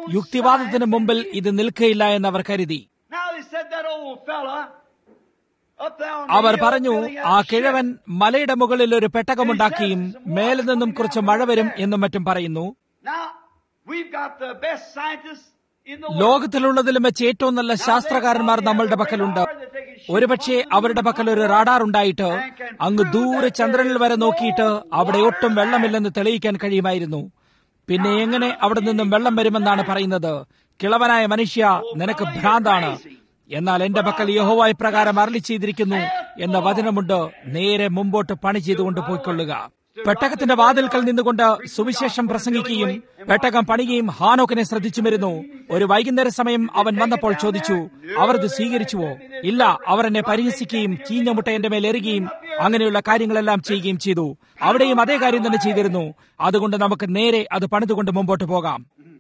യുക്തിവാദത്തിന് മുമ്പിൽ ഇത് നിൽക്കയില്ല എന്ന് അവർ കരുതി Now they said that old fella up there on our the hill പറഞ്ഞു building ആ a ship. കിഴവൻ മലയുടെ മുകളിൽ ഒരു പെട്ടകമുണ്ടാക്കിയും മേലെ നിന്നും കുറച്ച് മഴ വരും എന്നും മറ്റും പറയുന്നു Now we've got the best scientists in the world. ലോകത്തിലുള്ളതിലും വെച്ച് ഏറ്റവും നല്ല ശാസ്ത്രകാരന്മാർ നമ്മളുടെ പക്കലുണ്ട് ഒരുപക്ഷെ അവരുടെ പക്കൽ ഒരു റാഡാർ ഉണ്ടായിട്ട് അങ്ങ് ദൂരെ ചന്ദ്രനിൽ വരെ നോക്കിയിട്ട് അവിടെ ഒട്ടും വെള്ളമില്ലെന്ന് തെളിയിക്കാൻ കഴിയുമായിരുന്നു പിന്നെ എങ്ങനെ അവിടെ നിന്നും വെള്ളം വരുമെന്നാണ് പറയുന്നത് കിളവനായ മനുഷ്യ നിനക്ക് ഭ്രാന്താണ് എന്നാൽ എന്റെ പക്കൽ യഹോവായ പ്രകാരം അരളി ചെയ്തിരിക്കുന്നു എന്ന വചനമുണ്ട് നേരെ മുമ്പോട്ട് പണി ചെയ്തുകൊണ്ട് പോയിക്കൊള്ളുക പെട്ടകത്തിന്റെ വാതിൽക്കൽ നിന്നുകൊണ്ട് സുവിശേഷം പ്രസംഗിക്കുകയും പെട്ടകം പണിയുകയും ഹാനോക്കിനെ ശ്രദ്ധിച്ചുമിരുന്നു ഒരു വൈകുന്നേര സമയം അവൻ വന്നപ്പോൾ ചോദിച്ചു അവർ ഇത് സ്വീകരിച്ചുവോ ഇല്ല അവർ എന്നെ പരിഹസിക്കുകയും ചീഞ്ഞ മുട്ട എന്റെ മേൽ എറിയുകയും അങ്ങനെയുള്ള കാര്യങ്ങളെല്ലാം ചെയ്യുകയും ചെയ്തു അവിടെയും അതേ കാര്യം തന്നെ ചെയ്തിരുന്നു അതുകൊണ്ട് നമുക്ക് നേരെ അത് പണിതുകൊണ്ട് മുമ്പോട്ട് പോകാം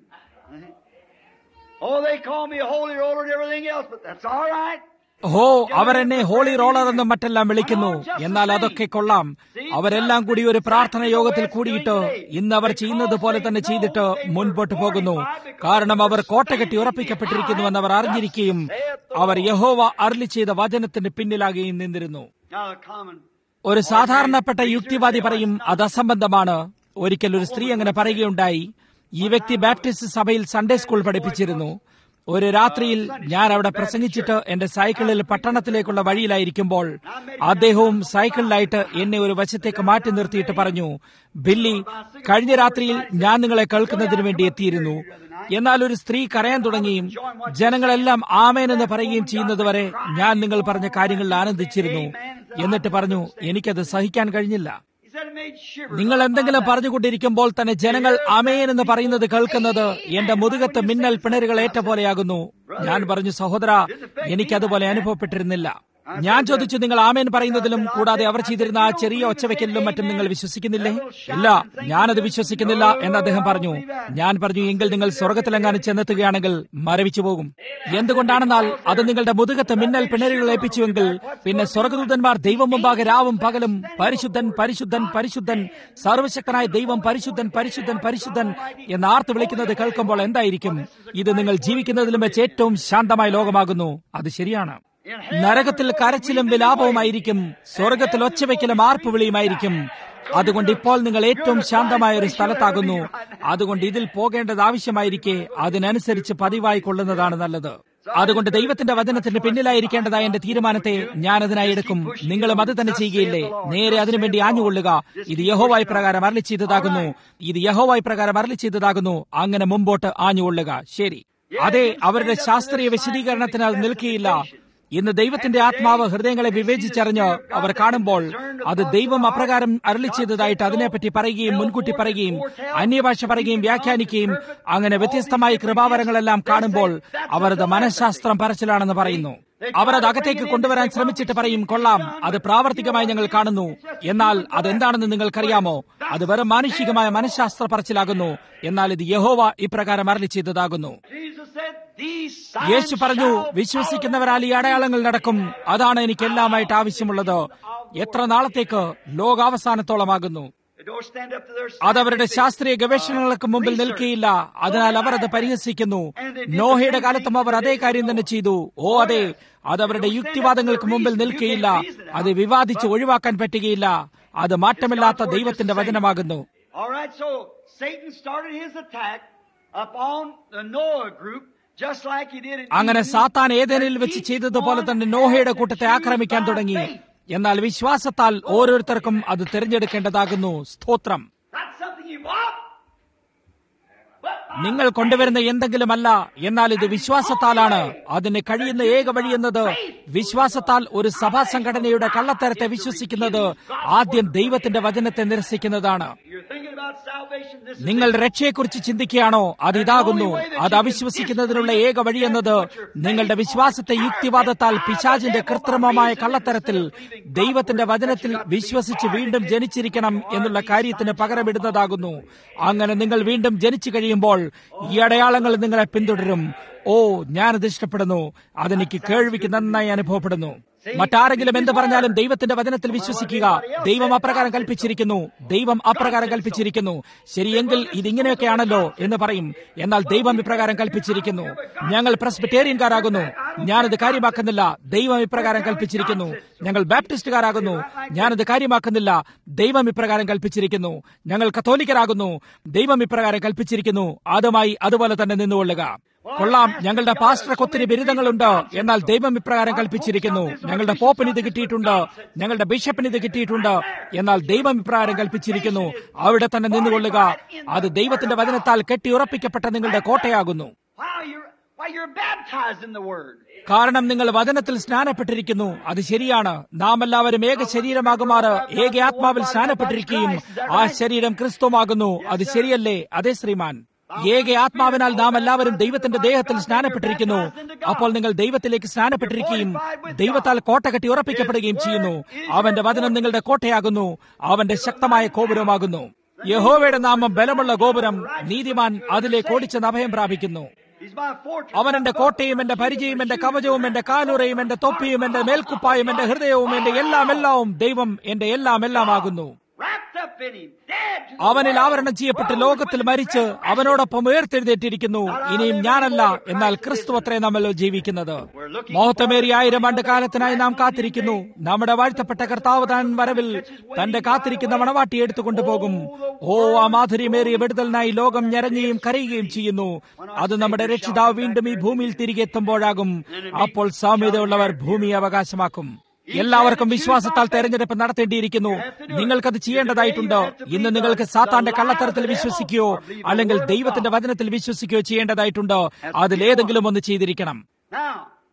Oh, they call me a holy roller and everything else, but that's all right. ഹോ അവരെന്നെ ഹോളി റോളർ എന്നും മറ്റെല്ലാം വിളിക്കുന്നു എന്നാൽ അതൊക്കെ കൊള്ളാം അവരെല്ലാം കൂടി ഒരു പ്രാർത്ഥന യോഗത്തിൽ കൂടിയിട്ട് ഇന്ന് അവർ ചെയ്യുന്നത് പോലെ തന്നെ ചെയ്തിട്ട് മുൻപോട്ട് പോകുന്നു കാരണം അവർ കോട്ട കെട്ടി ഉറപ്പിക്കപ്പെട്ടിരിക്കുന്നുവെന്ന് അവർ അറിഞ്ഞിരിക്കുകയും അവർ യഹോവ അരളി ചെയ്ത വചനത്തിന് പിന്നിലാകുകയും നിന്നിരുന്നു Now the common ഒരു സാധാരണപ്പെട്ട യുക്തിവാദി പറയും അത് അസംബന്ധമാണ് ഒരിക്കൽ ഒരു സ്ത്രീ അങ്ങനെ പറയുകയുണ്ടായി ഈ വ്യക്തി ബാപ്റ്റിസ്റ്റ് സഭയിൽ സൺഡേ സ്കൂൾ പഠിപ്പിച്ചിരുന്നു ഒരു രാത്രിയിൽ ഞാൻ അവിടെ പ്രസംഗിച്ചിട്ട് എന്റെ സൈക്കിളിൽ പട്ടണത്തിലേക്കുള്ള വഴിയിലായിരിക്കുമ്പോൾ അദ്ദേഹവും സൈക്കിളിലായിട്ട് എന്നെ ഒരു വശത്തേക്ക് മാറ്റി നിർത്തിയിട്ട് പറഞ്ഞു ബില്ലി കഴിഞ്ഞ രാത്രിയിൽ ഞാൻ നിങ്ങളെ കേൾക്കുന്നതിന് വേണ്ടി എത്തിയിരുന്നു എന്നാൽ ഒരു സ്ത്രീ കരയാൻ തുടങ്ങിയും ജനങ്ങളെല്ലാം ആമേൻ എന്ന് പറയുകയും ചെയ്യുന്നതുവരെ ഞാൻ നിങ്ങൾ പറഞ്ഞ കാര്യങ്ങളിൽ ആനന്ദിച്ചിരുന്നു എന്നിട്ട് പറഞ്ഞു എനിക്കത് സഹിക്കാൻ കഴിഞ്ഞില്ല He said it made shivers. നിങ്ങൾ എന്തെങ്കിലും പറഞ്ഞുകൊണ്ടിരിക്കുമ്പോൾ തന്നെ ജനങ്ങൾ അമേൻ എന്ന് പറയുന്നത് കേൾക്കുന്നത് എന്റെ മുതുകത്ത് മിന്നൽ പിണരുകൾ ഏറ്റ പോലെയാകുന്നു ഞാൻ പറഞ്ഞു സഹോദര എനിക്കതുപോലെ അനുഭവപ്പെട്ടിരുന്നില്ല ഞാൻ ചോദിച്ചു നിങ്ങൾ ആമേൻ പറയുന്നതിലും കൂടാതെ അവർ ചെയ്തിരുന്ന ആ ചെറിയ ഒച്ചവെക്കലിലും മറ്റും നിങ്ങൾ വിശ്വസിക്കുന്നില്ലേ ഇല്ല ഞാനത് വിശ്വസിക്കുന്നില്ല എന്ന് അദ്ദേഹം പറഞ്ഞു ഞാൻ പറഞ്ഞു എങ്കിൽ നിങ്ങൾ സ്വർഗത്തിലെങ്ങാനും ചെന്നെത്തുകയാണെങ്കിൽ മരവിച്ചു പോകും എന്തുകൊണ്ടാണെന്നാൽ അത് നിങ്ങളുടെ മുതുകത്ത് മിന്നൽ പിണരുകൾ ഏൽപ്പിച്ചുവെങ്കിൽ പിന്നെ സ്വർഗദൂതന്മാർ ദൈവം മുമ്പാകെ രാവും പകലും പരിശുദ്ധൻ പരിശുദ്ധൻ പരിശുദ്ധൻ സർവശക്തനായ ദൈവം പരിശുദ്ധൻ പരിശുദ്ധൻ പരിശുദ്ധൻ എന്ന് ആർത്ത് വിളിക്കുന്നത് കേൾക്കുമ്പോൾ എന്തായിരിക്കും ഇത് നിങ്ങൾ ജീവിക്കുന്നതിലും വെച്ച് ഏറ്റവും ശാന്തമായ ലോകമാകുന്നു അത് ശരിയാണ് നരകത്തിൽ കരച്ചിലും വിലാപവുമായിരിക്കും സ്വർഗത്തിൽ ഒച്ചവെക്കലും ആർപ്പുവിളിയുമായിരിക്കും അതുകൊണ്ട് ഇപ്പോൾ നിങ്ങൾ ഏറ്റവും ശാന്തമായ ഒരു സ്ഥലത്താകുന്നു അതുകൊണ്ട് ഇതിൽ പോകേണ്ടത് ആവശ്യമായിരിക്കെ അതിനനുസരിച്ച് പതിവായി കൊള്ളുന്നതാണ് നല്ലത് അതുകൊണ്ട് ദൈവത്തിന്റെ വചനത്തിന് പിന്നിലായിരിക്കേണ്ടതായ എന്റെ തീരുമാനത്തെ ഞാൻ അതിനായി എടുക്കും നിങ്ങളും അത് തന്നെ ചെയ്യുകയില്ലേ നേരെ അതിനുവേണ്ടി ആഞ്ഞുകൊള്ളുക ഇത് യഹോവായി പ്രകാരം അരളി ചെയ്തതാകുന്നു ഇത് യഹോവായി പ്രകാരം അരളി ചെയ്തതാകുന്നു അങ്ങനെ മുമ്പോട്ട് ആഞ്ഞുകൊള്ളുക ശരി അതെ അവരുടെ ശാസ്ത്രീയ വിശദീകരണത്തിന് അത് നിൽക്കുകയില്ല ഇന്ന് ദൈവത്തിന്റെ ആത്മാവ് ഹൃദയങ്ങളെ വിവേചിച്ചറിഞ്ഞ് അവർ കാണുമ്പോൾ അത് ദൈവം അപ്രകാരം അരളി ചെയ്തതായിട്ട് അതിനെപ്പറ്റി പറയുകയും മുൻകൂട്ടി പറയുകയും അന്യഭാഷ പറയുകയും വ്യാഖ്യാനിക്കുകയും അങ്ങനെ വ്യത്യസ്തമായ കൃപാവരങ്ങളെല്ലാം കാണുമ്പോൾ അവർ അത് മനഃശാസ്ത്രം പറച്ചിലാണെന്ന് പറയുന്നു അവർ അത് അകത്തേക്ക് കൊണ്ടുവരാൻ ശ്രമിച്ചിട്ട് പറയും കൊള്ളാം അത് പ്രാവർത്തികമായി ഞങ്ങൾ കാണുന്നു എന്നാൽ അതെന്താണെന്ന് നിങ്ങൾക്കറിയാമോ അത് വെറും മാനുഷികമായ മനഃശാസ്ത്ര പറച്ചിലാകുന്നു എന്നാൽ ഇത് യഹോവ ഇപ്രകാരം അരളി ചെയ്തതാകുന്നു Jesus said, These Yeshu signs പറഞ്ഞു shall വിശ്വസിക്കുന്നവരാൽ ഈ അടയാളങ്ങൾ നടക്കും അതാണ് എനിക്ക് എല്ലാമായിട്ട് ആവശ്യമുള്ളത് എത്ര നാളത്തേക്ക് ലോകാവസാനത്തോളമാകുന്നു They don't stand up to their അതവരുടെ ശാസ്ത്രീയ ഗവേഷണങ്ങൾക്ക് മുമ്പിൽ നിൽക്കുകയില്ല അതിനാൽ അവർ അത് പരിഹസിക്കുന്നു നോഹയുടെ കാലത്തും അവർ അതേ കാര്യം തന്നെ ചെയ്തു ഓ അതെ അതവരുടെ യുക്തിവാദങ്ങൾക്ക് മുമ്പിൽ നിൽക്കുകയില്ല അത് വിവാദിച്ച് ഒഴിവാക്കാൻ പറ്റുകയില്ല അത് മാറ്റമില്ലാത്ത ദൈവത്തിന്റെ വചനമാകുന്നു All right, so Satan started his attack upon the Noah group just like he did in അങ്ങനെ Eden. സാത്താൻ ഏതേനിൽ വെച്ച് ചെയ്തതുപോലെ തന്നെ നോഹയുടെ കൂട്ടത്തെ ആക്രമിക്കാൻ തുടങ്ങി എന്നാൽ വിശ്വാസത്താൽ ഓരോരുത്തർക്കും അത് തിരഞ്ഞെടുക്കേണ്ടതാകുന്നു സ്തോത്രം That's something you want. But നിങ്ങൾ കൊണ്ടുവരുന്ന എന്തെങ്കിലുമല്ല എന്നാൽ ഇത് വിശ്വാസത്താലാണ് അതിന് കഴിയുന്ന ഏക വഴി എന്നത് വിശ്വാസത്താൽ ഒരു സഭാ സംഘടനയുടെ കള്ളത്തരത്തെ വിശ്വസിക്കുന്നത് ആദ്യം ദൈവത്തിന്റെ വചനത്തെ നിരസിക്കുന്നതാണ് you're thinking about salvation. This is നിങ്ങൾ രക്ഷയെക്കുറിച്ച് ചിന്തിക്കുകയാണോ അത് ഇതാകുന്നു അത് അവിശ്വസിക്കുന്നതിനുള്ള ഏക വഴി എന്നത് നിങ്ങളുടെ വിശ്വാസത്തെ യുക്തിവാദത്താൽ പിശാചിന്റെ കൃത്രിമമായ കള്ളത്തരത്തിൽ ദൈവത്തിന്റെ വചനത്തിൽ വിശ്വസിച്ച് വീണ്ടും ജനിച്ചിരിക്കണം എന്നുള്ള കാര്യത്തിന് പകരമിടുന്നതാകുന്നു അങ്ങനെ നിങ്ങൾ വീണ്ടും ജനിച്ചു കഴിയുമ്പോൾ ഈ അടയാളങ്ങൾ നിങ്ങളെ പിന്തുടരും ഓ ഞാനത് ഇഷ്ടപ്പെടുന്നു അതെനിക്ക് കേൾവിക്ക് നന്നായി അനുഭവപ്പെടുന്നു മറ്റാരെങ്കിലും എന്ത് പറഞ്ഞാലും ദൈവത്തിന്റെ വചനത്തിൽ വിശ്വസിക്കുക ദൈവം അപ്രകാരം കൽപ്പിച്ചിരിക്കുന്നു ദൈവം അപ്രകാരം കൽപ്പിച്ചിരിക്കുന്നു ശരിയെങ്കിൽ ഇതിങ്ങനെയൊക്കെയാണല്ലോ എന്ന് പറയും എന്നാൽ ദൈവം ഇപ്രകാരം കൽപ്പിച്ചിരിക്കുന്നു ഞങ്ങൾ പ്രസ്ബിറ്റേറിയൻകാരാകുന്നു ഞാനത് കാര്യമാക്കുന്നില്ല ദൈവം ഇപ്രകാരം കൽപ്പിച്ചിരിക്കുന്നു ഞങ്ങൾ ബാപ്റ്റിസ്റ്റുകാരാകുന്നു ഞാനത് കാര്യമാക്കുന്നില്ല ദൈവം ഇപ്രകാരം കൽപ്പിച്ചിരിക്കുന്നു ഞങ്ങൾ കത്തോലിക്കരാകുന്നു ദൈവം ഇപ്രകാരം കൽപ്പിച്ചിരിക്കുന്നു അതുമായി അതുപോലെ തന്നെ നിന്നുകൊള്ളുക കൊള്ളാം ഞങ്ങളുടെ പാസ്റ്റർക്ക് ഒത്തിരി ബിരുദങ്ങളുണ്ട് എന്നാൽ ദൈവം ഇപ്രകാരം കൽപ്പിച്ചിരിക്കുന്നു ഞങ്ങളുടെ പോപ്പിന് ഇത് കിട്ടിയിട്ടുണ്ട് ഞങ്ങളുടെ ബിഷപ്പിന് ഇത് കിട്ടിയിട്ടുണ്ട് എന്നാൽ ദൈവം ഇപ്രകാരം കൽപ്പിച്ചിരിക്കുന്നു അവിടെ തന്നെ നിന്നുകൊള്ളുക അത് ദൈവത്തിന്റെ വചനത്താൽ കെട്ടിയുറപ്പിക്കപ്പെട്ട നിങ്ങളുടെ കോട്ടയാകുന്നു While you're, while you're baptized in the Word. കാരണം നിങ്ങൾ വചനത്തിൽ സ്നാനപ്പെട്ടിരിക്കുന്നു അത് ശരിയാണ് നാം എല്ലാവരും ഏക ശരീരമാകുമാറ് ഏക ആത്മാവിൽ സ്നാനപ്പെട്ടിരിക്കുകയും ആ ശരീരം ക്രിസ്തുമാകുന്നു അത് ശരിയല്ലേ അതെ ശ്രീമാൻ ഏക ആത്മാവിനാൽ നാം എല്ലാവരും ദൈവത്തിന്റെ ദേഹത്തിൽ സ്നാനപ്പെട്ടിരിക്കുന്നു അപ്പോൾ നിങ്ങൾ ദൈവത്തിലേക്ക് സ്നാനപ്പെട്ടിരിക്കുകയും ദൈവത്താൽ കോട്ട കെട്ടി ഉറപ്പിക്കപ്പെടുകയും ചെയ്യുന്നു അവന്റെ വചനം നിങ്ങളുടെ കോട്ടയാകുന്നു അവന്റെ ശക്തമായ കോപുരമാകുന്നു യഹോവയുടെ നാമം ബലമുള്ള ഗോപുരം നീതിമാൻ അതിലേക്ക് ഓടിച്ചെന്ന് അഭയം പ്രാപിക്കുന്നു He's my fortress. അവൻ എന്റെ കോട്ടയും എന്റെ പരിചയം എന്റെ കവചവും എന്റെ കാലുറയും എന്റെ തൊപ്പിയും എന്റെ മേൽക്കുപ്പായും എന്റെ ഹൃദയവും എന്റെ എല്ലാം എല്ലാവും ദൈവം എന്റെ എല്ലാം എല്ലാമാകുന്നു Wrapped up in Him. Dead to the അവനിൽ world. ആവരണം ചെയ്യപ്പെട്ട് ലോകത്തിൽ മരിച്ച് അവനോടൊപ്പം ഉയർത്തെഴുന്നേറ്റിരിക്കുന്നു ഇനിയും ഞാനല്ല എന്നാൽ ക്രിസ്തു അത്രേ നമ്മൾ ജീവിക്കുന്നത് മഹത്വമേറിയ ആയിരം ആണ്ട് കാലത്തിനായി നാം കാത്തിരിക്കുന്നു നമ്മുടെ വാഴ്ത്തപ്പെട്ട കർത്താവ് താൻ വരവിൽ തന്റെ കാത്തിരിക്കുന്ന മണവാട്ടി എടുത്തുകൊണ്ടുപോകും ഓ ആ മാധുര്യമേറിയ വിടുതലിനായി ലോകം ഞരങ്ങുകയും കരയുകയും ചെയ്യുന്നു അത് നമ്മുടെ രക്ഷിതാവ് വീണ്ടും ഈ ഭൂമിയിൽ തിരികെ എത്തുമ്പോഴാകും അപ്പോൾ സാമ്യതയുള്ളവർ ഭൂമി അവകാശമാക്കും എല്ലാവർക്കും വിശ്വാസത്താൽ തെരഞ്ഞെടുപ്പ് നടത്തേണ്ടിയിരിക്കുന്നു നിങ്ങൾക്കത് ചെയ്യേണ്ടതായിട്ടുണ്ട് ഇന്ന് നിങ്ങൾക്ക് സാത്താന്റെ കള്ളത്തരത്തിൽ വിശ്വസിക്കുകയോ അല്ലെങ്കിൽ ദൈവത്തിന്റെ വചനത്തിൽ വിശ്വസിക്കുകയോ ചെയ്യേണ്ടതായിട്ടുണ്ട് അതിലേതെങ്കിലും ഒന്ന് ചെയ്തിരിക്കണം Now,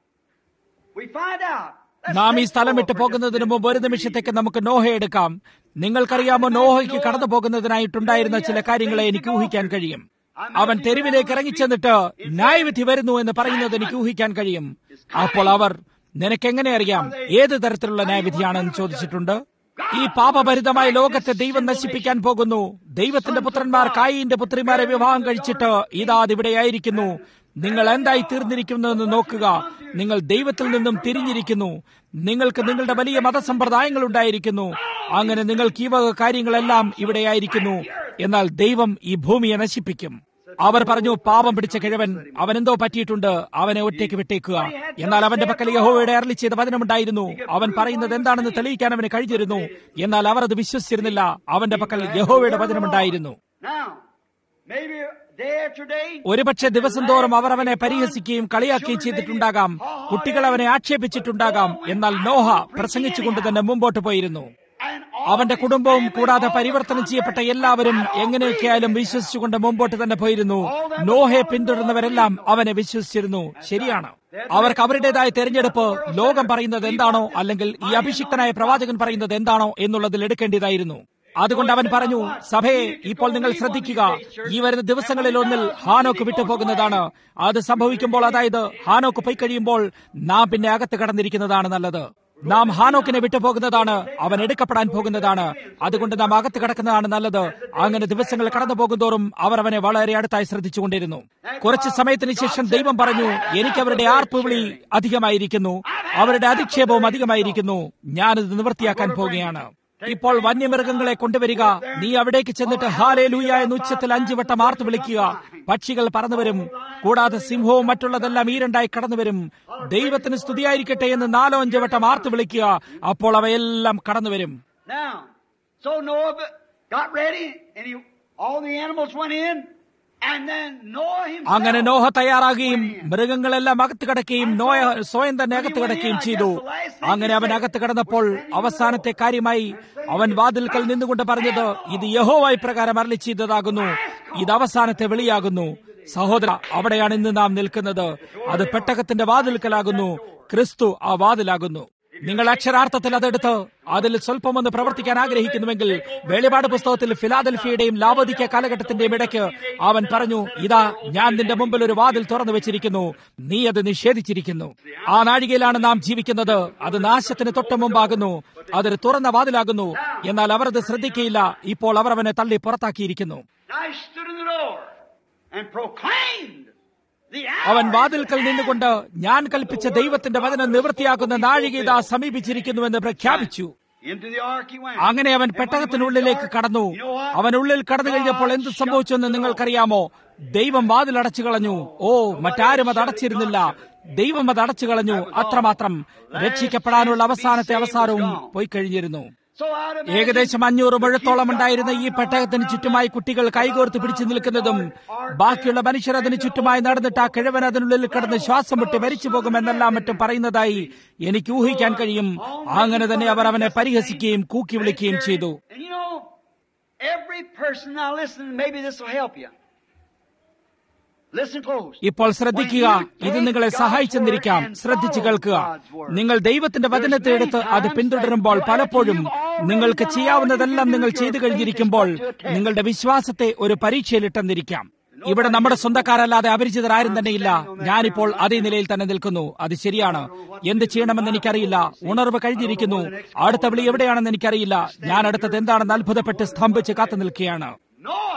we find out. Let's നാം ഈ take സ്ഥലം Noah വിട്ടു for പോകുന്നതിന് മുമ്പ് ഒരു നിമിഷത്തേക്ക് നമുക്ക് നോഹ എടുക്കാം നിങ്ങൾക്കറിയാമോ നോഹയ്ക്ക് കടന്നു പോകുന്നതിനായിട്ടുണ്ടായിരുന്ന ചില കാര്യങ്ങളെ എനിക്ക് ഊഹിക്കാൻ കഴിയും അവൻ തെരുവിലേക്ക് ഇറങ്ങിച്ചെന്നിട്ട് ന്യായവിധി വരുന്നു എന്ന് പറയുന്നത് എനിക്ക് ഊഹിക്കാൻ കഴിയും അപ്പോൾ അവർ നിനക്കെങ്ങനെ അറിയാം ഏത് തരത്തിലുള്ള ന്യായവിധിയാണെന്ന് ചോദിച്ചിട്ടുണ്ട് ഈ പാപഭരിതമായ ലോകത്തെ ദൈവം നശിപ്പിക്കാൻ പോകുന്നു ദൈവത്തിന്റെ പുത്രന്മാർ കായിന്റെ പുത്രിമാരെ വിവാഹം കഴിച്ചിട്ട് ഇതാ അതിവിടെയായിരിക്കുന്നു നിങ്ങൾ എന്തായി തീർന്നിരിക്കുന്നുവെന്ന് നോക്കുക നിങ്ങൾ ദൈവത്തിൽ നിന്നും തിരിഞ്ഞിരിക്കുന്നു നിങ്ങൾക്ക് നിങ്ങളുടെ വലിയ മതസമ്പ്രദായങ്ങൾ ഉണ്ടായിരിക്കുന്നു അങ്ങനെ നിങ്ങൾക്ക് ഈ വക കാര്യങ്ങളെല്ലാം ഇവിടെയായിരിക്കുന്നു എന്നാൽ ദൈവം ഈ ഭൂമിയെ നശിപ്പിക്കും അവർ പറഞ്ഞു പാപം പിടിച്ച കിഴവൻ അവൻ എന്തോ പറ്റിയിട്ടുണ്ട് അവനെ ഒറ്റയ്ക്ക് വിട്ടേക്കുക എന്നാൽ അവന്റെ പക്കൽ യഹോവയുടെ അരളി ചെയ്ത വചനമുണ്ടായിരുന്നു അവൻ പറയുന്നത് എന്താണെന്ന് തെളിയിക്കാൻ അവന് കഴിഞ്ഞിരുന്നു എന്നാൽ അവർ അത് വിശ്വസിച്ചിരുന്നില്ല അവന്റെ പക്കൽ യഹോവയുടെ വചനമുണ്ടായിരുന്നു Now, maybe day after day. ഒരുപക്ഷെ ദിവസം തോറും അവർ അവനെ പരിഹസിക്കുകയും കളിയാക്കുകയും ചെയ്തിട്ടുണ്ടാകാം കുട്ടികൾ അവനെ ആക്ഷേപിച്ചിട്ടുണ്ടാകാം എന്നാൽ നോഹ പ്രസംഗിച്ചുകൊണ്ട് തന്നെ മുമ്പോട്ട് പോയിരുന്നു And അവന്റെ കുടുംബവും കൂടാതെ പരിവർത്തനം ചെയ്യപ്പെട്ട എല്ലാവരും എങ്ങനെയൊക്കെയായാലും വിശ്വസിച്ചുകൊണ്ട് മുമ്പോട്ട് തന്നെ പോയിരുന്നു നോഹയെ പിന്തുടർന്നവരെല്ലാം അവനെ വിശ്വസിച്ചിരുന്നു ശരിയാണ് അവർക്ക് അവരുടേതായ തെരഞ്ഞെടുപ്പ് ലോകം പറയുന്നത് എന്താണോ അല്ലെങ്കിൽ ഈ അഭിഷിക്തനായ പ്രവാചകൻ പറയുന്നത് എന്താണോ എന്നുള്ളതിൽ എടുക്കേണ്ടതായിരുന്നു അതുകൊണ്ട് അവൻ പറഞ്ഞു സഭയെ ഇപ്പോൾ നിങ്ങൾ ശ്രദ്ധിക്കുക ഈ വരുന്ന ദിവസങ്ങളിൽ ഒന്നിൽ ഹാനോക്ക് വിട്ടുപോകുന്നതാണ് അത് സംഭവിക്കുമ്പോൾ അതായത് ഹാനോക്ക് പോയി കഴിയുമ്പോൾ നാം പിന്നെ അകത്ത് കടന്നിരിക്കുന്നതാണ് നല്ലത് നാം ഹാനോക്കിനെ വിട്ടുപോകുന്നതാണ് അവൻ എടുക്കപ്പെടാൻ പോകുന്നതാണ് അതുകൊണ്ട് നാം അകത്ത് കിടക്കുന്നതാണ് നല്ലത് അങ്ങനെ ദിവസങ്ങൾ കടന്നു പോകുന്തോറും അവർ അവനെ വളരെ അടുത്തായി ശ്രദ്ധിച്ചുകൊണ്ടിരുന്നു കുറച്ച് സമയത്തിന് ശേഷം ദൈവം പറഞ്ഞു എനിക്ക് അവരുടെ ആർപ്പുവിളി അധികമായിരിക്കുന്നു അവരുടെ അധിക്ഷേപവും അധികമായിരിക്കുന്നു ഞാനിത് നിവൃത്തിയാക്കാൻ പോവുകയാണ് ഇപ്പോൾ വന്യമൃഗങ്ങളെ കൊണ്ടുവരിക നീ അവിടേക്ക് ചെന്നിട്ട് ഹാലേ ലൂയ എന്ന് ഉച്ചത്തിൽ അഞ്ചു വട്ടം ആർത്തു വിളിക്കുക പക്ഷികൾ പറന്നുവരും കൂടാതെ സിംഹവും മറ്റുള്ളതെല്ലാം ഈ രണ്ടായി കടന്നുവരും ദൈവത്തിന് സ്തുതിയായിരിക്കട്ടെ എന്ന് നാലോ അഞ്ചോ വട്ടം ആർത്തു വിളിക്കുക അപ്പോൾ അവയെല്ലാം കടന്നുവരും Now, so Noah got ready, and he, all the animals went in, and then Noah himself. അങ്ങനെ നോഹ തയ്യാറാകുകയും മൃഗങ്ങളെല്ലാം അകത്ത് കിടക്കുകയും നോയ സ്വയം തന്നെ അകത്ത് കിടക്കുകയും ചെയ്തു അങ്ങനെ അവൻ അകത്ത് കിടന്നപ്പോൾ അവസാനത്തെ കാര്യമായി അവൻ വാതിൽക്കൽ നിന്നുകൊണ്ട് പറഞ്ഞത് ഇത് യഹോവായി പ്രകാരം അരളി ചെയ്തതാകുന്നു ഇത് അവസാനത്തെ വിളിയാകുന്നു സഹോദര അവിടെയാണ് ഇന്ന് നാം നിൽക്കുന്നത് അത് പെട്ടകത്തിന്റെ വാതിൽക്കലാകുന്നു ക്രിസ്തു ആ വാതിലാകുന്നു നിങ്ങൾ അക്ഷരാർത്ഥത്തിൽ അതെടുത്ത് അതിൽ സ്വല്പമൊന്ന് പ്രവർത്തിക്കാൻ ആഗ്രഹിക്കുന്നുവെങ്കിൽ വെളിപാട് പുസ്തകത്തിൽ ഫിലാദൽഫിയുടെയും ലാവോദിക്ക കാലഘട്ടത്തിന്റെയും ഇടയ്ക്ക് അവൻ പറഞ്ഞു ഇതാ ഞാൻ നിന്റെ മുമ്പിൽ ഒരു വാതിൽ തുറന്നു വെച്ചിരിക്കുന്നു നീ അത് നിഷേധിച്ചിരിക്കുന്നു ആ നാഴികയിലാണ് നാം ജീവിക്കുന്നത് അത് നാശത്തിന് തൊട്ട് മുമ്പാകുന്നു അതൊരു തുറന്ന വാതിലാകുന്നു എന്നാൽ അവർ അത് ശ്രദ്ധിക്കയില്ല ഇപ്പോൾ അവർ അവനെ തള്ളി പുറത്താക്കിയിരിക്കുന്നു I stood in the door and proclaimed അവൻ വാതിൽക്കൽ നിന്നുകൊണ്ട് ഞാൻ കൽപ്പിച്ച ദൈവത്തിന്റെ വചനം നിവൃത്തിയാക്കുന്ന നാഴിക ഇതാ സമീപിച്ചിരിക്കുന്നുവെന്ന് പ്രഖ്യാപിച്ചു Into the ark he went. അങ്ങനെ അവൻ പെട്ടകത്തിനുള്ളിലേക്ക് കടന്നു അവൻ ഉള്ളിൽ കടന്നു കഴിഞ്ഞപ്പോൾ എന്ത് സംഭവിച്ചെന്ന് നിങ്ങൾക്കറിയാമോ ദൈവം വാതിൽ അടച്ചു കളഞ്ഞു ഓ മറ്റാരും അത് അടച്ചിരുന്നില്ല ദൈവം അത് അടച്ചു കളഞ്ഞു അത്രമാത്രം രക്ഷിക്കപ്പെടാനുള്ള അവസാനത്തെ അവസാനവും പോയി കഴിഞ്ഞിരുന്നു So I'd imagine ഏകദേശം അഞ്ഞൂറ് മുഴത്തോളം ഉണ്ടായിരുന്ന ഈ പെട്ടകത്തിന് ചുറ്റുമായി കുട്ടികൾ കൈകോർത്ത് പിടിച്ചു നിൽക്കുന്നതും ബാക്കിയുള്ള മനുഷ്യർ അതിന് ചുറ്റുമായി നടന്നിട്ട് ആ കിഴവൻ അതിനുള്ളിൽ കിടന്ന് ശ്വാസം വിട്ട് മരിച്ചു പോകുമെന്നെല്ലാം മറ്റും പറയുന്നതായി എനിക്ക് ഊഹിക്കാൻ കഴിയും അങ്ങനെ തന്നെ അവർ അവനെ പരിഹസിക്കുകയും കൂക്കി വിളിക്കുകയും ചെയ്തു And you know, every person, now listen, maybe this will help you. Listen close. ഇപ്പോൾ ശ്രദ്ധിക്കുക ഇത് നിങ്ങളെ സഹായിച്ചെന്നിരിക്കാം ശ്രദ്ധിച്ചു കേൾക്കുക നിങ്ങൾ ദൈവത്തിന്റെ വചനത്തെ എടുത്ത് അത് പിന്തുടരുമ്പോൾ പലപ്പോഴും നിങ്ങൾക്ക് ചെയ്യാവുന്നതെല്ലാം നിങ്ങൾ ചെയ്തു കഴിഞ്ഞിരിക്കുമ്പോൾ നിങ്ങളുടെ വിശ്വാസത്തെ ഒരു പരീക്ഷയിലിട്ടെന്നിരിക്കാം ഇവിടെ നമ്മുടെ സ്വന്തക്കാരല്ലാതെ അപരിചിതരാരും തന്നെയില്ല ഞാനിപ്പോൾ അതേ നിലയിൽ തന്നെ നിൽക്കുന്നു അത് ശരിയാണ് എന്ത് ചെയ്യണമെന്ന് എനിക്കറിയില്ല ഉണർവ് കഴിഞ്ഞിരിക്കുന്നു അടുത്ത വിളി എവിടെയാണെന്ന് എനിക്കറിയില്ല ഞാൻ അടുത്തത് എന്താണെന്ന് അത്ഭുതപ്പെട്ട് സ്തംഭിച്ച് കാത്തു നിൽക്കുകയാണ് Noah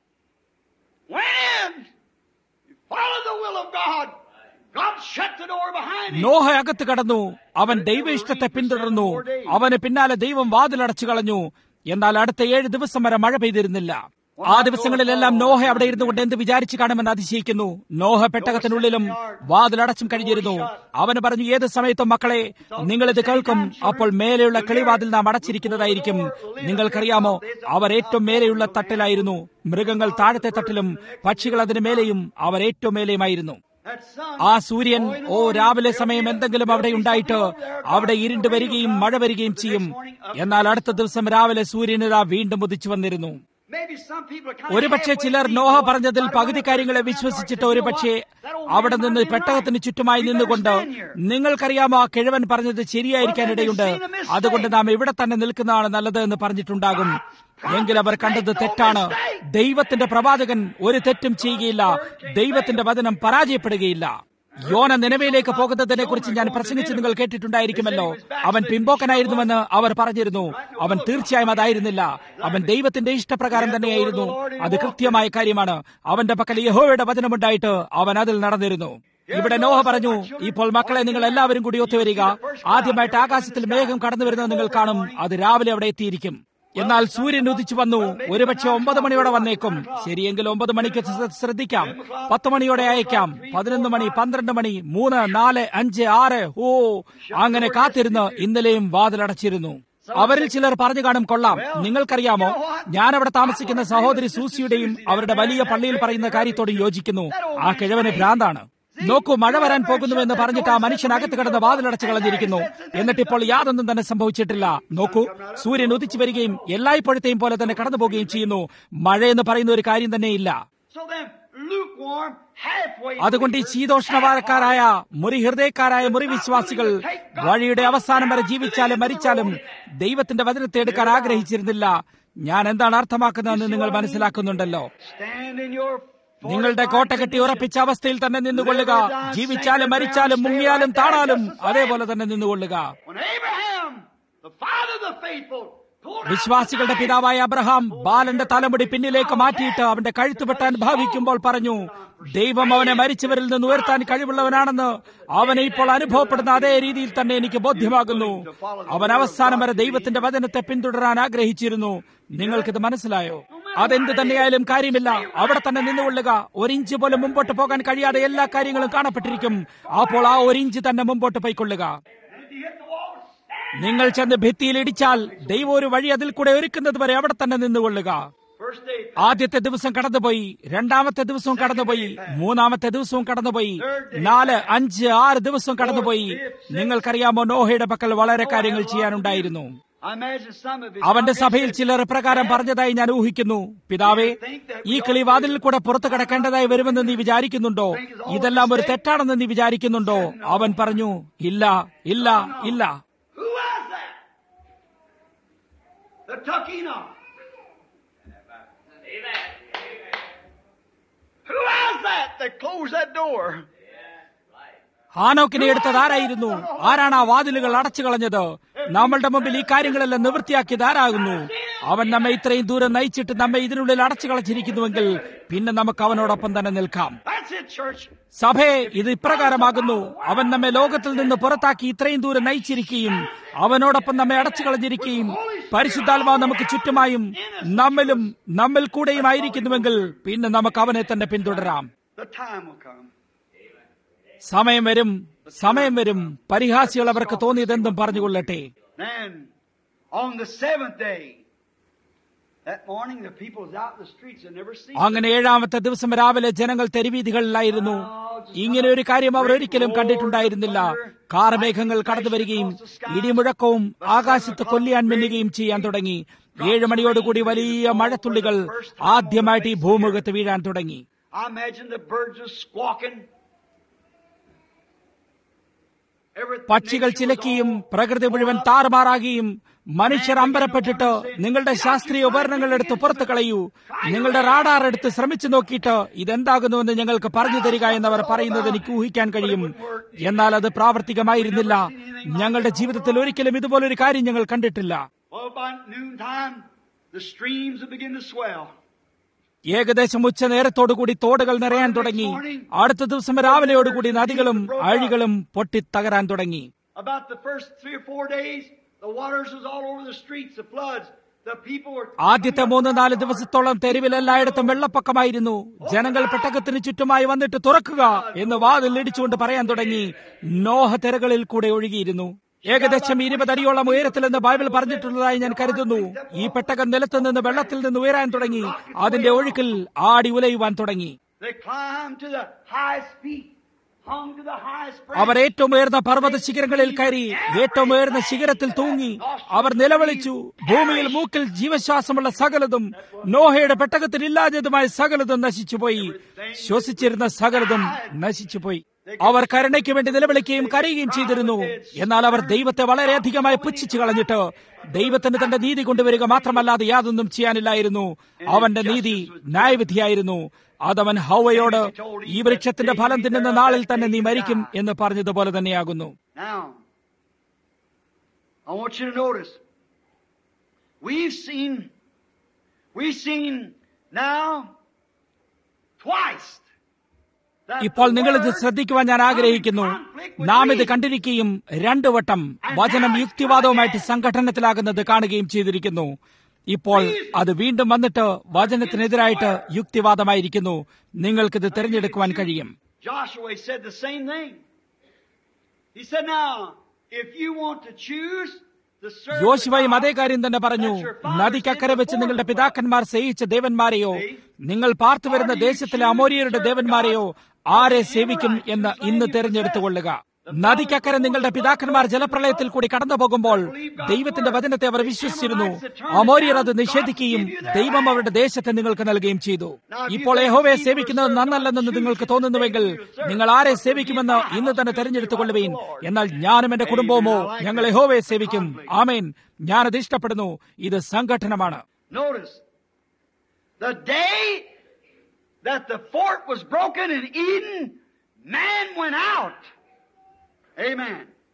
went in. He followed the will of God. God shut the door behind him. Noah അകത്ത് കടന്നു അവൻ ദൈവ ഇഷ്ടത്തെ പിന്തുടർന്നു അവന് പിന്നാലെ ദൈവം വാതിലടച്ചു കളഞ്ഞു എന്നാൽ അടുത്ത ഏഴ് ദിവസം വരെ മഴ പെയ്തിരുന്നില്ല ആ ദിവസങ്ങളിലെല്ലാം നോഹ അവിടെ ഇരുന്നു കൊണ്ട് എന്ത് വിചാരിച്ചു കാണുമെന്ന് അതിശയിക്കുന്നു നോഹ പെട്ടകത്തിനുള്ളിലും വാതിലടച്ചും കഴിഞ്ഞിരുന്നു അവന് പറഞ്ഞു ഏത് സമയത്തും മക്കളെ നിങ്ങൾ ഇത് കേൾക്കും അപ്പോൾ മേലെയുള്ള കിളിവാതിൽ നാം അടച്ചിരിക്കുന്നതായിരിക്കും നിങ്ങൾക്കറിയാമോ അവർ ഏറ്റവും മേലെയുള്ള തട്ടിലായിരുന്നു മൃഗങ്ങൾ താഴത്തെ തട്ടിലും പക്ഷികൾ അതിന് മേലെയും അവർ ഏറ്റവും മേലെയുമായിരുന്നു That sun. ആ സൂര്യൻ ഓ രാവിലെ സമയം എന്തെങ്കിലും അവിടെ ഉണ്ടായിട്ട് അവിടെ ഇരുണ്ട് വരികയും മഴ വരികയും ചെയ്യും എന്നാൽ അടുത്ത ദിവസം രാവിലെ സൂര്യൻ ഇതാ വീണ്ടും ഉദിച്ചു വന്നിരുന്നു Maybe some people are kind ഒരുപക്ഷെ ചിലർ നോഹ പറഞ്ഞതിൽ പകുതി കാര്യങ്ങളെ വിശ്വസിച്ചിട്ട് ഒരുപക്ഷെ അവിടെ നിന്ന് പെട്ടകത്തിന് ചുറ്റുമായി നിന്നുകൊണ്ട് നിങ്ങൾക്കറിയാമോ ആ കിഴവൻ പറഞ്ഞത് ശരിയായിരിക്കാനിടയുണ്ട് അതുകൊണ്ട് നാം ഇവിടെ തന്നെ നിൽക്കുന്നതാണ് നല്ലത് എന്ന് പറഞ്ഞിട്ടുണ്ടാകും എങ്കിൽ അവർ കണ്ടത് തെറ്റാണ് ദൈവത്തിന്റെ പ്രവാചകൻ ഒരു തെറ്റും ചെയ്യുകയില്ല ദൈവത്തിന്റെ വചനം പരാജയപ്പെടുകയില്ല യോന നിലവിലേക്ക് പോകുന്നതിനെ കുറിച്ച് ഞാൻ പ്രസംഗിച്ച് നിങ്ങൾ കേട്ടിട്ടുണ്ടായിരിക്കുമല്ലോ അവൻ പിമ്പോക്കനായിരുന്നുവെന്ന് അവർ പറഞ്ഞിരുന്നു അവൻ തീർച്ചയായും അതായിരുന്നില്ല അവൻ ദൈവത്തിന്റെ ഇഷ്ടപ്രകാരം തന്നെയായിരുന്നു അത് കൃത്യമായ കാര്യമാണ് അവന്റെ പക്കൽ യഹോയുടെ വചനമുണ്ടായിട്ട് അവൻ അതിൽ നടന്നിരുന്നു ഇവിടെ നോഹ പറഞ്ഞു ഇപ്പോൾ മക്കളെ നിങ്ങൾ എല്ലാവരും കൂടി ഒത്തുവരിക ആദ്യമായിട്ട് ആകാശത്തിൽ മേഘം കടന്നു വരുന്നത് നിങ്ങൾ കാണും അത് രാവിലെ അവിടെ എത്തിയിരിക്കും എന്നാൽ സൂര്യൻ ഉദിച്ചു വന്നു ഒരുപക്ഷെ ഒമ്പത് മണിയോടെ വന്നേക്കും ശരിയെങ്കിൽ ഒമ്പത് മണിക്ക് ശ്ര- ശ്രദ്ധിക്കാം പത്ത് മണിയോടെ അയക്കാം പതിനൊന്ന് മണി പന്ത്രണ്ട് മണി മൂന്ന് നാല് അഞ്ച് ആറ് ഓ അങ്ങനെ കാത്തിരുന്ന് ഇന്നലെയും വാതിലടച്ചിരുന്നു അവരിൽ ചിലർ പറഞ്ഞു കാണും കൊള്ളാം നിങ്ങൾക്കറിയാമോ ഞാൻ അവിടെ താമസിക്കുന്ന സഹോദരി സൂസിയുടെയും അവരുടെ വലിയ പള്ളിയിൽ പറയുന്ന കാര്യത്തോട് യോജിക്കുന്നു ആ കിഴവന് ഭ്രാന്താണ് നോക്കൂ മഴ വരാൻ പോകുന്നുവെന്ന് പറഞ്ഞിട്ട് ആ മനുഷ്യൻ അകത്ത് കിടന്ന് വാതിലടച്ചു കളഞ്ഞിരിക്കുന്നു എന്നിട്ടിപ്പോൾ യാതൊന്നും തന്നെ സംഭവിച്ചിട്ടില്ല നോക്കൂ സൂര്യൻ ഉദിച്ചു വരികയും എല്ലായ്പ്പോഴത്തെയും പോലെ തന്നെ കടന്നു പോവുകയും ചെയ്യുന്നു മഴ എന്ന് പറയുന്ന ഒരു കാര്യം തന്നെയില്ല So then, lukewarm, halfway. അതുകൊണ്ട് ഈ ശീതോഷ്ണവാരക്കാരായ മുറി ഹൃദയക്കാരായ മുറി വിശ്വാസികൾ വഴിയുടെ അവസാനം വരെ ജീവിച്ചാലും മരിച്ചാലും ദൈവത്തിന്റെ വചനത്തെ എടുക്കാൻ ആഗ്രഹിച്ചിരുന്നില്ല ഞാൻ എന്താണ് അർത്ഥമാക്കുന്നതെന്ന് നിങ്ങൾ മനസ്സിലാക്കുന്നുണ്ടല്ലോ Stand in your നിങ്ങളുടെ കോട്ട കെട്ടി ഉറപ്പിച്ച അവസ്ഥയിൽ തന്നെ നിന്നുകൊള്ളുക ജീവിച്ചാലും മരിച്ചാലും മുങ്ങിയാലും താണാലും അതേപോലെ തന്നെ നിന്നുകൊള്ളുക When Abraham, the father of the faithful, pulled out വിശ്വാസികളുടെ പിതാവായ അബ്രഹാം ബാലന്റെ തലമുടി പിന്നിലേക്ക് മാറ്റിയിട്ട് അവന്റെ കഴുത്ത് വെട്ടാൻ ഭാവിക്കുമ്പോൾ പറഞ്ഞു ദൈവം അവനെ മരിച്ചവരിൽ നിന്ന് ഉയർത്താൻ കഴിവുള്ളവനാണെന്ന് അവനെ ഇപ്പോൾ അനുഭവപ്പെടുന്ന അതേ രീതിയിൽ തന്നെ എനിക്ക് ബോധ്യമാകുന്നു അവൻ അവസാനം വരെ ദൈവത്തിന്റെ വചനത്തെ പിന്തുടരാൻ ആഗ്രഹിച്ചിരുന്നു നിങ്ങൾക്കിത് മനസ്സിലായോ അതെന്ത് തന്നെയായാലും കാര്യമില്ല അവിടെ തന്നെ നിന്നുകൊള്ളുക ഒരിഞ്ച് പോലും മുമ്പോട്ട് പോകാൻ കഴിയാതെ എല്ലാ കാര്യങ്ങളും കാണപ്പെട്ടിരിക്കും അപ്പോൾ ആ ഒരിഞ്ച് തന്നെ മുമ്പോട്ട് പോയിക്കൊള്ളുക and he hit the wall, stand. നിങ്ങൾ ചെന്ന് ഭിത്തിയിൽ ഇടിച്ചാൽ ദൈവം ഒരു വഴി അതിൽ കൂടെ ഒരുക്കുന്നത് വരെ അവിടെ തന്നെ നിന്നുകൊള്ളുക First day, ആദ്യത്തെ ദിവസം കടന്നുപോയി രണ്ടാമത്തെ ദിവസവും കടന്നുപോയി മൂന്നാമത്തെ ദിവസവും കടന്നുപോയി നാല് അഞ്ച് ആറ് ദിവസവും കടന്നുപോയി നിങ്ങൾക്കറിയാമോ നോഹയുടെ പക്കൽ വളരെ കാര്യങ്ങൾ ചെയ്യാനുണ്ടായിരുന്നു I imagine some of his അവന്റെ സഭയിൽ ചിലർ പ്രകാരം പറഞ്ഞതായി ഞാൻ ഊഹിക്കുന്നു പിതാവേ ഈ കിളി വാതിലിൽ കൂടെ പുറത്തു കടക്കേണ്ടതായി വരുമെന്ന് നീ വിചാരിക്കുന്നുണ്ടോ ഇതെല്ലാം ഒരു തെറ്റാണെന്ന് നീ വിചാരിക്കുന്നുണ്ടോ അവൻ പറഞ്ഞു ഇല്ല ഇല്ല ഇല്ല Who was that? That took Enoch. Who was that that closed that door? ഹാനോക്കിനെ എടുത്തത് ആരായിരുന്നു ആരാണ് ആ വാതിലുകൾ അടച്ചു കളഞ്ഞത് നമ്മളുടെ മുമ്പിൽ ഈ കാര്യങ്ങളെല്ലാം നിവൃത്തിയാക്കിയത് ആരാകുന്നു അവൻ നമ്മെ ഇത്രയും ദൂരം നയിച്ചിട്ട് നമ്മെ ഇതിനുള്ളിൽ അടച്ചു കളച്ചിരിക്കുന്നുവെങ്കിൽ പിന്നെ നമുക്ക് അവനോടൊപ്പം തന്നെ നിൽക്കാം That's That's it, church. സഭയെ ഇത് ഇപ്രകാരമാകുന്നു അവൻ നമ്മെ ലോകത്തിൽ നിന്ന് പുറത്താക്കി ഇത്രയും ദൂരം നയിച്ചിരിക്കുകയും അവനോടൊപ്പം നമ്മെ അടച്ചു കളഞ്ഞിരിക്കുകയും പരിശുദ്ധാത്മാവ് നമുക്ക് ചുറ്റുമായും നമ്മിലും നമ്മിൽ കൂടെയും ആയിരിക്കുന്നുവെങ്കിൽ പിന്നെ നമുക്ക് അവനെ തന്നെ പിന്തുടരാം The time will come. സമയം വരും സമയം വരും പരിഹാസികൾ അവർക്ക് തോന്നിയതെന്തും പറഞ്ഞുകൊള്ളട്ടെ Then, on the seventh day, that morning the people was out in the streets and never seen അങ്ങനെ ഏഴാമത്തെ ദിവസം രാവിലെ ജനങ്ങൾ തെരുവീതികളിലായിരുന്നു ഇങ്ങനെ ഒരു കാര്യം അവർ ഒരിക്കലും കണ്ടിട്ടുണ്ടായിരുന്നില്ല കാർമേഘങ്ങൾ കടന്നു വരികയും ഇടിമുഴക്കവും ആകാശത്ത് കൊല്ലിയാൻ മിന്നുകയും ചെയ്യാൻ തുടങ്ങി ഏഴ് മണിയോടുകൂടി വലിയ മഴത്തുള്ളികൾ ആദ്യമായിട്ട് ഈ ഭൂമുഖത്ത് വീഴാൻ തുടങ്ങി I imagine the birds were squawking. Everything പക്ഷികൾ nature was ചിലക്കുകയും all പ്രകൃതി മുഴുവൻ താറുമാറാകുകയും മനുഷ്യർ അമ്പരപ്പെട്ടിട്ട് നിങ്ങളുടെ ശാസ്ത്രീയ ഉപകരണങ്ങൾ എടുത്ത് പുറത്തു കളയൂ നിങ്ങളുടെ റാഡാർ എടുത്ത് ശ്രമിച്ചു നോക്കിയിട്ട് ഇതെന്താകുന്നുവെന്ന് ഞങ്ങൾക്ക് പറഞ്ഞു തരിക എന്നവർ പറയുന്നത് എനിക്ക് ഊഹിക്കാൻ കഴിയും എന്നാൽ അത് പ്രാവർത്തികമായിരുന്നില്ല ഞങ്ങളുടെ ജീവിതത്തിൽ ഒരിക്കലും ഇതുപോലൊരു കാര്യം ഞങ്ങൾ കണ്ടിട്ടില്ല Well, by noontime, the streams would begin to swell. ഏകദേശം ഉച്ച നേരത്തോടുകൂടി തോടുകൾ നിറയാൻ തുടങ്ങി അടുത്ത ദിവസം രാവിലെയോടുകൂടി നദികളും അഴികളും പൊട്ടിത്തകരാൻ തുടങ്ങി About the first three or four days, the waters was all over the streets, the floods. The people were. ആദ്യത്തെ മൂന്ന് നാല് ദിവസത്തോളം തെരുവിൽ എല്ലായിടത്തും വെള്ളപ്പൊക്കമായിരുന്നു ജനങ്ങൾ പെട്ടകത്തിന് ചുറ്റുമായി വന്നിട്ട് തുറക്കുക എന്ന് വാതിൽ ഇടിച്ചുകൊണ്ട് പറയാൻ തുടങ്ങി നോഹ തെരകളിൽ കൂടെ ഒഴുകിയിരുന്നു ഏകദേശം ഇരുപതടിയോളം ഉയരത്തിലെന്ന് ബൈബിൾ പറഞ്ഞിട്ടുള്ളതായി ഞാൻ കരുതുന്നു ഈ പെട്ടകം നിലത്ത് നിന്ന് വെള്ളത്തിൽ നിന്ന് ഉയരാൻ തുടങ്ങി അതിന്റെ ഒഴുക്കിൽ ആടി ഉലയുവാൻ തുടങ്ങി They climbed to the highest peak, hung to the highest our branch. ഏറ്റവും ഉയർന്ന പർവ്വത ശിഖരങ്ങളിൽ കയറി ഏറ്റവും ഉയർന്ന ശിഖരത്തിൽ തൂങ്ങി അവർ നിലവിളിച്ചു ഭൂമിയിൽ മൂക്കിൽ ജീവശ്വാസമുള്ള സകലതും നോഹയുടെ പെട്ടകത്തിൽ ഇല്ലാഞ്ഞതുമായ സകലതും നശിച്ചുപോയി ശ്വസിച്ചിരുന്ന സകലതും നശിച്ചുപോയി അവർ കരുണയ്ക്ക് വേണ്ടി നിലവിളിക്കുകയും കരയുകയും ചെയ്തിരുന്നു എന്നാൽ അവർ ദൈവത്തെ വളരെയധികമായി പുച്ഛിച്ചു കളഞ്ഞിട്ട് ദൈവത്തിന് തന്റെ നീതി കൊണ്ടുവരിക മാത്രമല്ലാതെ യാതൊന്നും ചെയ്യാനില്ലായിരുന്നു അവന്റെ നീതി ന്യായവിധിയായിരുന്നു അതവൻ ഹൗവയോട് ഈ വൃക്ഷത്തിന്റെ ഫലം തിന്നുന്ന നാളിൽ തന്നെ നീ മരിക്കും എന്ന് പറഞ്ഞതുപോലെ തന്നെയാകുന്നു Now, I want you to notice. We've seen, we've seen now twice. that ഇപ്പോൾ the നിങ്ങൾ ഇത് word ശ്രദ്ധിക്കുവാൻ ഞാൻ ആഗ്രഹിക്കുന്നു come in conflict with നാം ഇത് reason. കണ്ടിരിക്കുകയും രണ്ടു വട്ടം വചനം യുക്തിവാദവുമായിട്ട് സംഘടനത്തിലാകുന്നത് കാണുകയും ചെയ്തിരിക്കുന്നു ഇപ്പോൾ അത് വീണ്ടും വന്നിട്ട് വചനത്തിനെതിരായിട്ട് യുക്തിവാദമായിരിക്കുന്നു നിങ്ങൾക്കിത് തിരഞ്ഞെടുക്കുവാൻ കഴിയും Joshua said the same thing. He said, now, if you want to choose the serve യോശുവയും the അതേ God കാര്യം തന്നെ പറഞ്ഞു that your fathers നദിക്കക്കരെ did വെച്ച് before നിങ്ങളുടെ the flood." പിതാക്കന്മാർ സേവിച്ച ദേവന്മാരെയോ നിങ്ങൾ പാർത്തുവരുന്ന ദേശത്തിലെ അമോരിയരുടെ ദേവന്മാരെയോ ആരെ സേവിക്കും എന്ന് ഇന്ന് തിരഞ്ഞെടുത്തുകൊള്ളുക നദിക്കക്കരെ നിങ്ങളുടെ പിതാക്കന്മാർ ജലപ്രളയത്തിൽ കൂടി കടന്നു പോകുമ്പോൾ ദൈവത്തിന്റെ വചനത്തെ അവർ വിശ്വസിച്ചിരുന്നു അമോരിയർ അത് നിഷേധിക്കുകയും ദൈവം അവരുടെ ദേശത്തെ നിങ്ങൾക്ക് നൽകുകയും ചെയ്തു ഇപ്പോൾ യഹോവയെ സേവിക്കുന്നത് നന്നല്ലെന്ന് നിങ്ങൾക്ക് തോന്നുന്നുവെങ്കിൽ നിങ്ങൾ ആരെ സേവിക്കുമെന്ന് ഇന്ന് തന്നെ തെരഞ്ഞെടുത്തുകൊള്ളുവീൻ എന്നാൽ ഞാനും എന്റെ കുടുംബവുമോ ഞങ്ങൾ യഹോവയെ സേവിക്കും ആമേൻ ഞാനത് ഇഷ്ടപ്പെടുന്നു ഇത് സംഘടനമാണ് Notice, the day that the fort was broken in Eden, man went out. Amen.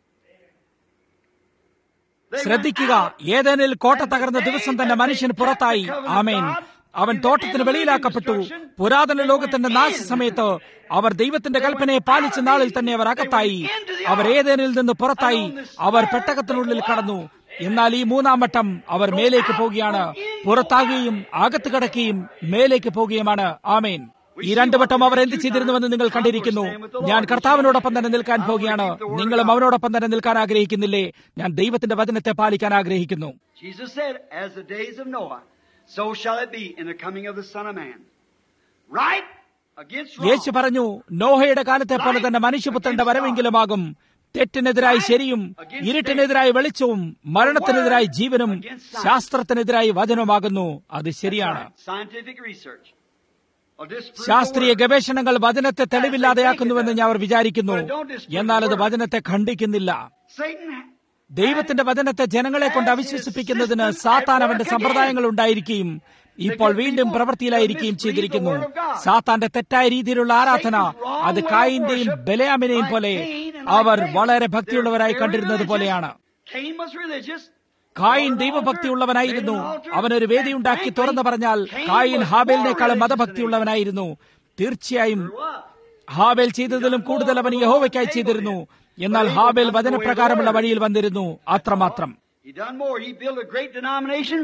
They went ശ്രദ്ധിക്കുക out. ഏതേനിൽ കോട്ട തകർന്ന ദിവസം തന്നെ മനുഷ്യൻ പുറത്തായി ആമേൻ അവൻ തോട്ടത്തിന് വെളിയിലാക്കപ്പെട്ടു പുരാതന ലോകത്തിന്റെ നാശ സമയത്ത് അവർ ദൈവത്തിന്റെ കൽപ്പനയെ പാലിച്ച നാളിൽ തന്നെ അവർ അകത്തായി അവർ ഏതേനിൽ നിന്ന് പുറത്തായി അവർ പെട്ടകത്തിനുള്ളിൽ കടന്നു എന്നാൽ ഈ മൂന്നാം വട്ടം അവർ മേലേക്ക് പോവുകയാണ് പുറത്താകുകയും അകത്ത് കിടക്കുകയും മേലേക്ക് പോവുകയുമാണ് ആമേൻ ഈ രണ്ടു വട്ടം അവർ എന്ത് ചെയ്തിരുന്നുവെന്ന് നിങ്ങൾ കണ്ടിരിക്കുന്നു ഞാൻ കർത്താവിനോടൊപ്പം തന്നെ നിൽക്കാൻ പോവുകയാണ് നിങ്ങളും അവനോടൊപ്പം തന്നെ നിൽക്കാൻ ആഗ്രഹിക്കുന്നില്ലേ ഞാൻ ദൈവത്തിന്റെ വചനത്തെ പാലിക്കാൻ ആഗ്രഹിക്കുന്നു Jesus said, as the days of Noah, so shall it be in the coming of the Son of Man. Right against wrong. യേശു പറഞ്ഞു നോഹയുടെ കാലത്തെ പോലെ തന്നെ മനുഷ്യപുത്രന്റെ വരവെങ്കിലുമാകും തെറ്റിനെതിരായി ശരിയും ഇരുട്ടിനെതിരായി വെളിച്ചവും മരണത്തിനെതിരായി ജീവനും ശാസ്ത്രത്തിനെതിരായി വചനവുമാകുന്നു അത് ശരിയാണ് Scientific research. will disprove ശാസ്ത്രീയ the word. ഗവേഷണങ്ങൾ വചനത്തെ തെളിവില്ലാതെയാക്കുന്നുവെന്ന് ഞാൻ അവർ വിചാരിക്കുന്നു എന്നാൽ അത് വചനത്തെ ഖണ്ഡിക്കുന്നില്ല Satan ദൈവത്തിന്റെ വചനത്തെ ജനങ്ങളെ കൊണ്ട് അവിശ്വസിപ്പിക്കുന്നതിന് സാത്താൻ അവന്റെ സമ്പ്രദായങ്ങൾ ഉണ്ടായിരിക്കുകയും ഇപ്പോൾ വീണ്ടും പ്രവൃത്തിയിലായിരിക്കുകയും ചെയ്തിരിക്കുന്നു സാത്താന്റെ തെറ്റായ രീതിയിലുള്ള ആരാധന അത് കായിന്റെയും ബലയാമിനെയും പോലെ അവർ വളരെ ഭക്തിയുള്ളവരായി കണ്ടിരുന്നത് പോലെയാണ് Cain was religious. കായിൻ ദൈവഭക്തിയുള്ളവനായിരുന്നു അവനൊരു വേദിയുണ്ടാക്കി തുറന്നു പറഞ്ഞാൽ കായിൻ ഹാബേലിനേക്കാളും മതഭക്തിയുള്ളവനായിരുന്നു തീർച്ചയായും ഹാബേൽ ചെയ്തതിലും കൂടുതൽ അവൻ യഹോവയ്ക്കായി ചെയ്തിരുന്നു എന്നാൽ ഹാബേൽ വചനപ്രകാരമുള്ള വഴിയിൽ വന്നിരുന്നു അത്രമാത്രം He done more. He built a great denomination.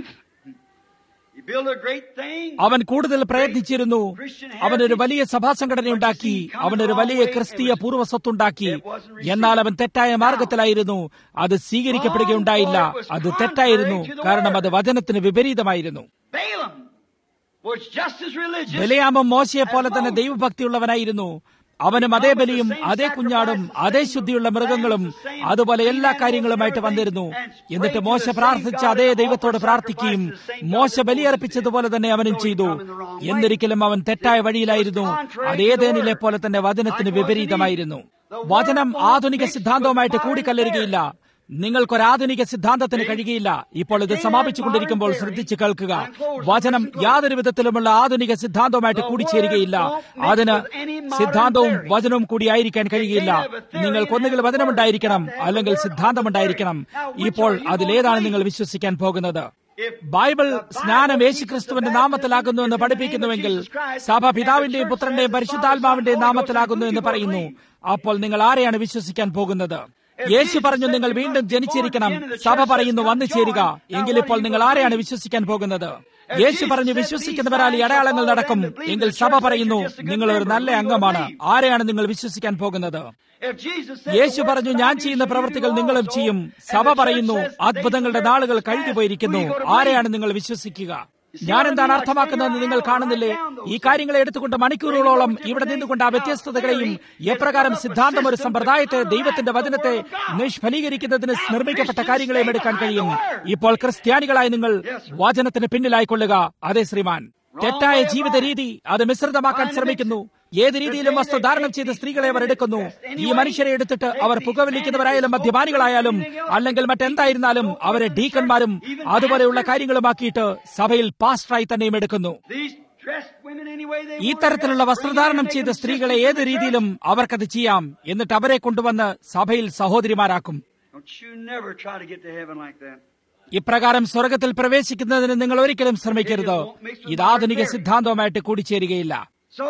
He built a great thing. അവൻ കൂടുതൽ പ്രയത്നിച്ചിരുന്നു അവനൊരു വലിയ സഭാസംഘടന ഉണ്ടാക്കി അവനൊരു വലിയ ക്രിസ്തീയ പൂർവ്വസ്വത്തുണ്ടാക്കി എന്നാൽ അവൻ തെറ്റായ മാർഗത്തിലായിരുന്നു അത് സ്വീകരിക്കപ്പെടുകയുണ്ടായില്ല അത് തെറ്റായിരുന്നു കാരണം അത് വചനത്തിന് വിപരീതമായിരുന്നു Balaam was just as religious. ബലിയാമം മോശയെ പോലെ തന്നെ ദൈവഭക്തിയുള്ളവനായിരുന്നു അവനും അതേ ബലിയും അതേ കുഞ്ഞാടും അതേ ശുദ്ധിയുള്ള മൃഗങ്ങളും അതുപോലെ എല്ലാ കാര്യങ്ങളുമായിട്ട് വന്നിരുന്നു എന്നിട്ട് മോശ പ്രാർത്ഥിച്ച അതേ ദൈവത്തോട് പ്രാർത്ഥിക്കുകയും മോശ ബലിയർപ്പിച്ചതുപോലെ തന്നെ അവനും ചെയ്തു എന്നിരിക്കലും അവൻ തെറ്റായ വഴിയിലായിരുന്നു അതേതേനിലെ പോലെ തന്നെ വചനത്തിന് വിപരീതമായിരുന്നു വചനം ആധുനിക സിദ്ധാന്തവുമായിട്ട് കൂടിക്കല്ലരുകയില്ല നിങ്ങൾക്കൊരാധുനിക സിദ്ധാന്തത്തിന് കഴിയുകയില്ല ഇപ്പോൾ ഇത് സമാപിച്ചുകൊണ്ടിരിക്കുമ്പോൾ ശ്രദ്ധിച്ചു കേൾക്കുക വചനം യാതൊരു വിധത്തിലുമുള്ള ആധുനിക സിദ്ധാന്തവുമായിട്ട് കൂടിച്ചേരുകയില്ല അതിന് സിദ്ധാന്തവും വചനവും കൂടി ആയിരിക്കാൻ കഴിയുകയില്ല നിങ്ങൾക്കൊന്നുകിൽ വചനമുണ്ടായിരിക്കണം അല്ലെങ്കിൽ സിദ്ധാന്തമുണ്ടായിരിക്കണം ഇപ്പോൾ അതിലേതാണ് നിങ്ങൾ വിശ്വസിക്കാൻ പോകുന്നത് ബൈബിൾ സ്നാനം യേശുക്രിസ്തുവിന്റെ നാമത്തിലാകുന്നു എന്ന് പഠിപ്പിക്കുന്നുവെങ്കിൽ സഭ പിതാവിന്റെയും പുത്രന്റെയും പരിശുദ്ധാത്മാവിന്റെയും നാമത്തിലാകുന്നു എന്ന് പറയുന്നു അപ്പോൾ നിങ്ങൾ ആരെയാണ് വിശ്വസിക്കാൻ പോകുന്നത് യേശു പറഞ്ഞു നിങ്ങൾ വീണ്ടും ജനിച്ചിരിക്കണം സഭ പറയുന്നു വന്നു ചേരുക എങ്കിൽ ഇപ്പോൾ നിങ്ങൾ ആരെയാണ് വിശ്വസിക്കാൻ പോകുന്നത് യേശു പറഞ്ഞു വിശ്വസിക്കുന്നവരാൽ ഈ അടയാളങ്ങൾ നടക്കും എങ്കിൽ സഭ പറയുന്നു നിങ്ങൾ ഒരു നല്ല അംഗമാണ് ആരെയാണ് നിങ്ങൾ വിശ്വസിക്കാൻ പോകുന്നത് If Jesus said Yeshu the പറഞ്ഞു works ഞാൻ that I ചെയ്യുന്ന do, പ്രവൃത്തികൾ you നിങ്ങളും also ചെയ്യും will. സഭ And the പറയുന്നു church says they അത്ഭുതങ്ങളുടെ do നാളുകൾ works കഴിഞ്ഞു fast. പോയിരിക്കുന്നു Who you gonna ആരെയാണ് believe? നിങ്ങൾ വിശ്വസിക്കുക see ഞാൻ what I എന്താണ് mean? അർത്ഥമാക്കുന്നതെന്ന് നിങ്ങൾ കാണുന്നില്ലേ ഈ കാര്യങ്ങളെ എടുത്തുകൊണ്ട് മണിക്കൂറുകളോളം ഇവിടെ നിന്നുകൊണ്ട് ആ വ്യത്യസ്തതകളെയും എപ്രകാരം സിദ്ധാന്തം ഒരു സമ്പ്രദായത്തെ ദൈവത്തിന്റെ വചനത്തെ നിഷ്ഫലീകരിക്കുന്നതിന് നിർമ്മിക്കപ്പെട്ട കാര്യങ്ങളെയും എടുക്കാൻ കഴിയും ഇപ്പോൾ ക്രിസ്ത്യാനികളായി നിങ്ങൾ വചനത്തിന് പിന്നിലായിക്കൊള്ളുക അതെ ശ്രീമാൻ തെറ്റായ ജീവിത രീതി അത് മിശ്രിതമാക്കാൻ ശ്രമിക്കുന്നു ഏത് രീതിയിലും വസ്ത്രധാരണം ചെയ്ത സ്ത്രീകളെ അവർ എടുക്കുന്നു ഈ മനുഷ്യരെ എടുത്തിട്ട് അവർ പുകവലിക്കുന്നവരായാലും മദ്യപാനികളായാലും അല്ലെങ്കിൽ മറ്റെന്തായിരുന്നാലും അവരെ ഡീക്കന്മാരും അതുപോലെയുള്ള കാര്യങ്ങളുമാക്കിയിട്ട് സഭയിൽ പാസ്റ്ററായി തന്നെയും എടുക്കുന്നു These dressed women any way they ഈ want. തരത്തിലുള്ള വസ്ത്രധാരണം ചെയ്ത സ്ത്രീകളെ ഏത് രീതിയിലും അവർക്കത് ചെയ്യാം എന്നിട്ട് അവരെ കൊണ്ടുവന്ന് സഭയിൽ സഹോദരിമാരാക്കും Don't you never try to get to heaven like that. ഇപ്രകാരം സ്വർഗത്തിൽ പ്രവേശിക്കുന്നതിന് നിങ്ങൾ ഒരിക്കലും ശ്രമിക്കരുത് ഇത് ആധുനിക സിദ്ധാന്തവുമായിട്ട് കൂടിച്ചേരുകയില്ല So,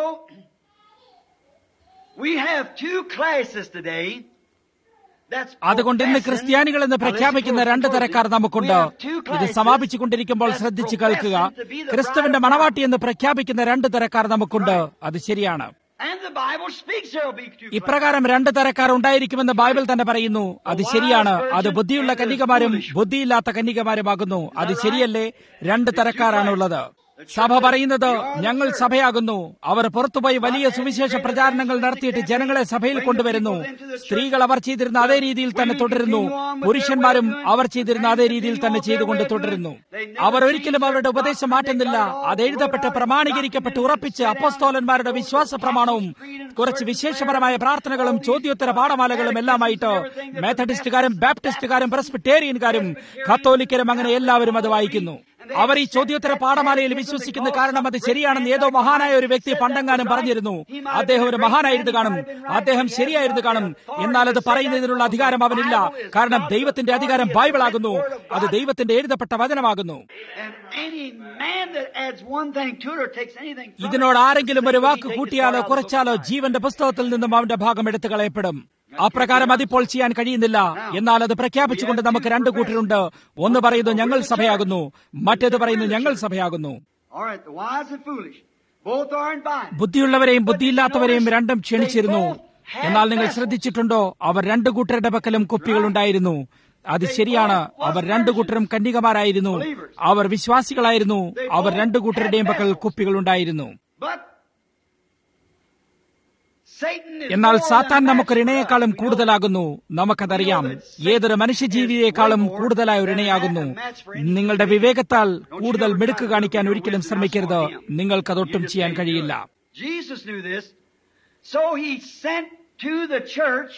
we have two classes today. That's അതുകൊണ്ട് ഇന്ന് professing- ക്രിസ്ത്യാനികൾ എന്ന് Now, listen പ്രഖ്യാപിക്കുന്ന close, രണ്ട് close. തരക്കാർ നമുക്കുണ്ട് We have two ഇത് classes സമാപിച്ചുകൊണ്ടിരിക്കുമ്പോൾ that's ശ്രദ്ധിച്ചു കേൾക്കുക professing to be the ക്രിസ്തുവിന്റെ bride of മണവാട്ടി എന്ന് പ്രഖ്യാപിക്കുന്ന രണ്ട് തരക്കാർ നമുക്കുണ്ട് അത് ശരിയാണ് And the Bible speaks there will be two classes. ഇപ്രകാരം രണ്ട് തരക്കാർ ഉണ്ടായിരിക്കുമെന്ന് ബൈബിൾ തന്നെ പറയുന്നു അത് ശരിയാണ് അത് ബുദ്ധിയുള്ള കന്യകമാരും ബുദ്ധിയില്ലാത്ത കന്യകമാരുമാകുന്നു അത് ശരിയല്ലേ രണ്ട് തരക്കാരാണുള്ളത് സഭ പറയുന്നത് ഞങ്ങൾ സഭയാകുന്നു അവർ പുറത്തുപോയി വലിയ സുവിശേഷ പ്രചാരണങ്ങൾ നടത്തിയിട്ട് ജനങ്ങളെ സഭയിൽ കൊണ്ടുവരുന്നു സ്ത്രീകൾ അവർ ചെയ്തിരുന്ന അതേ രീതിയിൽ തന്നെ തുടരുന്നു പുരുഷന്മാരും അവർ ചെയ്തിരുന്ന അതേ രീതിയിൽ തന്നെ ചെയ്തുകൊണ്ട് തുടരുന്നു അവർ ഒരിക്കലും അവരുടെ ഉപദേശം മാറ്റുന്നില്ല അത് എഴുതപ്പെട്ട് പ്രമാണീകരിക്കപ്പെട്ട് ഉറപ്പിച്ച് അപ്പോസ്തോലന്മാരുടെ വിശ്വാസ പ്രമാണവും കുറച്ച് വിശേഷപരമായ പ്രാർത്ഥനകളും ചോദ്യോത്തര പാഠമാലകളും എല്ലാമായിട്ട് മെത്തഡിസ്റ്റുകാരും ബാപ്റ്റിസ്റ്റുകാരും പ്രസ്ബിറ്റേറിയൻകാരും കത്തോലിക്കരും അങ്ങനെ എല്ലാവരും അത് വായിക്കുന്നു അവർ ഈ ചോദ്യോത്തര പാഠമാലയിൽ വിശ്വസിക്കുന്ന കാരണം അത് ശരിയാണെന്ന് ഏതോ മഹാനായ ഒരു വ്യക്തി പണ്ടെങ്ങാനും പറഞ്ഞിരുന്നു അദ്ദേഹം ഒരു മഹാനായിരുന്നു കാണും അദ്ദേഹം ശരിയായിരുന്നു കാണും എന്നാൽ അത് പറയുന്നതിനുള്ള അധികാരം അവനില്ല കാരണം ദൈവത്തിന്റെ അധികാരം ബൈബിളാകുന്നു അത് ദൈവത്തിന്റെ എഴുതപ്പെട്ട വചനമാകുന്നു And any man that adds one thing to it or takes anything from ഇതിനോട് it, ആരെങ്കിലും ഒരു വാക്ക് take the കൂട്ടിയാലോ part out of the കുറച്ചാലോ book. ജീവന്റെ പുസ്തകത്തിൽ നിന്നും അവന്റെ ഭാഗം എടുത്തു കളയപ്പെടും അപ്രകാരം അതിപ്പോൾ ചെയ്യാൻ കഴിയുന്നില്ല എന്നാൽ അത് പ്രഖ്യാപിച്ചുകൊണ്ട് നമുക്ക് രണ്ട് കൂട്ടരുണ്ട് ഒന്ന് പറയുന്നു ഞങ്ങൾ സഭയാകുന്നു മറ്റേത് പറയുന്നു ഞങ്ങൾ സഭയാകുന്നു All right, the wise and foolish. Both are in bind. ബുദ്ധിയുള്ളവരെയും ബുദ്ധിയില്ലാത്തവരെയും രണ്ടും ക്ഷണിച്ചിരുന്നു എന്നാൽ നിങ്ങൾ ശ്രദ്ധിച്ചിട്ടുണ്ടോ അവർ രണ്ടു കൂട്ടരുടെ പക്കലും കുപ്പികൾ ഉണ്ടായിരുന്നു അത് ശരിയാണ് അവർ രണ്ടു കൂട്ടരും കന്യകമാരായിരുന്നു അവർ വിശ്വാസികളായിരുന്നു അവർ രണ്ടു കൂട്ടരുടെയും പക്കൽ കുപ്പികൾ ഉണ്ടായിരുന്നു But Satan is എന്നാൽ more സാത്താൻ than നമുക്കൊരു master. ഇണയേക്കാളും കൂടുതലാകുന്നു നമുക്കതറിയാം ഏതൊരു മനുഷ്യജീവിയേക്കാളും കൂടുതലായ ഒരു ഇണയാകുന്നു നിങ്ങളുടെ വിവേകത്താൽ കൂടുതൽ മിടുക്ക് കാണിക്കാൻ ഒരിക്കലും ശ്രമിക്കരുത് നിങ്ങൾക്കതൊട്ടും ചെയ്യാൻ കഴിയില്ല Jesus knew this, so he sent to the church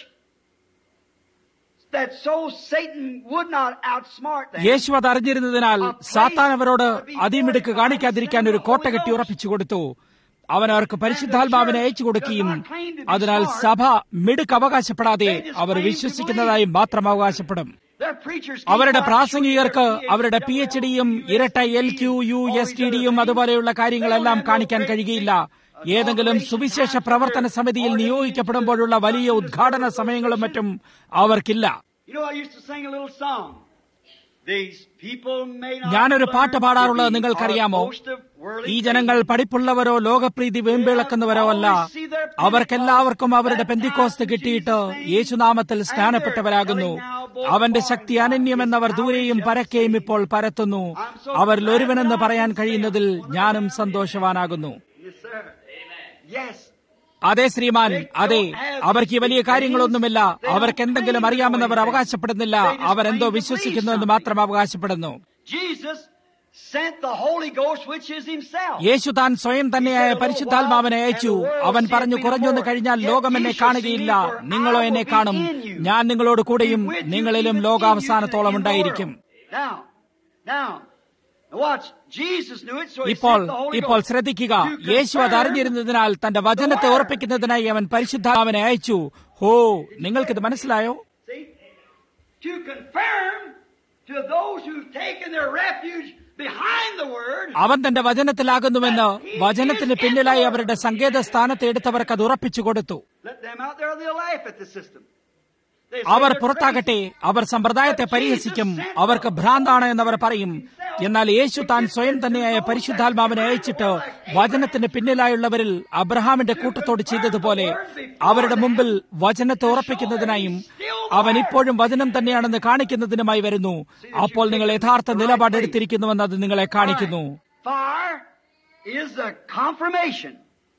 that so Satan would not outsmart them. യേശു അത് അറിഞ്ഞിരുന്നതിനാൽ സാത്താൻ അവരോട് അതിമിടുക്ക് കാണിക്കാതിരിക്കാൻ ഒരു കോട്ട കെട്ടി ഉറപ്പിച്ചു കൊടുത്തു അവൻ അവർക്ക് പരിശുദ്ധാത്മാവിനെ അയച്ചു കൊടുക്കുകയും അതിനാൽ സഭ മിടുക്ക് അവകാശപ്പെടാതെ അവർ വിശ്വസിക്കുന്നതായി മാത്രം അവകാശപ്പെടും Their preachers അവരുടെ keep on പ്രാസംഗികർക്ക് showing their അവരുടെ പി എച്ച് ഡിയും ഇരട്ട L Q U S T ഡിയും അതുപോലെയുള്ള കാര്യങ്ങളെല്ലാം കാണിക്കാൻ കഴിയുകയില്ല ഏതെങ്കിലും സുവിശേഷ പ്രവർത്തന സമിതിയിൽ നിയോഗിക്കപ്പെടുമ്പോഴുള്ള വലിയ ഉദ്ഘാടന സമയങ്ങളും മറ്റും അവർക്കില്ല You know, I used to sing a little song. These people may not ഞാനൊരു പാട്ട് learn പാടാറുള്ളത് to be നിങ്ങൾക്കറിയാമോ or boast of worldly ഈ ജനങ്ങൾ പഠിപ്പുള്ളവരോ ലോകപ്രീതി വീമ്പിളക്കുന്നവരോ അല്ല അവർക്കെല്ലാവർക്കും അവരുടെ പെന്തിക്കോസ്ത് കിട്ടിയിട്ട് യേശുനാമത്തിൽ സ്നാനപ്പെട്ടവരാകുന്നു അവന്റെ ശക്തി അനന്യമെന്നവർ ദൂരെയും പരക്കെയും ഇപ്പോൾ പരത്തുന്നു അവരിൽ ഒരുവനെന്ന് പറയാൻ കഴിയുന്നതിൽ ഞാനും സന്തോഷവാനാകുന്നു Yes, sir. Yes. അതെ ശ്രീമാൻ അതെ അവർക്ക് ഈ വലിയ കാര്യങ്ങളൊന്നുമില്ല അവർക്ക് എന്തെങ്കിലും അറിയാമെന്നവർ അവകാശപ്പെടുന്നില്ല അവരെന്തോ വിശ്വസിക്കുന്നു എന്ന് മാത്രം അവകാശപ്പെടുന്നു Jesus sent the Holy Ghost, which is Himself. യേശു താൻ സ്വയം തന്നെയായ പരിശുദ്ധാത്മാവിനെ അയച്ചു അവൻ പറഞ്ഞു കുറഞ്ഞൊന്ന് കഴിഞ്ഞാൽ ലോകം എന്നെ കാണുകയില്ല നിങ്ങളോ എന്നെ കാണും ഞാൻ നിങ്ങളോട് കൂടെയും നിങ്ങളിലും ലോകാവസാനത്തോളം ഉണ്ടായിരിക്കും Now, now, watch. Jesus knew it, so He ഇപ്പോൾ sent the Holy ഇപ്പോൾ Ghost. ശ്രദ്ധിക്കുക to യേശു അത് confirm അറിഞ്ഞിരുന്നതിനാൽ തന്റെ വചനത്തെ ഉറപ്പിക്കുന്നതിനായി അവൻ പരിശുദ്ധാത്മാവിനെ അയച്ചു ഹോ നിങ്ങൾക്കിത് മനസ്സിലായോ See? To confirm to those who've taken their refuge behind the Word. അവൻ തന്റെ വചനത്തിലാകുന്നുവെന്ന് വചനത്തിന് പിന്നിലായി അവരുടെ സങ്കേത സ്ഥാനത്ത് എടുത്തവർക്ക് അത് ഉറപ്പിച്ചു കൊടുത്തു Let them out there, they'll laugh at the system. They say our they're പുറത്താകട്ടെ അവർ സമ്പ്രദായത്തെ പരിഹസിക്കും അവർക്ക് ഭ്രാന്താണ് എന്നവർ പറയും എന്നാൽ യേശു താൻ സ്വയം തന്നെയായ പരിശുദ്ധാത്മാവിനെ അയച്ചിട്ട് വചനത്തിന് പിന്നിലായുള്ളവരിൽ അബ്രഹാമിന്റെ കൂട്ടത്തോട് ചെയ്തതുപോലെ അവരുടെ മുമ്പിൽ വചനത്തെ ഉറപ്പിക്കുന്നതിനായും അവൻ ഇപ്പോഴും വചനം തന്നെയാണെന്ന് കാണിക്കുന്നതിനുമായി വരുന്നു അപ്പോൾ നിങ്ങൾ യഥാർത്ഥ നിലപാടെടുത്തിരിക്കുന്നുവെന്ന് അത് നിങ്ങളെ കാണിക്കുന്നു Fire is the confirmation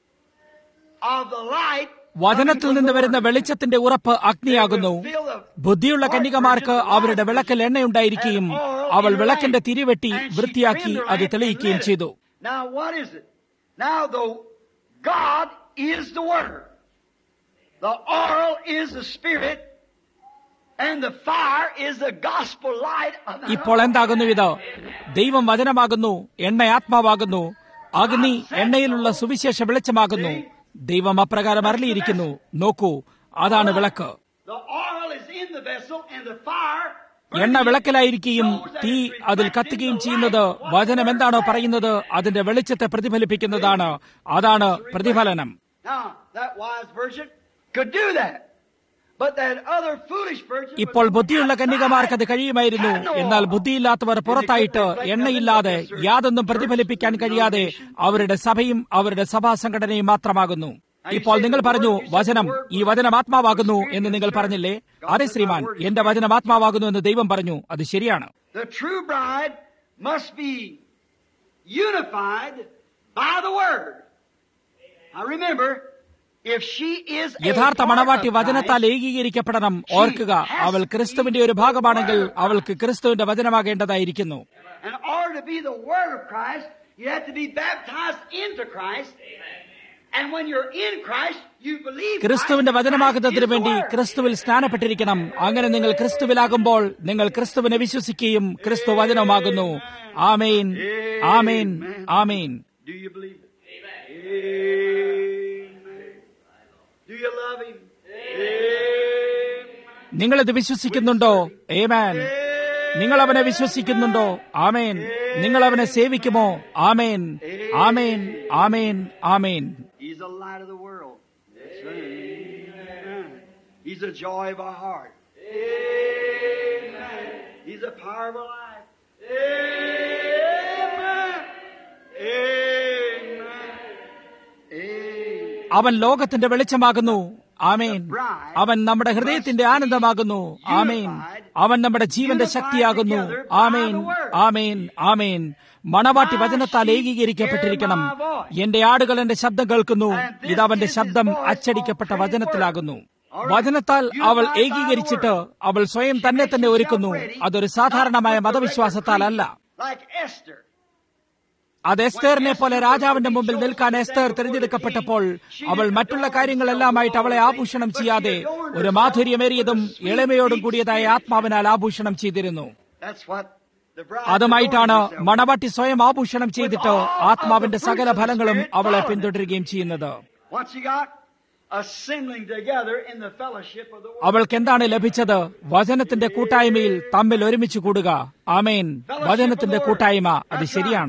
of the light. വചനത്തിൽ നിന്ന് വരുന്ന വെളിച്ചത്തിന്റെ ഉറപ്പ് അഗ്നിയാകുന്നു ബുദ്ധിയുള്ള കന്യകമാർക്ക് അവരുടെ വിളക്കിൽ എണ്ണയുണ്ടായിരിക്കുകയും അവൾ വിളക്കിന്റെ തിരിവെട്ടി വൃത്തിയാക്കി അത് തെളിയിക്കുകയും ചെയ്തു Now, what is it? Now, the God is the Word. The oil is the Spirit. And the fire is the gospel light of the ഇപ്പോൾ എന്താകുന്നു ഇത് ദൈവം വചനമാകുന്നു എണ്ണ ആത്മാവാകുന്നു അഗ്നി എണ്ണയിലുള്ള സുവിശേഷ വെളിച്ചമാകുന്നു ദൈവം അപ്രകാരം അരളിയിരിക്കുന്നു നോക്കൂ അതാണ് വിളക്ക് The oil is in the vessel and the fire. എണ്ണ വിളക്കിലായിരിക്കുകയും തീ അതിൽ കത്തുകയും ചെയ്യുന്നത് വചനം എന്താണോ പറയുന്നത് അതിന്റെ വെളിച്ചത്തെ പ്രതിഫലിപ്പിക്കുന്നതാണ് അതാണ് പ്രതിഫലനം Now, that wise virgin could do that. But that other foolish virgin. was ഇപ്പോൾ ബുദ്ധിയുള്ള കന്യകമാർക്ക് അത് കഴിയുമായിരുന്നു എന്നാൽ ബുദ്ധിയില്ലാത്തവർ പുറത്തായിട്ട് എണ്ണയില്ലാതെ യാതൊന്നും പ്രതിഫലിപ്പിക്കാൻ കഴിയാതെ അവരുടെ സഭയും അവരുടെ സഭാ സംഘടനയും മാത്രമാകുന്നു ഇപ്പോൾ നിങ്ങൾ പറഞ്ഞു വചനം ഈ വചനം ആത്മാവാകുന്നു എന്ന് നിങ്ങൾ പറഞ്ഞില്ലേ അതെ ശ്രീമാൻ എന്റെ വചനം ആത്മാവാകുന്നു എന്ന് ദൈവം പറഞ്ഞു അത് ശരിയാണ് The true bride must be unified by the Word. Now remember, if she is a യഥാർത്ഥ part മണവാട്ടി of വചനത്താൽ Christ, ഏകീകരിക്കപ്പെടണം ഓർക്കുക അവൾ ക്രിസ്തുവിന്റെ ഒരു ഭാഗമാണെങ്കിൽ അവൾക്ക് ക്രിസ്തുവിന്റെ വചനമാകേണ്ടതായിരിക്കുന്നു in order to be the Word of Christ, you have to be baptized into Christ. And when you're in Christ, you believe ക്രിസ്തുവിന്റെ Christ, വചനമാകുന്നതിന് Christ is the വേണ്ടി Word. ക്രിസ്തുവിൽ സ്നാനപ്പെട്ടിരിക്കണം അങ്ങനെ നിങ്ങൾ ക്രിസ്തുവിലാകുമ്പോൾ നിങ്ങൾ ക്രിസ്തുവിനെ വിശ്വസിക്കുകയും ക്രിസ്തു വചനമാകുന്നു ആമേൻ ആമേൻ ആമേൻ Do you believe it? Amen. Do you love Him? Amen. നിങ്ങളിത് വിശ്വസിക്കുന്നുണ്ടോ ഏമാൻ നിങ്ങൾ അവനെ വിശ്വസിക്കുന്നുണ്ടോ ആമേൻ നിങ്ങൾ അവനെ സേവിക്കുമോ ആമേൻ ആമേൻ ആമേൻ ആമേൻ He's the light of the world. That's right. Amen. He's the joy of our heart. Amen. He's the power of our life. Amen. Amen. Amen. അവൻ ലോകത്തിന്റെ വെളിച്ചമാകുന്നു ആമേൻ അവൻ നമ്മുടെ ഹൃദയത്തിന്റെ ആനന്ദമാകുന്നു ആമേൻ അവൻ നമ്മുടെ ജീവന്റെ ശക്തിയാകുന്നു ആമേൻ ആമേൻ ആമേൻ മണവാട്ടി വചനത്താൽ ഏകീകരിക്കപ്പെട്ടിരിക്കണം എന്റെ ആടുകൾ എന്റെ ശബ്ദം കേൾക്കുന്നു ഇത് അവന്റെ ശബ്ദം അച്ചടിക്കപ്പെട്ട വചനത്തിലാകുന്നു വചനത്താൽ അവൾ ഏകീകരിച്ചിട്ട് അവൾ സ്വയം തന്നെ തന്നെ ഒരുക്കുന്നു അതൊരു സാധാരണമായ മതവിശ്വാസത്താലല്ല Like Esther. അത് എസ്തേറിനെ പോലെ രാജാവിന്റെ മുമ്പിൽ നിൽക്കാൻ എസ്തേർ തിരഞ്ഞെടുക്കപ്പെട്ടപ്പോൾ അവൾ മറ്റുള്ള കാര്യങ്ങളെല്ലാമായിട്ട് അവളെ ആഭൂഷണം ചെയ്യാതെ ഒരു മാധുര്യമേറിയതും എളിമയോടും കൂടിയതായ ആത്മാവിനാൽ ആഭൂഷണം ചെയ്തിരുന്നു That's what the bride അതുമായിട്ടാണ് adorns herself. മണവാട്ടി സ്വയം ആഭൂഷണം ചെയ്തിട്ട് ആത്മാവിന്റെ സകല ഫലങ്ങളും അവളെ പിന്തുടരുകയും ചെയ്യുന്നത് What's she got? Assembling together in the fellowship of the word. അവൾക്ക് എന്താണ് ലഭിച്ചത് വചനത്തിന്റെ കൂട്ടായ്മയിൽ തമ്മിൽ ഒരുമിച്ച് കൂടുക ആമേൻ വചനത്തിന്റെ കൂട്ടായ്മ അത് ശരിയാണ്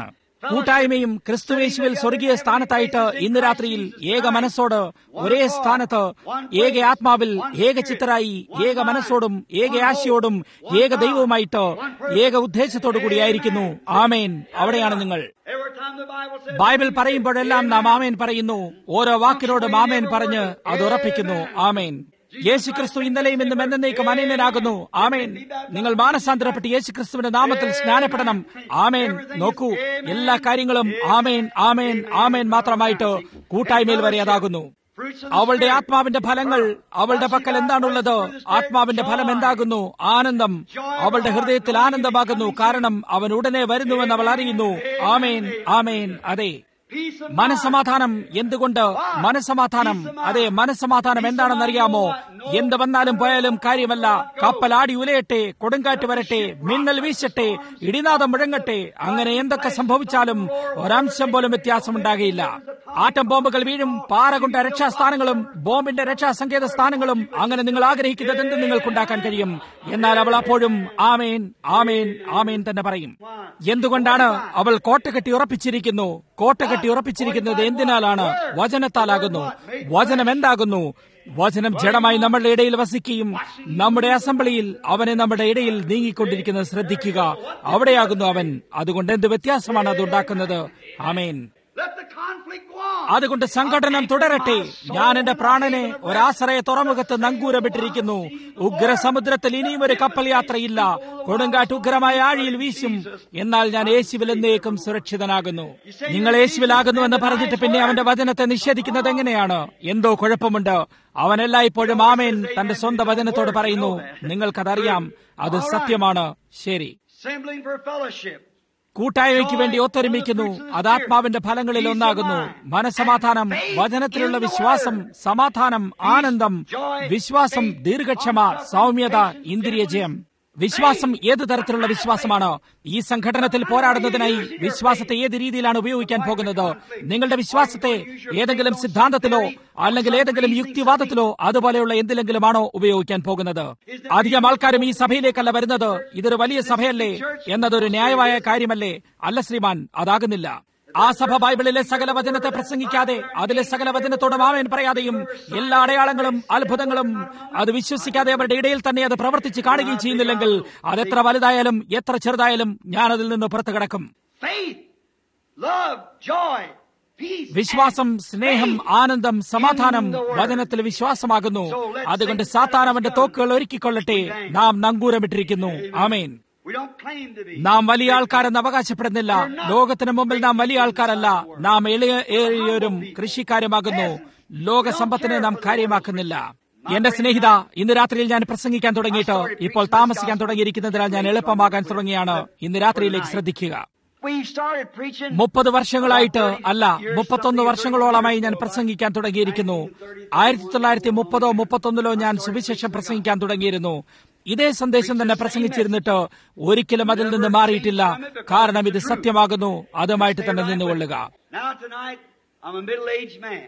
കൂട്ടായ്മയും ക്രിസ്തുവേശുവിൽ സ്വർഗീയ സ്ഥാനത്തായിട്ട് ഇന്ന് രാത്രിയിൽ ഏക മനസ്സോട് ഒരേ സ്ഥാനത്ത് ഏക ആത്മാവിൽ ഏക ചിത്തരായി ഏക മനസ്സോടും ഏക ആശയോടും ഏക ദൈവവുമായിട്ട് ഏക ഉദ്ദേശത്തോടു കൂടിയായിരിക്കുന്നു ആമേൻ അവിടെയാണ് നിങ്ങൾ Every time the Bible says, Bible പറയുമ്പോഴെല്ലാം നാം ആമേൻ പറയുന്നു ഓരോ വാക്കിനോടും ആമേൻ പറഞ്ഞ് അത് ഉറപ്പിക്കുന്നു ആമേൻ യേശുക്രിസ്തു ഇന്നലെയും ഇന്നും എന്നേക്കും അനന്യനാകുന്നു ആമേൻ നിങ്ങൾ മാനസാന്തരപ്പെട്ട് യേശുക്രിസ്തുവിന്റെ നാമത്തിൽ സ്നാനപ്പെടണം ആമേൻ നോക്കൂ എല്ലാ കാര്യങ്ങളും ആമേൻ ആമേൻ ആമേൻ മാത്രമായിട്ട് കൂട്ടായ്മയിൽ വരെ അതാകുന്നു fruits of അവളുടെ ആത്മാവിന്റെ ഫലങ്ങൾ അവളുടെ പക്കൽ എന്താണുള്ളത് ആത്മാവിന്റെ ഫലം എന്താകുന്നു ആനന്ദം അവളുടെ ഹൃദയത്തിൽ ആനന്ദമാകുന്നു കാരണം അവൻ ഉടനെ വരുന്നുവെന്ന് അവൾ അറിയുന്നു ആമേൻ ആമേൻ അതെ peace of മനസമാധാനം എന്തുകൊണ്ട് മനസമാധാനം അതെ മനസമാധാനം എന്താണെന്നറിയാമോ എന്ത് വന്നാലും പോയാലും കാര്യമല്ല കപ്പൽ ആടി ഉലയട്ടെ കൊടുങ്കാറ്റ് വരട്ടെ മിന്നൽ വീശട്ടെ ഇടിനാദം മുഴങ്ങട്ടെ അങ്ങനെ എന്തൊക്കെ സംഭവിച്ചാലും ഒരംശം പോലും വ്യത്യാസമുണ്ടാകില്ല ആറ്റം ബോംബുകൾ വീഴും പാറ കൊണ്ട രക്ഷാസ്ഥാനങ്ങളും ബോംബിന്റെ രക്ഷാസങ്കേത സ്ഥാനങ്ങളും അങ്ങനെ നിങ്ങൾ ആഗ്രഹിക്കുന്നത് എന്ത് നിങ്ങൾക്കുണ്ടാക്കാൻ കഴിയും എന്നാൽ അവൾ അപ്പോഴും ആമേൻ ആമേൻ ആമേൻ തന്നെ പറയും എന്തുകൊണ്ടാണ് അവൾ കോട്ട കെട്ടി ഉറപ്പിച്ചിരിക്കുന്നു കോട്ട കെട്ടി ഉറപ്പിച്ചിരിക്കുന്നത് എന്തിനാലാണ് വചനത്താലാകുന്നു വചനം എന്താകുന്നു വചനം ജഡമായി നമ്മളുടെ ഇടയിൽ വസിക്കുകയും നമ്മുടെ അസംബ്ലിയിൽ അവനെ നമ്മുടെ ഇടയിൽ നീങ്ങിക്കൊണ്ടിരിക്കുന്നത് ശ്രദ്ധിക്കുക അവിടെയാകുന്നു അവൻ അതുകൊണ്ട് എന്ത് വ്യത്യാസമാണ് അത് ഉണ്ടാക്കുന്നത് ആമേൻ Let the conflict go on. അതുകൊണ്ട് സംഘടനം തുടരട്ടെ ഞാൻ എന്റെ പ്രാണനെ ഒരാശ്രയ തുറമുഖത്ത് നങ്കൂരമിട്ടിരിക്കുന്നു ഉഗ്ര സമുദ്രത്തിൽ ഇനിയും ഒരു കപ്പൽ യാത്രയില്ല കൊടുങ്കാറ്റ് ഉഗ്രമായ ആഴിയിൽ വീശും എന്നാൽ ഞാൻ യേശുവിൽ എന്നേക്കും സുരക്ഷിതനാകുന്നു നിങ്ങൾ യേശുവിലാകുന്നു എന്ന് പറഞ്ഞിട്ട് പിന്നെ അവന്റെ വചനത്തെ നിഷേധിക്കുന്നത് എങ്ങനെയാണ് എന്തോ കുഴപ്പമുണ്ട് അവൻ എല്ലായ്പ്പോഴും ആമേൻ തന്റെ സ്വന്തം വചനത്തോട് പറയുന്നു നിങ്ങൾക്കതറിയാം അത് സത്യമാണ് ശരി Assembling for fellowship. കൂട്ടായ്മയ്ക്ക് വേണ്ടി ഒത്തൊരുമിക്കുന്നു അത് ആത്മാവിന്റെ ഫലങ്ങളിൽ ഒന്നാകുന്നു മനസമാധാനം വചനത്തിലുള്ള വിശ്വാസം സമാധാനം ആനന്ദം വിശ്വാസം ദീർഘക്ഷമ സൗമ്യത ഇന്ദ്രിയജയം വിശ്വാസം ഏത് തരത്തിലുള്ള വിശ്വാസമാണ് ഈ സംഘടനത്തിൽ പോരാടുന്നതിനായി വിശ്വാസത്തെ ഏത് രീതിയിലാണ് ഉപയോഗിക്കാൻ പോകുന്നത് നിങ്ങളുടെ വിശ്വാസത്തെ ഏതെങ്കിലും സിദ്ധാന്തത്തിലോ അല്ലെങ്കിൽ ഏതെങ്കിലും യുക്തിവാദത്തിലോ അതുപോലെയുള്ള എന്തിലെങ്കിലുമാണോ ഉപയോഗിക്കാൻ പോകുന്നത് അധികം ആൾക്കാരും ഈ സഭയിലേക്കല്ല വരുന്നത് ഇതൊരു വലിയ സഭയല്ലേ എന്നതൊരു ന്യായമായ കാര്യമല്ലേ അല്ല ശ്രീമാൻ അതാകുന്നില്ല ആ സഭ ബൈബിളിലെ സകല വചനത്തെ പ്രസംഗിക്കാതെ അതിലെ സകല വചനത്തോട് മാമൻ പറയാതെയും എല്ലാ അടയാളങ്ങളും അത്ഭുതങ്ങളും അത് വിശ്വസിക്കാതെ അവരുടെ ഇടയിൽ തന്നെ അത് പ്രവർത്തിച്ച് കാണുകയും ചെയ്യുന്നില്ലെങ്കിൽ അത് എത്ര വലുതായാലും എത്ര ചെറുതായാലും ഞാൻ അതിൽ നിന്ന് പുറത്തു കിടക്കും Faith, love, joy, peace. വിശ്വാസം സ്നേഹം ആനന്ദം സമാധാനം വചനത്തിൽ വിശ്വാസമാകുന്നു അതുകൊണ്ട് സാത്താൻ അവന്റെ തോക്കുകൾ ഒരുക്കിക്കൊള്ളട്ടെ നാം നങ്കൂരമിട്ടിരിക്കുന്നു ആമേൻ We don't claim to be. നാം വലിയ ആൾക്കാരെന്ന് അവകാശപ്പെടുന്നില്ല ലോകത്തിന് മുമ്പിൽ നാം വലിയ ആൾക്കാരല്ല നാം എളിയ ഏറിയവരും കൃഷിക്കാരുമാകുന്നു ലോക സമ്പത്തിനെ നാം കാര്യമാക്കുന്നില്ല എന്റെ സ്നേഹിത ഇന്ന് രാത്രിയിൽ ഞാൻ പ്രസംഗിക്കാൻ തുടങ്ങിയിട്ട് ഇപ്പോൾ താമസിക്കാൻ തുടങ്ങിയിരിക്കുന്നതിനാൽ ഞാൻ എളുപ്പമാകാൻ തുടങ്ങിയാണ് ഇന്ന് രാത്രിയിലേക്ക് ശ്രദ്ധിക്കുക We started preaching. മുപ്പത് വർഷങ്ങളായിട്ട് അല്ല മുപ്പത്തൊന്ന് വർഷങ്ങളോളമായി ഞാൻ പ്രസംഗിക്കാൻ തുടങ്ങിയിരിക്കുന്നു ആയിരത്തി തൊള്ളായിരത്തി മുപ്പതോ മുപ്പത്തൊന്നിലോ ഞാൻ സുവിശേഷം പ്രസംഗിക്കാൻ തുടങ്ങിയിരുന്നു ഇതേ സന്ദേശം തന്നെ പ്രസംഗിച്ചിരുന്നിട്ട് ഒരിക്കലും അതിൽ നിന്ന് മാറിയിട്ടില്ല കാരണം ഇത് സത്യമാകുന്നു അതുമായിട്ട് തന്നെ നിന്നുകൊള്ളുക Now tonight, I'm a middle-aged man,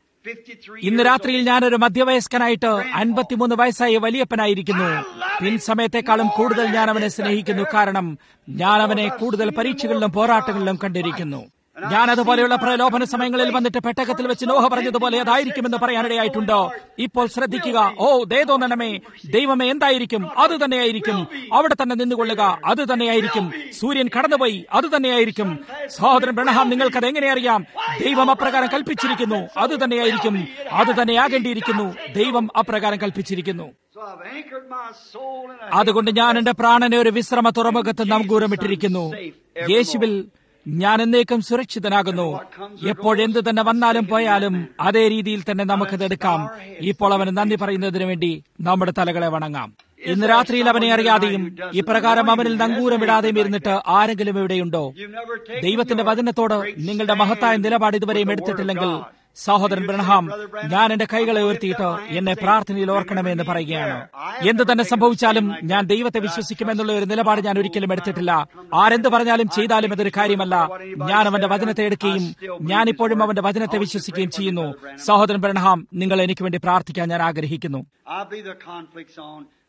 53 ഇന്ന് years രാത്രിയിൽ old. ഞാനൊരു മധ്യവയസ്കനായിട്ട് അൻപത്തിമൂന്ന് വയസ്സായ വലിയപ്പനായിരിക്കുന്നു പിൻ സമയത്തെക്കാളും കൂടുതൽ ഞാൻ അവനെ സ്നേഹിക്കുന്നു കാരണം ഞാൻ അവനെ കൂടുതൽ പരീക്ഷകളിലും പോരാട്ടങ്ങളിലും കണ്ടിരിക്കുന്നു ഞാൻ അതുപോലെയുള്ള പ്രലോഭന സമയങ്ങളിൽ വന്നിട്ട് പെട്ടകത്തിൽ വെച്ച് നോഹ പറഞ്ഞതുപോലെ അതായിരിക്കുമെന്ന് പറയാനിടയായിട്ടുണ്ട് ഇപ്പോൾ ശ്രദ്ധിക്കുക ഓ ദേതോന്നണമേ ദൈവമേ എന്തായിരിക്കും അത് തന്നെയായിരിക്കും അവിടെ തന്നെ നിന്നുകൊള്ളുക അത് തന്നെയായിരിക്കും സൂര്യൻ കടന്നുപോയി അത് തന്നെയായിരിക്കും സഹോദരൻ ബ്രണഹാം നിങ്ങൾക്കത് എങ്ങനെ അറിയാം ദൈവം അപ്രകാരം കൽപ്പിച്ചിരിക്കുന്നു അത് തന്നെയായിരിക്കും അത് തന്നെയാകേണ്ടിയിരിക്കുന്നു ദൈവം അപ്രകാരം കൽപ്പിച്ചിരിക്കുന്നു So I've anchored my soul in a അതുകൊണ്ട് ഞാൻ എന്റെ പ്രാണനെ ഒരു വിശ്രമ തുറമുഖത്ത് നങ്കൂരമിട്ടിരിക്കുന്നു യേശുവിൽ ഞാൻ എന്നേക്കും സുരക്ഷിതനാകുന്നു എപ്പോഴെന്ത് തന്നെ വന്നാലും പോയാലും അതേ രീതിയിൽ തന്നെ നമുക്കത് എടുക്കാം ഇപ്പോൾ അവന് നന്ദി പറയുന്നതിന് വേണ്ടി നമ്മുടെ തലകളെ വണങ്ങാം ഇന്ന് രാത്രിയിൽ അവനെ അറിയാതെയും ഇപ്രകാരം അവനിൽ നങ്കൂരമിടാതെയും ഇരുന്നിട്ട് ആരെങ്കിലും ഇവിടെയുണ്ടോ You've never taken ദൈവത്തിന്റെ your വചനത്തോട് great നിങ്ങളുടെ stand മഹത്തായ നിലപാട് with ഇതുവരെയും the word of എടുത്തിട്ടില്ലെങ്കിൽ God. സഹോദരൻ ബ്രഹ്ഹാം ഞാൻ എന്റെ കൈകളെ ഉയർത്തിയിട്ട് എന്നെ പ്രാർത്ഥനയിൽ ഓർക്കണമേ എന്ന് പറയുകയാണ് എന്ത് തന്നെ സംഭവിച്ചാലും ഞാൻ ദൈവത്തെ വിശ്വസിക്കുമെന്നുള്ള ഒരു നിലപാട് ഞാൻ ഒരിക്കലും എടുത്തിട്ടില്ല ആരെന്ത് പറഞ്ഞാലും ചെയ്താലും അതൊരു കാര്യമല്ല ഞാൻ അവന്റെ വചനത്തെ എടുക്കുകയും ഞാൻ ഇപ്പോഴും അവന്റെ വചനത്തെ വിശ്വസിക്കുകയും ചെയ്യുന്നു സഹോദരൻ ബ്രഹ്ഹാം നിങ്ങൾ എനിക്ക് വേണ്ടി പ്രാർത്ഥിക്കാൻ ഞാൻ ആഗ്രഹിക്കുന്നു I believe the conflict's on,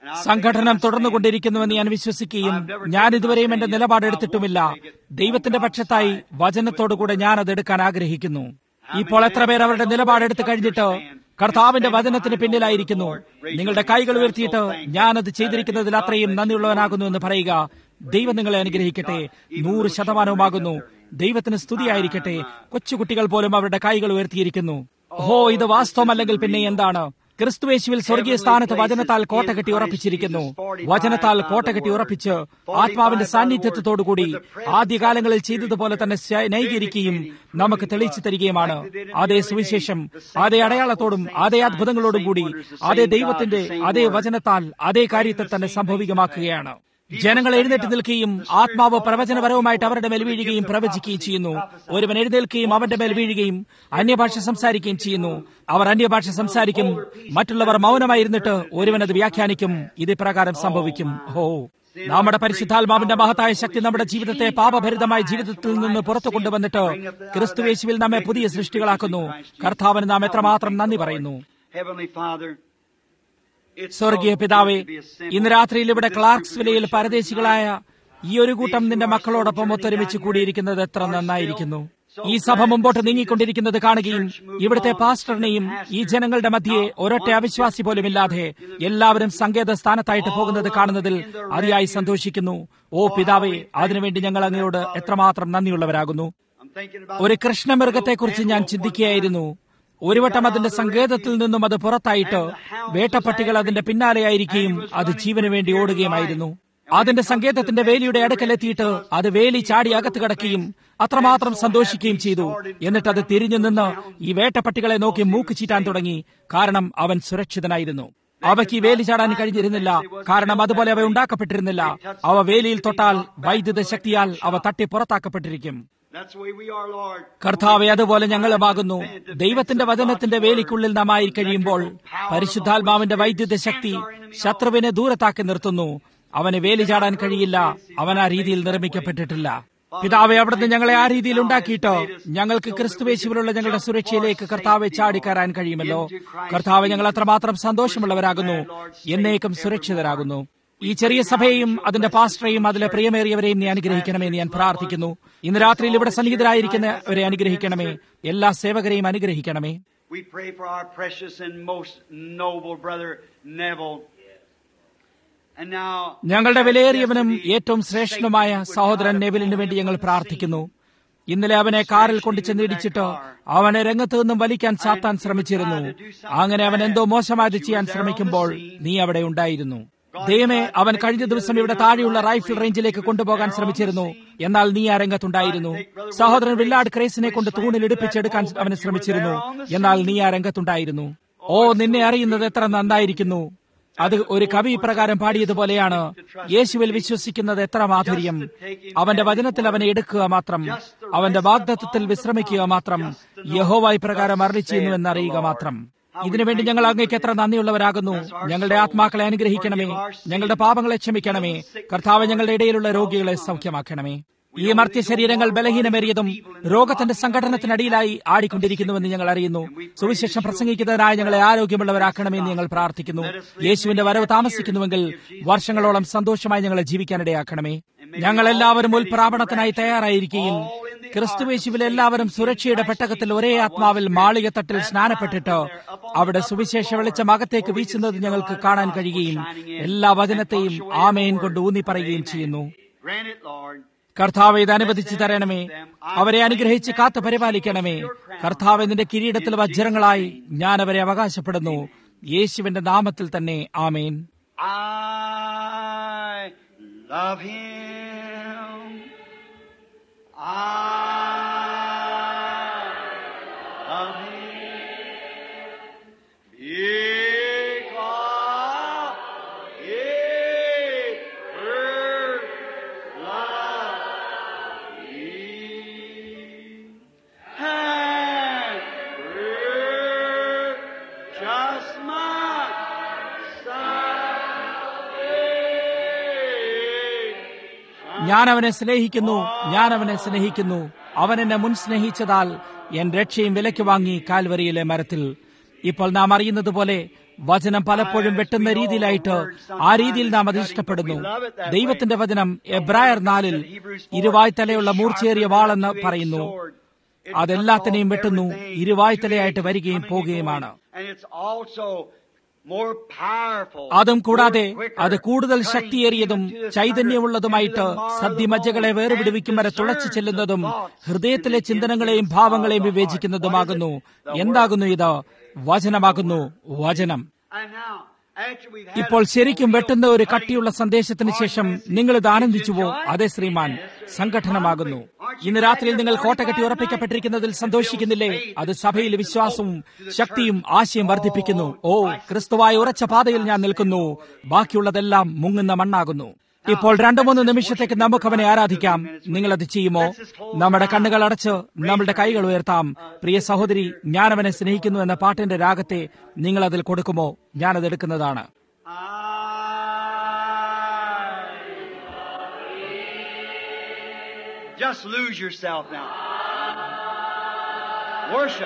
സംഘടനം തുടർന്നുകൊണ്ടിരിക്കുന്നുവെന്ന് ഞാൻ വിശ്വസിക്കുകയും ഞാൻ ഇതുവരെയും എന്റെ നിലപാടെടുത്തിട്ടുമില്ല ദൈവത്തിന്റെ പക്ഷത്തായി വചനത്തോടുകൂടെ ഞാൻ അത് എടുക്കാൻ ആഗ്രഹിക്കുന്നു ഇപ്പോൾ എത്ര പേർ അവരുടെ നിലപാടെടുത്ത് കഴിഞ്ഞിട്ട് കർത്താവിന്റെ വചനത്തിന് പിന്നിലായിരിക്കുന്നു നിങ്ങളുടെ കൈകൾ ഉയർത്തിയിട്ട് ഞാൻ അത് ചെയ്തിരിക്കുന്നതിൽ അത്രയും നന്ദിയുള്ളവനാകുന്നു എന്ന് പറയുക ദൈവം നിങ്ങളെ അനുഗ്രഹിക്കട്ടെ നൂറ് ശതമാനവുമാകുന്നു ദൈവത്തിന് സ്തുതിയായിരിക്കട്ടെ കൊച്ചുകുട്ടികൾ പോലും അവരുടെ കൈകൾ ഉയർത്തിയിരിക്കുന്നു ഹോ ഇത് വാസ്തവമല്ലെങ്കിൽ പിന്നെ എന്താണ് ക്രിസ്തുവേശുവിൽ സ്വർഗീയ സ്ഥാനത്ത് വചനത്താൽ കോട്ട കെട്ടി ഉറപ്പിച്ചിരിക്കുന്നു വചനത്താൽ കോട്ട കെട്ടി ഉറപ്പിച്ച് ആത്മാവിന്റെ സാന്നിധ്യത്തോടുകൂടി ആദ്യകാലങ്ങളിൽ ചെയ്തതുപോലെ തന്നെ ന്യായീകരിക്കുകയും നമുക്ക് തെളിയിച്ചു തരികയുമാണ് അതേ സുവിശേഷം അതേ അടയാളത്തോടും അതേ അത്ഭുതങ്ങളോടും കൂടി അതേ ദൈവത്തിന്റെ അതേ വചനത്താൽ അതേ കാര്യത്തെ തന്നെ സംഭവികമാക്കുകയാണ് ജനങ്ങൾ എഴുന്നേറ്റ് നിൽക്കുകയും ആത്മാവ് പ്രവചനപരവുമായിട്ട് അവരുടെ മേൽ വീഴുകയും പ്രവചിക്കുകയും ചെയ്യുന്നു ഒരുവൻ എഴുന്നേൽക്കുകയും അവന്റെ മേൽ വീഴുകയും അന്യഭാഷ സംസാരിക്കുകയും ചെയ്യുന്നു അവർ അന്യഭാഷ സംസാരിക്കും മറ്റുള്ളവർ മൗനമായിരുന്നിട്ട് ഒരുവൻ അത് വ്യാഖ്യാനിക്കും ഇത് പ്രകാരം സംഭവിക്കും ഹോ നമ്മുടെ പരിശുദ്ധാത്മാവിന്റെ മഹത്തായ ശക്തി നമ്മുടെ ജീവിതത്തെ പാപഭരിതമായ ജീവിതത്തിൽ നിന്ന് പുറത്തു കൊണ്ടുവന്നിട്ട് ക്രിസ്തുവേശുവിൽ നമ്മെ പുതിയ സൃഷ്ടികളാക്കുന്നു കർത്താവിന് നാം എത്രമാത്രം നന്ദി പറയുന്നു സ്വർഗീയ പിതാവേ ഇന്ന് രാത്രിയിൽ ഇവിടെ ക്ലാർക്സ് വിലയിൽ പരദേശികളായ ഈ ഒരു കൂട്ടം നിന്റെ മക്കളോടൊപ്പം ഒത്തൊരുമിച്ച് കൂടിയിരിക്കുന്നത് എത്ര നന്നായിരിക്കുന്നു ഈ സഭ മുമ്പോട്ട് നീങ്ങിക്കൊണ്ടിരിക്കുന്നത് കാണുകയും ഇവിടുത്തെ പാസ്റ്ററിനെയും ഈ ജനങ്ങളുടെ മധ്യയെ ഒരൊറ്റ അവിശ്വാസി പോലും ഇല്ലാതെ എല്ലാവരും സങ്കേത സ്ഥാനത്തായിട്ട് പോകുന്നത് കാണുന്നതിൽ അതിയായി സന്തോഷിക്കുന്നു ഓ പിതാവേ അതിനുവേണ്ടി ഞങ്ങൾ അങ്ങയോട് എത്രമാത്രം നന്ദിയുള്ളവരാകുന്നു ഒരു കൃഷ്ണമൃഗത്തെക്കുറിച്ച് ഞാൻ ചിന്തിക്കുകയായിരുന്നു ഒരു വട്ടം അതിന്റെ സങ്കേതത്തിൽ നിന്നും അത് പുറത്തായിട്ട് വേട്ടപ്പട്ടികൾ അതിന്റെ പിന്നാലെയായിരിക്കുകയും അത് ജീവന് വേണ്ടി ഓടുകയുമായിരുന്നു അതിന്റെ സങ്കേതത്തിന്റെ വേലിയുടെ അടുക്കലെത്തിയിട്ട് അത് വേലി ചാടി അകത്ത് കിടക്കുകയും അത്രമാത്രം സന്തോഷിക്കുകയും ചെയ്തു എന്നിട്ട് അത് തിരിഞ്ഞു നിന്ന് ഈ വേട്ടപ്പട്ടികളെ നോക്കി മൂക്ക് ചീറ്റാൻ തുടങ്ങി കാരണം അവൻ സുരക്ഷിതനായിരുന്നു അവയ്ക്ക് വേലി ചാടാൻ കഴിഞ്ഞിരുന്നില്ല കാരണം അതുപോലെ അവ ഉണ്ടാക്കപ്പെട്ടിരുന്നില്ല അവ വേലിയിൽ തൊട്ടാൽ വൈദ്യുത ശക്തിയാൽ അവ തട്ടി പുറത്താക്കപ്പെട്ടിരിക്കും കർത്താവെ അതുപോലെ ഞങ്ങളുമാകുന്നു ദൈവത്തിന്റെ വചനത്തിന്റെ വേലിക്കുള്ളിൽ നാം ആയി കഴിയുമ്പോൾ പരിശുദ്ധാത്മാവിന്റെ വൈദ്യുത ശക്തി ശത്രുവിനെ ദൂരത്താക്കി നിർത്തുന്നു അവന് വേലി ചാടാൻ കഴിയില്ല അവൻ ആ രീതിയിൽ നിർമ്മിക്കപ്പെട്ടിട്ടില്ല പിതാവെ അവിടുന്ന് ഞങ്ങളെ ആ രീതിയിൽ ഉണ്ടാക്കിയിട്ട് ഞങ്ങൾക്ക് ക്രിസ്തുവേശുവിലുള്ള ഞങ്ങളുടെ സുരക്ഷയിലേക്ക് കർത്താവെ ചാടിക്കയറാൻ കഴിയുമല്ലോ കർത്താവ് ഞങ്ങൾ അത്രമാത്രം സന്തോഷമുള്ളവരാകുന്നു എന്നേക്കും സുരക്ഷിതരാകുന്നു ഈ ചെറിയ സഭയെയും അതിന്റെ പാസ്റ്ററെയും അതിലെ പ്രിയമേറിയവരെയും നീ അനുഗ്രഹിക്കണമേ ഞാൻ പ്രാർത്ഥിക്കുന്നു ഇന്ന് രാത്രിയിൽ ഇവിടെ സന്നിഹിതരായിരിക്കുന്നവരെ അനുഗ്രഹിക്കണമേ എല്ലാ സേവകരെയും അനുഗ്രഹിക്കണമേ We pray for our precious and most noble brother Neville. And now, ഞങ്ങളുടെ വിലയേറിയവനും ഏറ്റവും ശ്രേഷ്ഠനുമായ സഹോദരൻ നെവിലിന് വേണ്ടി ഞങ്ങൾ പ്രാർത്ഥിക്കുന്നു ഇന്നലെ അവനെ കാറിൽ കൊണ്ടു ചെന്നിടിച്ചിട്ട് അവനെ രംഗത്തു നിന്നും വലിക്കാൻ സാത്താൻ ശ്രമിച്ചിരുന്നു അങ്ങനെ അവൻ എന്തോ മോശമായത് ചെയ്യാൻ ശ്രമിക്കുമ്പോൾ നീ അവിടെ ഉണ്ടായിരുന്നു ദൈവമേ അവൻ കഴിഞ്ഞ ദിവസം ഇവിടെ താഴെയുള്ള റൈഫിൾ റേഞ്ചിലേക്ക് കൊണ്ടുപോകാൻ ശ്രമിച്ചിരുന്നു എന്നാൽ നീ ആ രംഗത്തുണ്ടായിരുന്നു സഹോദരൻ വില്ലാഡ് ക്രേസിനെ കൊണ്ട് തൂണിൽ ഇടിപ്പിച്ചെടുക്കാൻ അവന് ശ്രമിച്ചിരുന്നു എന്നാൽ നീ ആ രംഗത്തുണ്ടായിരുന്നു ഓ നിന്നെ അറിയുന്നത് എത്ര നന്നായിരിക്കുന്നു അത് ഒരു കവി പ്രകാരം പാടിയതുപോലെയാണ് യേശുവിൽ വിശ്വസിക്കുന്നത് എത്ര മാധുര്യം അവന്റെ വചനത്തിൽ അവനെ എടുക്കുക മാത്രം അവന്റെ വാഗ്ദത്വത്തിൽ വിശ്രമിക്കുക മാത്രം യഹോവായി പ്രകാരം അറിയിച്ചിരുന്നു എന്നറിയുക മാത്രം ഇതിനുവേണ്ടി ഞങ്ങൾ അങ്ങേക്ക് എത്ര നന്ദിയുള്ളവരാകുന്നു ഞങ്ങളുടെ ആത്മാക്കളെ അനുഗ്രഹിക്കണമേ ഞങ്ങളുടെ പാപങ്ങളെ ക്ഷമിക്കണമേ കർത്താവ് ഞങ്ങളുടെ ഇടയിലുള്ള രോഗികളെ സൗഖ്യമാക്കണമേ ഈ മർത്യ ശരീരങ്ങൾ ബലഹീനമേറിയതും രോഗത്തിന്റെ സംഘടനത്തിനടിയിലായി ആടിക്കൊണ്ടിരിക്കുന്നുവെന്ന് ഞങ്ങൾ അറിയുന്നു സുവിശേഷം പ്രസംഗിക്കുന്നതിനായി ഞങ്ങളെ ആരോഗ്യമുള്ളവരാക്കണമെന്ന് ഞങ്ങൾ പ്രാർത്ഥിക്കുന്നു യേശുവിന്റെ വരവ് താമസിക്കുന്നുവെങ്കിൽ വർഷങ്ങളോളം സന്തോഷമായി ഞങ്ങളെ ജീവിക്കാനിടയാക്കണമേ ഞങ്ങൾ എല്ലാവരും ഉൽപ്രാപണത്തിനായി തയ്യാറായിരിക്കുകയും ക്രിസ്തുവേശുവിൽ എല്ലാവരും സുരക്ഷയുടെ പെട്ടകത്തിൽ ഒരേ ആത്മാവിൽ മാളികത്തട്ടിൽ സ്നാനപ്പെട്ടിട്ട് അവിടെ സുവിശേഷ വെളിച്ചം അകത്തേക്ക് വീശുന്നത് ഞങ്ങൾക്ക് കാണാൻ കഴിയുകയും എല്ലാ വചനത്തെയും ആമേൻ കൊണ്ട് ഊന്നി പറയുകയും ചെയ്യുന്നു grant it, Lord. കർത്താവ് ഇത് അനുവദിച്ചു തരണമേ അവരെ അനുഗ്രഹിച്ച് കാത്തു പരിപാലിക്കണമേ കർത്താവ് നിന്റെ കിരീടത്തിൽ വജ്രങ്ങളായി ഞാൻ അവരെ അവകാശപ്പെടുന്നു യേശുവിന്റെ നാമത്തിൽ തന്നെ ആമേൻ I love him. I love him. Because he first loved me and purchased my salvation. ഞാൻ അവനെ സ്നേഹിക്കുന്നു ഞാൻ അവനെ സ്നേഹിക്കുന്നു അവൻ എന്നെ മുൻ സ്നേഹിച്ചതാൽ എൻ രക്ഷയും വിലയ്ക്ക് വാങ്ങി കാൽവരിയിലെ മരത്തിൽ ഇപ്പോൾ നാം അറിയുന്നത് പോലെ വചനം പലപ്പോഴും വെട്ടുന്ന രീതിയിലായിട്ട് ആ രീതിയിൽ നാം അത് ഇഷ്ടപ്പെടുന്നു ദൈവത്തിന്റെ വചനം എബ്രായർ നാലിൽ ഇരുവായ്ത്തലയുള്ള മൂർച്ചയേറിയ വാളെന്ന് പറയുന്നു അതെല്ലാത്തിനെയും വെട്ടുന്നു ഇരുവായ്ത്തലയായിട്ട് വരികയും പോവുകയുമാണ് അതും കൂടാതെ അത് കൂടുതൽ ശക്തിയേറിയതും ചൈതന്യമുള്ളതുമായിട്ട് സദ്യമജ്ജകളെ വേർപിടിവിക്കും വരെ തുളച്ചു ചെല്ലുന്നതും ഹൃദയത്തിലെ ചിന്തനങ്ങളെയും ഭാവങ്ങളെയും വിവേചിക്കുന്നതുമാകുന്നു എന്താകുന്നു ഇത് വചനമാകുന്നു വചനം ഇപ്പോൾ ശരിക്കും വെട്ടുന്ന ഒരു കട്ടിയുള്ള സന്ദേശത്തിന് ശേഷം നിങ്ങൾ ഇത് ആനന്ദിച്ചുവോ അതെ ശ്രീമാൻ സംഘടനമാകുന്നു ഇന്ന് രാത്രിയിൽ നിങ്ങൾ കോട്ട കെട്ടി ഉറപ്പിക്കപ്പെട്ടിരിക്കുന്നതിൽ സന്തോഷിക്കുന്നില്ലേ അത് സഭയിൽ വിശ്വാസവും ശക്തിയും ആശയം വർദ്ധിപ്പിക്കുന്നു ഓ ക്രിസ്തുവായ ഉറച്ച പാതയിൽ ഞാൻ നിൽക്കുന്നു ബാക്കിയുള്ളതെല്ലാം മുങ്ങുന്ന മണ്ണാകുന്നു ഇപ്പോൾ രണ്ടു മൂന്ന് നിമിഷത്തേക്ക് നമുക്ക് അവനെ ആരാധിക്കാം നിങ്ങൾ അത് ചെയ്യുമോ നമ്മുടെ കണ്ണുകൾ അടച്ച് നമ്മളുടെ കൈകൾ ഉയർത്താം പ്രിയ സഹോദരി ഞാൻ അവനെ സ്നേഹിക്കുന്നു എന്ന പാട്ടിന്റെ രാഗത്തെ നിങ്ങൾ അതിൽ കൊടുക്കുമോ ഞാനത് എടുക്കുന്നതാണ് Just lose yourself now. Worship.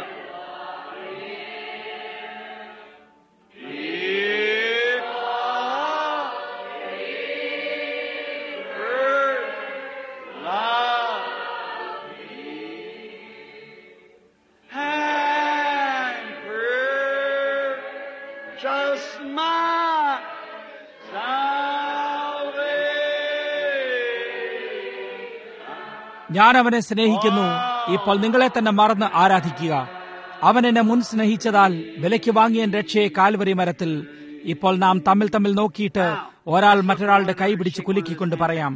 Just my ഞാൻ അവനെ സ്നേഹിക്കുന്നു ഇപ്പോൾ നിങ്ങളെ തന്നെ മറന്ന് ആരാധിക്കുക അവൻ എന്നെ മുൻ സ്നേഹിച്ചതാൽ വിലയ്ക്ക് വാങ്ങിയ രക്ഷയെ കാൽവരി മരത്തിൽ ഇപ്പോൾ നാം തമ്മിൽ തമ്മിൽ നോക്കിയിട്ട് ഒരാൾ മറ്റൊരാളുടെ കൈ പിടിച്ച് കുലുക്കിക്കൊണ്ട് പറയാം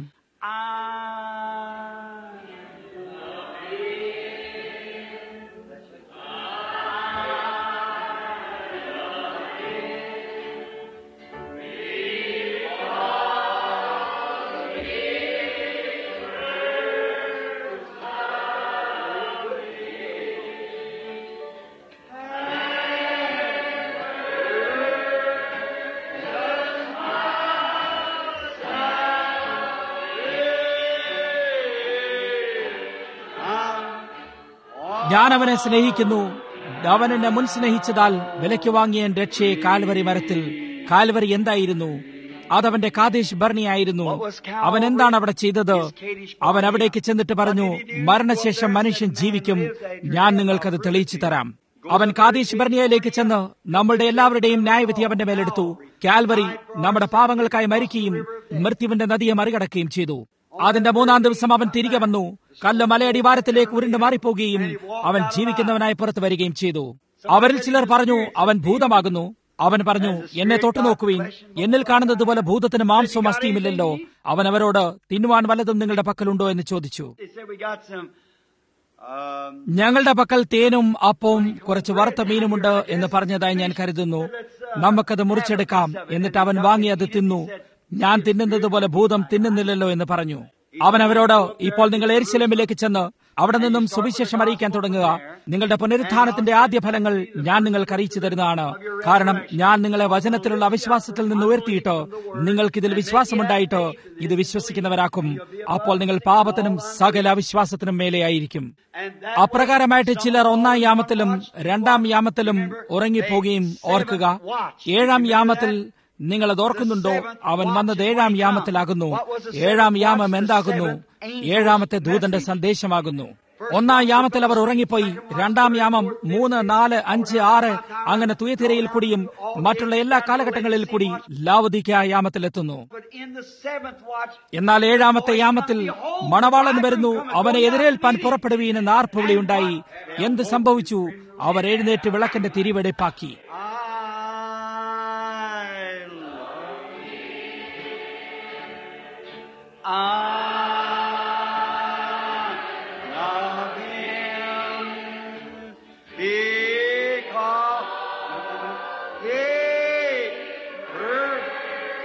ഞാൻ അവനെ സ്നേഹിക്കുന്നു അവൻ എന്നെ മുൻ സ്നേഹിച്ചതാൽ വിലയ്ക്ക് വാങ്ങിയ രക്ഷയെ കാൽവരി മരത്തിൽ കാൽവരി എന്തായിരുന്നു അതവന്റെ കാദേശ് ഭരണിയായിരുന്നു അവൻ എന്താണ് അവിടെ ചെയ്തത് അവൻ അവിടേക്ക് ചെന്നിട്ട് പറഞ്ഞു മരണശേഷം മനുഷ്യൻ ജീവിക്കും ഞാൻ നിങ്ങൾക്കത് തെളിയിച്ചു തരാം അവൻ കാദേശ് ഭരണിയയിലേക്ക് ചെന്ന് നമ്മളുടെ എല്ലാവരുടെയും ന്യായവിധി അവന്റെ മേലെടുത്തു കാൽവറി നമ്മുടെ പാപങ്ങൾക്കായി മരിക്കുകയും മൃത്യുവിന്റെ നദിയെ മറികടക്കുകയും ചെയ്തു അതിന്റെ മൂന്നാം ദിവസം അവൻ തിരികെ വന്നു കല്ല് മലയടിവാരത്തിലേക്ക് ഉരുണ്ട് മാറിപ്പോകുകയും അവൻ ജീവിക്കുന്നവനായി പുറത്തു വരികയും ചെയ്തു അവരിൽ ചിലർ പറഞ്ഞു അവൻ ഭൂതമാകുന്നു അവൻ പറഞ്ഞു എന്നെ തൊട്ടു നോക്കുവീൻ എന്നിൽ കാണുന്നത് പോലെ ഭൂതത്തിന് മാംസവും അസ്ഥിയുമില്ലല്ലോ അവൻ അവരോട് തിന്നുവാൻ വല്ലതും നിങ്ങളുടെ പക്കലുണ്ടോ എന്ന് ചോദിച്ചു ഞങ്ങളുടെ പക്കൽ തേനും അപ്പവും കുറച്ച് വറുത്ത മീനുമുണ്ട് എന്ന് പറഞ്ഞതായി ഞാൻ കരുതുന്നു നമുക്കത് മുറിച്ചെടുക്കാം എന്നിട്ട് അവൻ വാങ്ങി അത് തിന്നു ഞാൻ തിന്നുന്നത് പോലെ ഭൂതം തിന്നുന്നില്ലല്ലോ എന്ന് പറഞ്ഞു അവൻ അവരോട് ഇപ്പോൾ നിങ്ങൾ എരിശിലമിലേക്ക് ചെന്ന് അവിടെ നിന്നും സുവിശേഷം അറിയിക്കാൻ തുടങ്ങുക നിങ്ങളുടെ പുനരുത്ഥാനത്തിന്റെ ആദ്യ ഫലങ്ങൾ ഞാൻ നിങ്ങൾക്ക് അറിയിച്ചു തരുന്നതാണ് കാരണം ഞാൻ നിങ്ങളെ വചനത്തിലുള്ള അവിശ്വാസത്തിൽ നിന്ന് ഉയർത്തിയിട്ട് നിങ്ങൾക്കിതിൽ വിശ്വാസമുണ്ടായിട്ട് ഇത് വിശ്വസിക്കുന്നവരാക്കും അപ്പോൾ നിങ്ങൾ പാപത്തിനും സകല അവിശ്വാസത്തിനും മേലെയായിരിക്കും അപ്രകാരമായിട്ട് ചിലർ ഒന്നാം യാമത്തിലും രണ്ടാം യാമത്തിലും ഉറങ്ങിപ്പോകുകയും ഓർക്കുക ഏഴാം യാമത്തിൽ നിങ്ങൾ അത് ഓർക്കുന്നുണ്ടോ അവൻ വന്നത് ഏഴാം യാമത്തിലാകുന്നു ഏഴാം യാമം എന്താകുന്നു ഏഴാമത്തെ ദൂതന്റെ സന്ദേശമാകുന്നു ഒന്നാം യാമത്തിൽ അവർ ഉറങ്ങിപ്പോയി രണ്ടാം യാമം മൂന്ന് നാല് അഞ്ച് ആറ് അങ്ങനെ തുയത്തിരയിൽ കൂടിയും മറ്റുള്ള എല്ലാ കാലഘട്ടങ്ങളിൽ കൂടി ലാവതിക്ക യാമത്തിലെത്തുന്നു എന്നാൽ ഏഴാമത്തെ യാമത്തിൽ മണവാളൻ വരുന്നു അവനെ എതിരേൽപ്പാൻ പുറപ്പെടുവീനെന്ന് ആർപ്പുവിളിയുണ്ടായി എന്ത് സംഭവിച്ചു അവർ എഴുന്നേറ്റ് വിളക്കിന്റെ തിരിവെടുപ്പാക്കി I love him because he first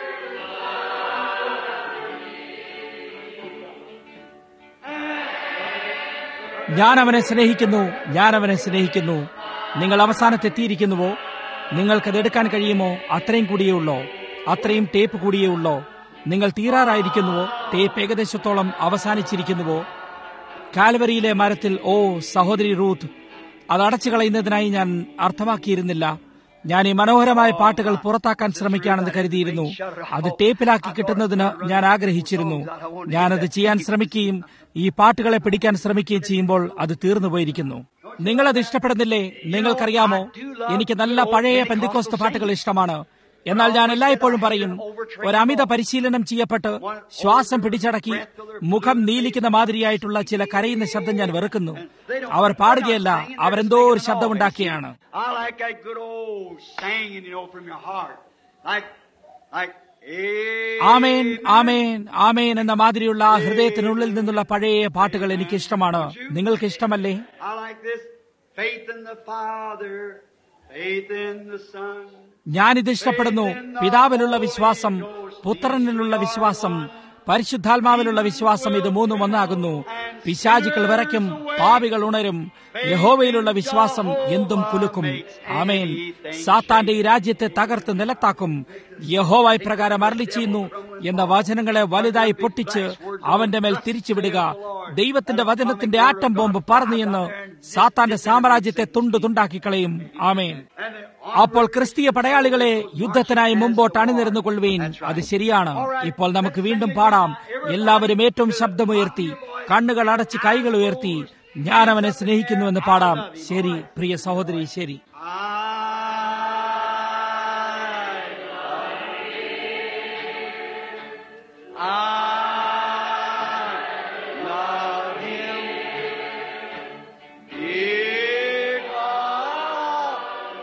ഞാൻ അവനെ സ്നേഹിക്കുന്നു ഞാൻ അവനെ സ്നേഹിക്കുന്നു നിങ്ങൾ അവസാനത്തെത്തിയിരിക്കുന്നുവോ നിങ്ങൾക്കത് എടുക്കാൻ കഴിയുമോ അത്രയും കൂടിയേ ഉള്ളോ അത്രയും ടേപ്പ് കൂടിയേ ഉള്ളോ നിങ്ങൾ തീരാറായിരിക്കുന്നുവോ ടേപ്പ് ഏകദേശത്തോളം അവസാനിച്ചിരിക്കുന്നുവോ കാൽവരിയിലെ മരത്തിൽ ഓ സഹോദരി റൂത്ത് അത് അടച്ചു കളയുന്നതിനായി ഞാൻ അർത്ഥമാക്കിയിരുന്നില്ല ഞാൻ ഈ മനോഹരമായ പാട്ടുകൾ പുറത്താക്കാൻ ശ്രമിക്കുകയാണെന്ന് കരുതിയിരുന്നു അത് ടേപ്പിലാക്കി കിട്ടുന്നതിന് ഞാൻ ആഗ്രഹിച്ചിരുന്നു ഞാനത് ചെയ്യാൻ ശ്രമിക്കുകയും ഈ പാട്ടുകളെ പിടിക്കാൻ ശ്രമിക്കുകയും ചെയ്യുമ്പോൾ അത് തീർന്നു പോയിരിക്കുന്നു നിങ്ങളത് ഇഷ്ടപ്പെടുന്നില്ലേ നിങ്ങൾക്കറിയാമോ എനിക്ക് നല്ല പഴയ പെന്തിക്കോസ്ത് പാട്ടുകൾ ഇഷ്ടമാണ് എന്നാൽ ഞാൻ എല്ലായ്പ്പോഴും പറയും ഒരമിത പരിശീലനം ചെയ്യപ്പെട്ട് ശ്വാസം പിടിച്ചടക്കി മുഖം നീലിക്കുന്ന മാതിരിയായിട്ടുള്ള ചില കരയുന്ന ശബ്ദം ഞാൻ വെറുക്കുന്നു അവർ പാടുകയല്ല അവരെന്തോ ഒരു ശബ്ദമുണ്ടാക്കിയാണ് I like that good old singing, you know, from your heart. Like, like, ആമേൻ ആമേൻ ആമേൻ എന്ന മാതിരിയുള്ള ആ ഹൃദയത്തിനുള്ളിൽ നിന്നുള്ള പഴയ പാട്ടുകൾ എനിക്ക് ഇഷ്ടമാണ് നിങ്ങൾക്ക് ഇഷ്ടമല്ലേ I like this faith in the Father, faith in the Son. ഞാനിത് ഇഷ്ടപ്പെടുന്നു പിതാവിലുള്ള വിശ്വാസം പുത്രനിലുള്ള വിശ്വാസം പരിശുദ്ധാത്മാവിലുള്ള വിശ്വാസം ഇത് മൂന്നും ഒന്നാകുന്നു പിശാചുക്കൾ വിറയ്ക്കും പാവികൾ ഉണരും യഹോവയിലുള്ള വിശ്വാസം എന്തും കുലുക്കും ആമേൻ സാത്താന്റെ ഈ രാജ്യത്തെ തകർത്ത് നിലത്താക്കും യഹോവ പ്രകാരം അരളി ചെയ്യുന്നു എന്ന വചനങ്ങളെ വലുതായി പൊട്ടിച്ച് അവന്റെ മേൽ തിരിച്ചുവിടുക ദൈവത്തിന്റെ വചനത്തിന്റെ ആറ്റം ബോംബ് പറന്നു എന്ന് സാത്താന്റെ സാമ്രാജ്യത്തെ തുണ്ടു തുണ്ടാക്കി കളയും ആമേൻ അപ്പോൾ ക്രിസ്തീയ പടയാളികളെ യുദ്ധത്തിനായി മുമ്പോട്ട് അണിനിരന്നു കൊള്ളുവീൻ അത് ശരിയാണ് ഇപ്പോൾ നമുക്ക് വീണ്ടും പാടാം എല്ലാവരും ഏറ്റവും ശബ്ദമുയർത്തി കണ്ണുകൾ അടച്ച് കൈകൾ ഉയർത്തി ഞാൻ അവനെ സ്നേഹിക്കുന്നുവെന്ന് പാടാം ശരി പ്രിയ സഹോദരി ശരി I love him. Dear God,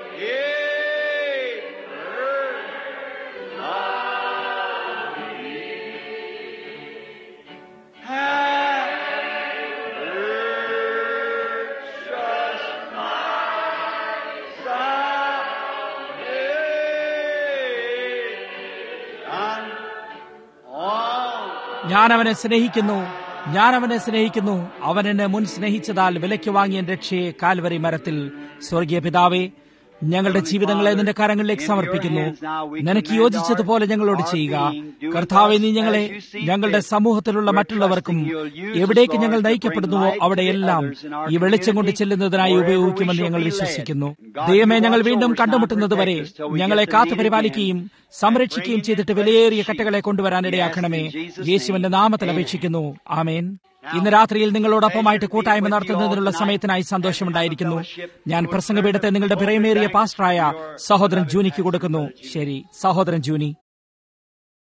give her love me. Have purchased my salvation on ഞാൻ അവനെ സ്നേഹിക്കുന്നു ഞാൻ അവനെ സ്നേഹിക്കുന്നു അവൻ എന്നെ മുൻ സ്നേഹിച്ചതാൽ വിലയ്ക്ക് വാങ്ങിയ രക്ഷയെ കാൽവരി മരത്തിൽ സ്വർഗീയ പിതാവേ ഞങ്ങളുടെ ജീവിതങ്ങളെ നിന്റെ കരങ്ങളിലേക്ക് സമർപ്പിക്കുന്നു നിനക്ക് യോജിച്ചതുപോലെ ഞങ്ങളോട് ചെയ്യുക കർത്താവെ നീ ഞങ്ങളെ ഞങ്ങളുടെ സമൂഹത്തിലുള്ള മറ്റുള്ളവർക്കും എവിടേക്ക് ഞങ്ങൾ നയിക്കപ്പെടുന്നുവോ അവിടെയെല്ലാം ഈ വെളിച്ചം കൊണ്ട് ചെല്ലുന്നതിനായി ഉപയോഗിക്കുമെന്ന് ഞങ്ങൾ വിശ്വസിക്കുന്നു ദൈവമേ ഞങ്ങൾ വീണ്ടും കണ്ടുമുട്ടുന്നതുവരെ ഞങ്ങളെ കാത്തു പരിപാലിക്കുകയും സംരക്ഷിക്കുകയും ചെയ്തിട്ട് വിലയേറിയ കട്ടകളെ കൊണ്ടുവരാൻ ഇടയാക്കണമേ യേശുവിന്റെ നാമത്തിൽ അപേക്ഷിക്കുന്നു ആമേൻ ഇന്ന് രാത്രിയിൽ നിങ്ങളോടൊപ്പമായിട്ട് കൂട്ടായ്മ നടത്തുന്നതിനുള്ള സമയത്തിനായി സന്തോഷമുണ്ടായിരിക്കുന്നു ഞാൻ പ്രസംഗപീഠത്തെ നിങ്ങളുടെ പിറയമേറിയ പാസ്റ്ററായ സഹോദരൻ ജൂനിക്ക് കൊടുക്കുന്നു ശരി സഹോദരൻ ജൂനി